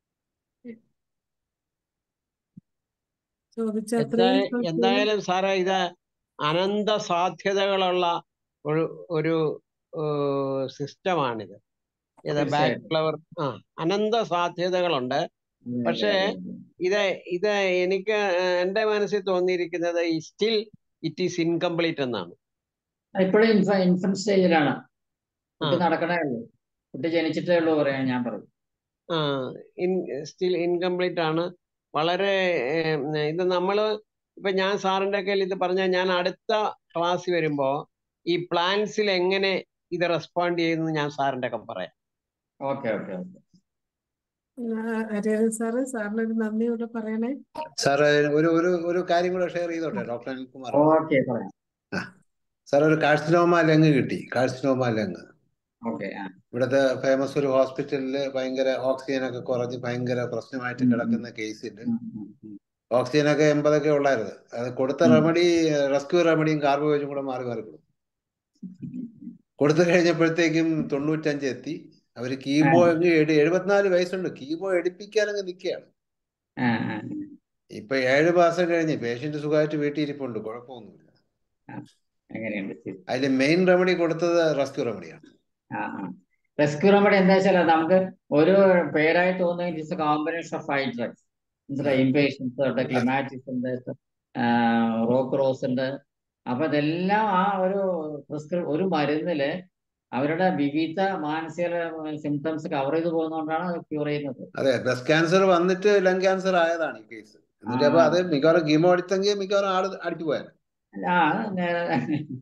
ചോദിച്ച അത്രയും എന്തായ- ചോദിച്ചതിന് എന്തായാലും സാറേ ഇത് അനന്ത സാധ്യതകളുള്ള ഒരു ഒരു സിസ്റ്റമാണിത് ഇത് ബാക്ക് തീർച്ചയായിട്ടും ഫ്ലവർ ആ അനന്ത സാധ്യതകളുണ്ട് പക്ഷേ ഇത് ഇത് എനിക്ക് എൻ്റെ മനസ്സിൽ തോന്നിയിരിക്കുന്നത് സ്റ്റിൽ ഇറ്റ് ഈസ് ഇൻകംപ്ലീറ്റ് എന്നാണ് ഇപ്പോഴും ഇൻഫ ഇൻഫന്റ് സ്റ്റേജിലാണ് കുട്ടി ആ. നടക്കണേ ഉള്ളൂ കുട്ടി ജനിച്ചിട്ടേ ഉള്ളൂ പറയാൻ ഞാൻ പറയും ആ ഇൻ സ്റ്റിൽ ഇൻകംപ്ലീറ്റ് ആണ് വളരെ ഏം, ഇത് നമ്മൾ ഇപ്പൊ ഞാൻ സാറിന്റെ കയ്യിൽ ഇത് പറഞ്ഞാൽ ഞാൻ അടുത്ത ക്ലാസ് വരുമ്പോ ഈ പ്ലാൻസിൽ എങ്ങനെ ഇത് റെസ്പോണ്ട് ചെയ്യുന്നു ഞാൻ സാറിന്റെ ഒക്കെ പറയാം okay okay okay Hariharan sir സാറിന് ഒരു നന്ദി ഇവിടെ പറയണേ സാറേ ഒരു ഒരു ഒരു കാര്യം കൂടെ ഷെയർ ചെയ്തോട്ടെ ഡോക്ടർ അനിൽകുമാർ ഓക്കെ പറയാം സാർ ഒരു കാഴ്സിനോമ ലങ് കിട്ടി കാഴ്സിനോമ ലങ് ഓക്കെ ആ ഇവിടുത്തെ ഫേമസ് ഒരു ഹോസ്പിറ്റലിൽ ഭയങ്കര ഓക്സിജൻ ഒക്കെ കുറഞ്ഞ് ഭയങ്കര പ്രശ്നമായിട്ട് ഉം, ഉം. കിടക്കുന്ന കേസിൽ ഉം, ഉം, ഉം. ഓക്സിജൻ ഒക്കെ എൺപതൊക്കെ ഉള്ളായിരുന്നു അത് കൊടുത്ത ഉം. റെമഡി റെസ്ക്യൂ റെമഡിയും കാർബോവേജും കൂടെ മാറി മാറി കൊടുത്തു കൊടുത്തു കഴിഞ്ഞപ്പോഴത്തേക്കും തൊണ്ണൂറ്റഞ്ച് എത്തി അവര് കീബോ അങ്ങ് എഴു എഴുപത്തിനാല് വയസ്സുണ്ട് കീബോ എടുപ്പിക്കാൻ അങ്ങ് നിൽക്കുകയാണ് ആ ആ ഇപ്പൊ ഏഴ് മാസം കഴിഞ്ഞ് പേഷ്യന്റ് സുഖമായിട്ട് വീട്ടിൽ ഇരിപ്പുണ്ട് കുഴപ്പമൊന്നുമില്ല അങ്ങനെയുണ്ട് ശരി അതിൽ മെയിൻ റെമഡി കൊടുത്തത് റെസ്ക്യൂ റെമഡിയാണ് ആ ആ റെസ്ക്യൂ റെമഡി എന്താ വെച്ചാൽ നമുക്ക് ഒരു പേരായി തോന്നുന്നത് it's a combination of five drugs മനസ്സിലായി ഇംപേഷ്യൻസ് ഉണ്ട് ക്ലിമാറ്റിക്സ് ഉണ്ട് റോക്ക് റോസ് ഉണ്ട് അപ്പൊ ഇതെല്ലാം ആ ഒരു പ്രിസ്ക്രി ഒരു മരുന്നില് അവരുടെ വിവിധ മാനസിക സിംറ്റംസ് കവർ ചെയ്ത് പോകുന്നതുകൊണ്ടാണ് അത് ക്യൂർ ചെയ്യുന്നത് അതെ ബ്രസ്റ്റ് ക്യാൻസർ വന്നിട്ട് ലങ് ക്യാൻസർ ആയതാണ് ഈ കേസ് എന്നിട്ട് ആ. അപ്പൊ അത് മിക്കവാറും കീമോ അടിച്ചെങ്കിൽ മിക്കവാറും ആള് അടിച്ചു പോയാൽ ആ നേ-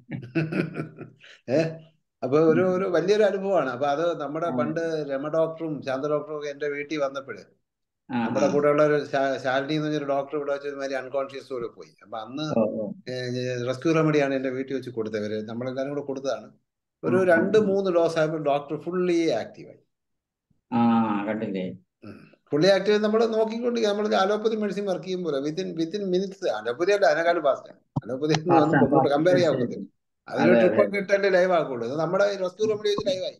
ഏ അപ്പൊ ഒരു ഒരു വലിയൊരു അനുഭവമാണ് അപ്പൊ അത് നമ്മുടെ ആ. പണ്ട് രമ ഡോക്ടറും ശാന്ത ഡോക്ടറും ഒക്കെ എന്റെ വീട്ടിൽ വന്നപ്പോഴ് ആ, നമ്മുടെ ആ. കൂടെ ഉള്ള ഒരു ശാ- ശാലിനി എന്ന് പറഞ്ഞൊരു ഡോക്ടർ ഇവിടെ വെച്ച് ഒരുമാതിരി അൺകോൺഷ്യസ് പോലെ പോയി അപ്പൊ അന്ന് ഓ, ഓ. റെസ്ക്യൂ റെമഡിയാണ് എന്റെ വീട്ടിൽ വെച്ച് കൊടുത്തത് ഇവര് നമ്മളെല്ലാരും കൂടെ കൊടുത്തതാണ് ഒരു ഉം, ഉം, രണ്ട് ഉം. മൂന്ന് ഡോസ് ആയപ്പോൾ ഡോക്ടർ ഫുള്ളി ആക്റ്റീവായി ആ കണ്ടില്ലേ ഫുള്ളി ആക്റ്റീവ് നമ്മൾ നോക്കിക്കൊണ്ട് നമ്മൾ അലോപ്പതി മെഡിസിൻ വർക്ക് ചെയ്യുമ്പോൾ വിത്തിൻ വിത്തിൻ മിനിറ്റ്സ് അലോപ്പതി അല്ല അതിനെക്കാളും ഫാസ്റ്റ് അലോപ്പതി Fast ആണ്, നമുക്ക് fast. കമ്പയർ ചെയ്യാൻ ശരി, ഒക്കത്തില്ല അതെ, അതിന് അതെ. ട്രിപ്പ് ഒക്കെ ഇട്ടല്ലേ ലൈവ് ആക്കുള്ളൂ ഇത് നമ്മുടെ റെസ്ക്യൂ റെമഡി വെച്ച് ലൈവായി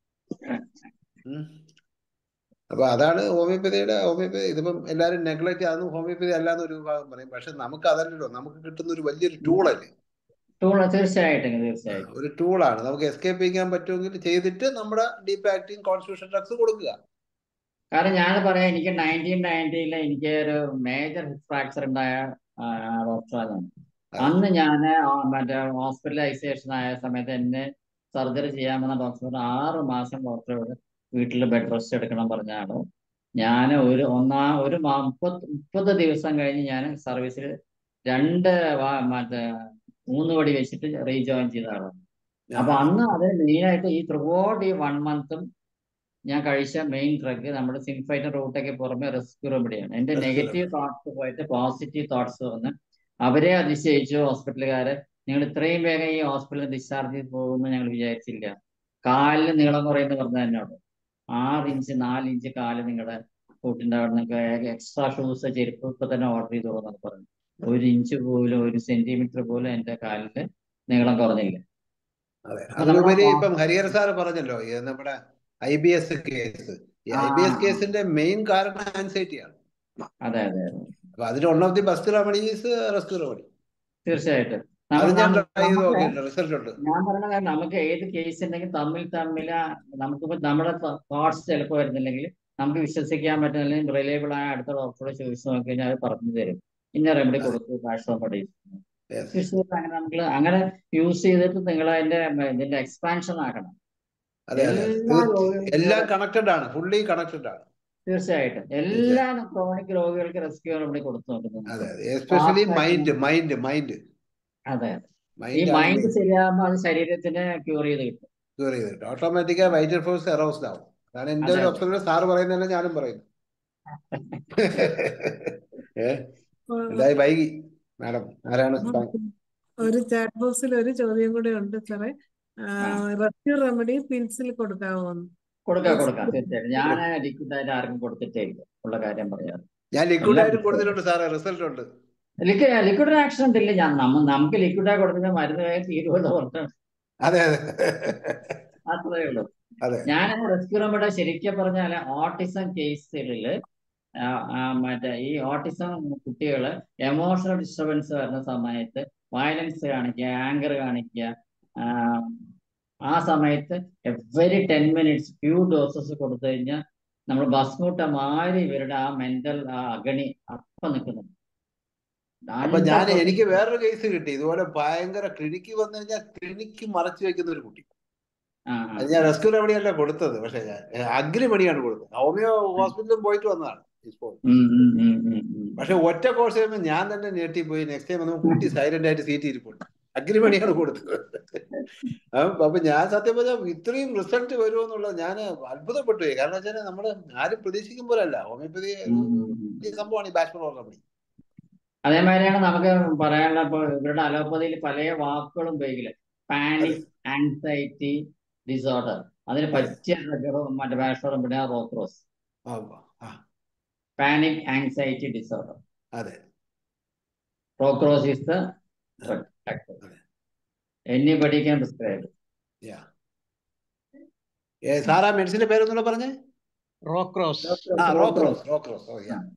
അപ്പൊ അതാണ് ഹോമിയോപ്പതിയുടെ ഹോമിയോപ്പതി ഇതിപ്പം എല്ലാവരും നെഗ്ലക്ട് അതൊന്നും ഹോമിയോപ്പതി അല്ലാന്ന് ഒരു വിഭാഗം പറയും പക്ഷെ നമുക്ക് അതല്ലല്ലോ നമുക്ക് കിട്ടുന്ന ഒരു വലിയൊരു ടൂളല്ലേ ടൂൾ തീർച്ചയായിട്ടും തീർച്ചയായിട്ടും ഒരു ടൂളാണ് നമുക്ക് എസ്കേപ്പ് ചെയ്യാൻ പറ്റുമെങ്കിൽ ചെയ്തിട്ട് നമ്മുടെ ഡീപ്പ് ആക്ടിങ് കോൺസ്റ്റിറ്റ്യൂഷൻ ഡ്രഗ്സ് കൊടുക്കുക കാരണം ഞാൻ പറയാം എനിക്ക് നയൻറ്റീൻ നയൻറ്റീനില് എനിക്ക് ഒരു മേജർ ഫ്രാക്ചർ ഉണ്ടായ ഡോക്ടറാണ് അന്ന് ഞാൻ മറ്റേ ഹോസ്പിറ്റലൈസേഷൻ ആയ സമയത്ത് എന്നെ സർജറി ചെയ്യാൻ വന്ന ഡോക്ടർ ആറ് മാസം ഡോക്ടറോട് വീട്ടിൽ ബെഡ് റെസ്റ്റ് എടുക്കണം പറഞ്ഞാണ് ഞാൻ ഒരു ഒന്നാ ഒരു മാ- മുപ്പത് മുപ്പത് ദിവസം കഴിഞ്ഞ് ഞാൻ സർവീസിൽ രണ്ട് വാ- മറ്റേ മൂന്ന് പടി വെച്ചിട്ട് റീജോയിൻ ചെയ്ത ആളാണ് അപ്പൊ അന്ന് അത് മെയിനായിട്ട് ഈ ത്രൂ ഔട്ട് ഈ വൺ മന്തും ഞാൻ കഴിച്ച മെയിൻ ഡ്രഗ് നമ്മുടെ സിംഫൈറ്റർ റൂട്ടൊക്കെ പുറമെ റെസ്ക്യൂ റെമഡിയാണ് എന്റെ Rescue നെഗറ്റീവ് തോട്ട്സ് പോയിട്ട് പോസിറ്റീവ് തോട്ട്സ് വന്ന് അവരെ അതിശയിച്ചു ഹോസ്പിറ്റലുകാര് നിങ്ങൾ ഇത്രയും വേഗം ഈ ഹോസ്പിറ്റലിൽ ഡിസ്ചാർജ് ചെയ്ത് പോകുമെന്ന് ഞങ്ങൾ വിചാരിച്ചില്ല കാലിന് നീളം കുറയുന്നു പറഞ്ഞ എന്നോട് ആറ് ഇഞ്ച് നാല് ഇഞ്ച് കാല് നിങ്ങളുടെ ഫുട്ടിന്റെ അവിടെ നിങ്ങൾക്ക് എക്സ്ട്രാ ഷൂസ് ചെരുപ്പ് ഇപ്പൊ തന്നെ ഓർഡർ ചെയ്തു എന്നൊക്കെ പറഞ്ഞു ഒരു ഇഞ്ച് പോലും ഒരു സെന്റിമീറ്റർ പോലും എന്റെ കാലിന് നീളം കുറഞ്ഞില്ല അതെ അപ്പൊ നമ്മുടെ അതിലുപരി വാ- ഇപ്പം ഹരിഹര സാറ് പറഞ്ഞല്ലോ ഈ നമ്മുടെ ഐ ബി എസ് കേസ് ഈ ആ ഐ ബി ആ, എസ് ആ. കേസിന്റെ മെയിൻ കാരണം ആൻസൈറ്റിയാണ് അതെ അതെ അതെ അപ്പൊ അതിൽ one of the best remedies rescue remedy തീർച്ചയായിട്ടും അത് നമ്മൾ ഞാൻ നമ്മ- ട്രൈ ചെയ്ത് നമുക്ക് നോക്കിയിട്ടുണ്ട് റിസൾട്ട് ഉണ്ട് ഞാൻ പറഞ്ഞത് നമുക്ക് ഏത് കേസ് ഉണ്ടെങ്കിൽ തമ്മിൽ തമ്മിൽ നമുക്കിപ്പോ നമ്മുടെ തോട്ട്സ് ചിലപ്പോൾ വരുന്നില്ലെങ്കിൽ നമുക്ക് വിശ്വസിക്കാൻ പറ്റുന്നില്ലെങ്കിൽ റിലയബിൾ ആയ അടുത്ത ഡോക്ടറെ ചോദിച്ചു നോക്കി കഴിഞ്ഞാൽ അത് പറഞ്ഞു തരും ഇന്ന റെമഡി അതെ കൊടുത്തു കാഷ് റെമഡി യെസ് തീർച്ചയായിട്ടും അങ്ങനെ നമ്മൾ അങ്ങനെ യൂസ് ചെയ്തിട്ട് നിങ്ങൾ അതിന്റെ ഇതിന്റെ എക്സ്പാൻഷൻ ആക്കണം അതെ അതെ അതെ എല്ലാ തീർ- രോഗികൾക്കും എല്ലാം കണക്റ്റഡ് ആണ് ഫുള്ളി കണക്റ്റഡ് ആണ് തീർച്ചയായിട്ടും എല്ലാ ക്രോണിക് രോഗികൾക്ക് റെസ്ക്യൂ റെമഡി കൊടുത്തു നോക്കുന്നു അതെ അതെ എസ്പെഷ്യലി Fast മൈൻഡ് ആയിട്ട് മൈൻഡ് മൈൻഡ് അതെ ഈ മൈൻഡ് ആണ് മൈൻഡ് മെയിൻ ശരിയാകുമ്പോൾ അത് ശരീരത്തിനെ ക്യൂർ ചെയ്ത് കിട്ടും ക്യൂർ ചെയ്തിട്ട് ഓട്ടോമാറ്റിക്കാ വൈറ്റൽ ഫോഴ്സ് അറൗസ്ഡ് ആവും അതാണ് എന്റെ അതെ ഒരു അതെ ഒബ്സർവേഷൻ സാറ് പറയുന്നതല്ല ഞാനും പറയുന്നു ഏ അപ്പൊ എന്തായി വൈകി മാഡം ആരാണ് താ- ഒരു ചാറ്റ് ബോക്സിൽ ഒരു ചോദ്യം കൂടെ ഉണ്ട് സാറേ ആ റെസ്ക്യൂ റെമഡി പിൽസിൽ കൊടുക്കാവോ കൊടുക്കാം കൊടുക്കാം തീർച്ചയായിട്ടും ഞാൻ ലിക്വിഡായിട്ട് ആർക്കും കൊടുത്തിട്ടേ ഇല്ല ഉള്ള കാര്യം പറയാം ഞാൻ ലിക്വിഡ് എല്ലാം ആയിട്ടും കൊടുത്തിട്ടുണ്ട് സാറേ റിസൾട്ട് ഉണ്ട് ലിക്വിഡ് ലിക്വിഡ് ആക്ഷൻ ഇല്ല ഞാൻ നമ്മ നമുക്ക് ലിക്വിഡായി കൊടുക്കുന്ന മരുന്ന് വേഗം തീരുമല്ലോ പറഞ്ഞാണ് അതെ അതെ അത്രേ ഉള്ളൂ അതെ ഞാൻ റെസ്ക്യൂ റെമഡി ശരിക്കും പറഞ്ഞാൽ ഓട്ടിസം കേസുകളിൽ മറ്റേ ഈ ഓട്ടിസം കുട്ടികൾ എമോഷണൽ ഡിസ്റ്റർബൻസ് വരുന്ന സമയത്ത് വയലൻസ് കാണിക്കുക ആങ്കർ കാണിക്കുക ആ, ആ സമയത്ത് every ten minutes few doses കൊടുത്തു കഴിഞ്ഞാൽ നമ്മൾ ബസ്മൂട്ട മാറി ഇവരുടെ ആ മെന്റൽ ആ അഗണി അപ്പം നിൽക്കുന്നുണ്ട് അപ്പൊ ഞാൻ ഹൺഡ്രഡ് എനിക്ക് വേറൊരു കേസ് കിട്ടി ഇതുപോലെ ഭയങ്കര ക്ലിനിക്ക് വന്നു കഴിഞ്ഞാൽ ക്ലിനിക്ക് മറച്ചു വെക്കുന്ന ഒരു കുട്ടി ആ അത് ഞാൻ റെസ്ക്യൂ റെമഡി അല്ല കൊടുത്തത് പക്ഷെ ഞാൻ അഗ്രി മണിയാണ് കൊടുത്തത് ഹോമിയോ ഹോസ്പിറ്റലിലും പോയിട്ട് വന്നതാണ് ഇപ്പോൾ ഉം, ഉം, ഉം, ഉം, ഉം. പക്ഷെ ഒറ്റ കോഴ്സ് കഴിയുമ്പോൾ ഞാൻ തന്നെ ഞെട്ടി പോയി നെക്സ്റ്റ് ടൈം വന്നപ്പോൾ കുട്ടി സൈലന്റ് ആയിട്ട് സീറ്റ് ഇരിപ്പുണ്ട് അഗ്രി മണിയാണ് കൊടുത്തത് അപ്പൊ അപ്പൊ ഞാൻ സത്യം പറഞ്ഞാൽ ഇത്രയും റിസൾട്ട് വരുമെന്നുള്ളത് ഞാൻ അത്ഭുതപ്പെട്ടു പോയി കാരണം വെച്ചാൽ നമ്മള് ആരും പ്രതീക്ഷിക്കും പോലല്ല ഹോമിയോപ്പതി ഒരു ഉം, ഉം, ഉം. വലിയ സംഭവമാണ് ഈ ബാഷ്മോൾ റെമഡി അതേമാതിരിയാണ് നമുക്ക് പറയാനുള്ള ഇപ്പൊ ഇവരുടെ അലോപ്പതിയിൽ പല വാക്കുകളും ഉപയോഗിക്കില്ല അതെ പാനിക് ആൻസൈറ്റി ഡിസോർഡർ അതിന് അതെ പറ്റിയ ഡ്രഗ് മറ്റേ ബാഷോറും പിന്നെ റോക്രോസ് ആ ആ പാനിക് ആൻസൈറ്റി ഡിസോർഡർ അതെ rock rose is the ah, drug അതെ എനിബഡി ക്യാൻ പ്രിസ്ക്രൈബ് യാ ഏ സാറാ മെഡിസിന്റെ പേരൊന്നുകൂടെ പറഞ്ഞേ റോക്രോസ് ആ റോക്രോസ് റോക്രോസ് റോക്രോസ് ഓ യാ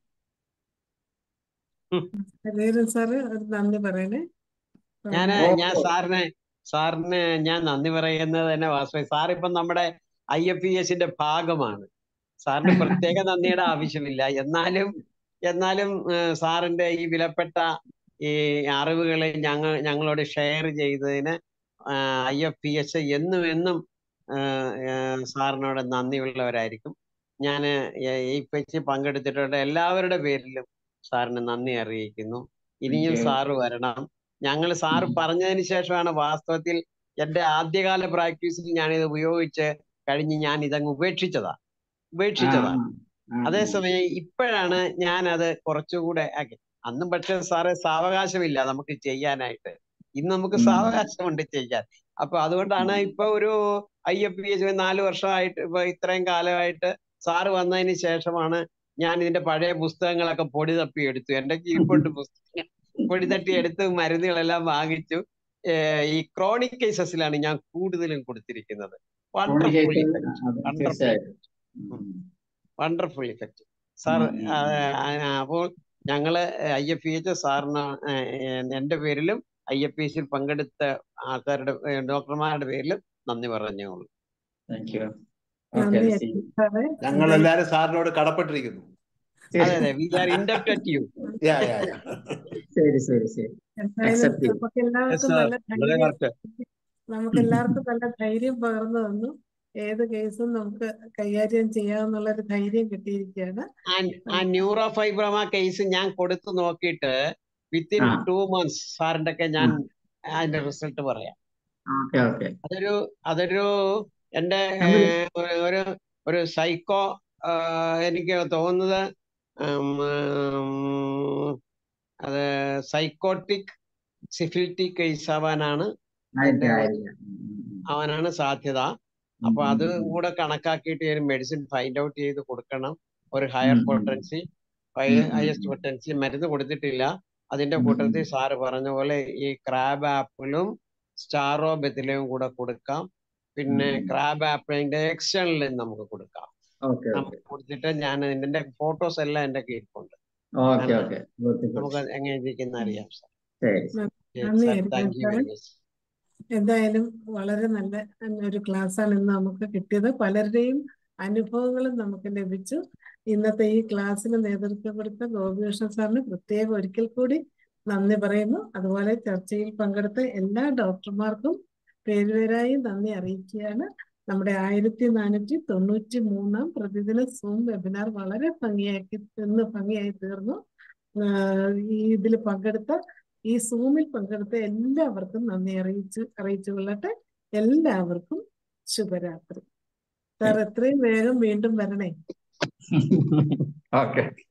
ഹരിഹരൻ സാറ് ഒരു നന്ദി പറയണേ ഞാൻ ഉം. ഞാൻ റോക്രോസ് സാറിന് സാറിന് ഞാൻ നന്ദി പറയുന്നത് തന്നെ വാസ്തവം സാർ ഇപ്പം നമ്മുടെ ഐ എഫ് പി എസിന്റെ ഭാഗമാണ് സാറിന് പ്രത്യേക നന്ദിയുടെ ആവശ്യമില്ല എന്നാലും എന്നാലും ഏഹ്, സാറിന്റെ ഈ വിലപ്പെട്ട ഈ അറിവുകൾ ഞങ്ങൾ ഞങ്ങളോട് ഷെയർ ചെയ്തതിന് ഐ എഫ് പി എസ് എന്നും എന്നും ഏഹ്, ഏഹ്, സാറിനോട് നന്ദിയുള്ളവരായിരിക്കും ഞാൻ ഈ പറ്റി പങ്കെടുത്തിട്ടുള്ള എല്ലാവരുടെ പേരിലും സാറിന് നന്ദി അറിയിക്കുന്നു ഇനിയും താങ്ക് യു സാറ് വരണം ഞങ്ങൾ സാറ് പറഞ്ഞതിന് ശേഷമാണ് വാസ്തവത്തിൽ എൻ്റെ ആദ്യകാല പ്രാക്ടീസിൽ ഞാനിത് ഉപയോഗിച്ച് കഴിഞ്ഞ് ഞാൻ ഇതങ്ങ് ഉപേക്ഷിച്ചതാ ആ ഉപേക്ഷിച്ചതാ ആ അതേസമയം ഇപ്പോഴാണ് ഞാനത് കുറച്ചുകൂടെ ആക്കി അന്നും പക്ഷെ സാറേ സാവകാശമില്ല നമുക്ക് ചെയ്യാനായിട്ട് ഇന്ന് നമുക്ക് ഉം. സാവകാശമുണ്ട് ചെയ്യാൻ അപ്പൊ അതുകൊണ്ടാണ് ഇപ്പൊ ഒരു ഐ എഫ് പി എച്ച് നാല് വർഷമായിട്ട് ഇപ്പൊ ഇത്രയും കാലമായിട്ട് സാറ് വന്നതിന് ശേഷമാണ് ഞാൻ ഇതിന്റെ പഴയ പുസ്തകങ്ങളൊക്കെ പൊടി തപ്പി എടുത്തു എന്റെ കീഴ്പോട്ട് പുസ്തകങ്ങൾ പൊടി തട്ടി എടുത്ത് മരുന്നുകളെല്ലാം വാങ്ങിച്ചു ഏർ ഈ ക്രോണിക് കേസസിലാണ് ഞാൻ കൂടുതലും കൊടുത്തിരിക്കുന്നത് വണ്ടർഫുൾ കോമ്യൂണിക്കേഷൻ ഇഫക്റ്റ് അതെ വണ്ടർഫുൾ തീർച്ചയായിട്ടും ഉം. വണ്ടർഫുൾ ഇഫക്റ്റ് സാർ ഉം, ഉം, ഉം. അപ്പോൾ ഞങ്ങള് ഐ എഫ് പി എച്ച് സാറിന് എന്റെ പേരിലും ഐ എഫ് പി എച്ചിൽ പങ്കെടുത്ത ആൾക്കാരുടെ ഏർ ഡോക്ടർമാരുടെ പേരിലും നന്ദി പറഞ്ഞോളൂ താങ്ക് യു ഓക്കെ നന്ദി സി സാറേ ഞങ്ങൾ ഇത് എല്ലാരും സാറിനോട് കടപ്പെട്ടിരിക്കുന്നു അതെ അതെ we are indebted to you yeah yeah yeah ശരി ശരി ശരി എന്തായാലും അക്സെപ്റ്റ് ചെയ്യും നമുക്ക് എല്ലാവർക്കും സാർ നല്ല വളരെ ധൈര്യം കറക്റ്റ് നമുക്ക് എല്ലാവർക്കും നല്ല ധൈര്യം പകർന്നു തന്നു ഏത് കേസും നമുക്ക് കൈകാര്യം ചെയ്യാമെന്നുള്ള ഒരു ധൈര്യം കിട്ടിയിരിക്കുകയാണ് ആ ന്യൂറോ ഫൈബ്രോമ കേസ് ഞാൻ കൊടുത്തു നോക്കിയിട്ട് വിത്തിൻ ആ ടു മന്ത്സ് സാറിന്റെ ഒക്കെ ഞാൻ അതിന്റെ റിസൾട്ട് പറയാം ഓക്കെ ഓക്കെ അതൊരു അതൊരു എന്റെ നമുക്ക് ഏർ, ഒരു ഒരു ഒരു സൈക്കോ എനിക്ക് തോന്നുന്നത് ഉം, ഉം, അത് സൈക്കോട്ടിക് സിഫിലിറ്റി കേസ് ആവാനാണ് ആയിരിക്കാം എൻ്റെ ആയിരിക്കാം ഉം, ഉം, ഉം. അവനാണ് സാധ്യത ഉം, അപ്പൊ ഉം, അത് ഉം. കൂടെ കണക്കാക്കിയിട്ട് ഒരു മെഡിസിൻ ഫൈൻഡ് ഔട്ട് ചെയ്ത് കൊടുക്കണം ഒരു ഹയർ ഉം, ഉം, പൊട്ടൻസി ഉം, ഉം, ഹയസ്റ്റ് ഉം. പൊട്ടൻസി മരുന്ന് കൊടുത്തിട്ടില്ല അതിന്റെ ഉം, ഉം. കൂട്ടത്തിൽ സാറ് പറഞ്ഞ പോലെ ഈ ക്രാബ് ആപ്പിളും സ്റ്റാറോ ബെത്തിലയും കൂടെ കൊടുക്കാം ഉം, പിന്നെ ഉം. ക്രാബ് ആപ്പിളിന്റെ എക്സ്റ്റേണലും നമുക്ക് കൊടുക്കാം ഓക്കെ ഓക്കെ നമുക്ക് കൊടുത്തിട്ട് ഞാൻ ഇതിന്റെ ഫോട്ടോസ് എല്ലാം എന്റെ കയ്യിലുണ്ട് ഓക്കെ ഞാൻ ഓക്കെ ഗുഡ് ഗുഡ് നമുക്ക് എങ്ങനെ ഇരിക്കുന്ന അറിയാം സാർ ശരി നന്ദി സാർ ഹരിക്കാൻ താങ്ക് യു സാറേ വെരി മച്ച് എന്തായാലും വളരെ നല്ല ഒരു ക്ലാസ്സാണ് ഇന്ന് നമുക്ക് കിട്ടിയത് പലരുടെയും അനുഭവങ്ങളും നമുക്ക് ലഭിച്ചു ഇന്നത്തെ ഈ ക്ലാസ്സിന് നേതൃത്വം കൊടുത്ത ഗോപികൃഷ്ണൻ സാറിന് പ്രത്യേകം ഒരിക്കൽ കൂടി നന്ദി പറയുന്നു അതുപോലെ ചർച്ചയിൽ പങ്കെടുത്ത എല്ലാ ഡോക്ടർമാർക്കും പേരുപേരായി നന്ദി അറിയിക്കുകയാണ് നമ്മുടെ ആയിരത്തി നാനൂറ്റി തൊണ്ണൂറ്റി മൂന്നാം പ്രതിദിന സൂം വെബിനാർ വളരെ ഭംഗിയാക്കി ഇന്ന് ഭംഗിയായി തീർന്നു ആഹ് ഈ ഇതിൽ പങ്കെടുത്ത ഈ സൂമിൽ പങ്കെടുത്ത എല്ലാവർക്കും നന്ദി അറിയിച്ച് അറിയിച്ചു കൊള്ളട്ടെ എല്ലാവർക്കും ശുഭരാത്രി സാർ എത്രയും വേഗം വീണ്ടും വരണേ ഓക്കെ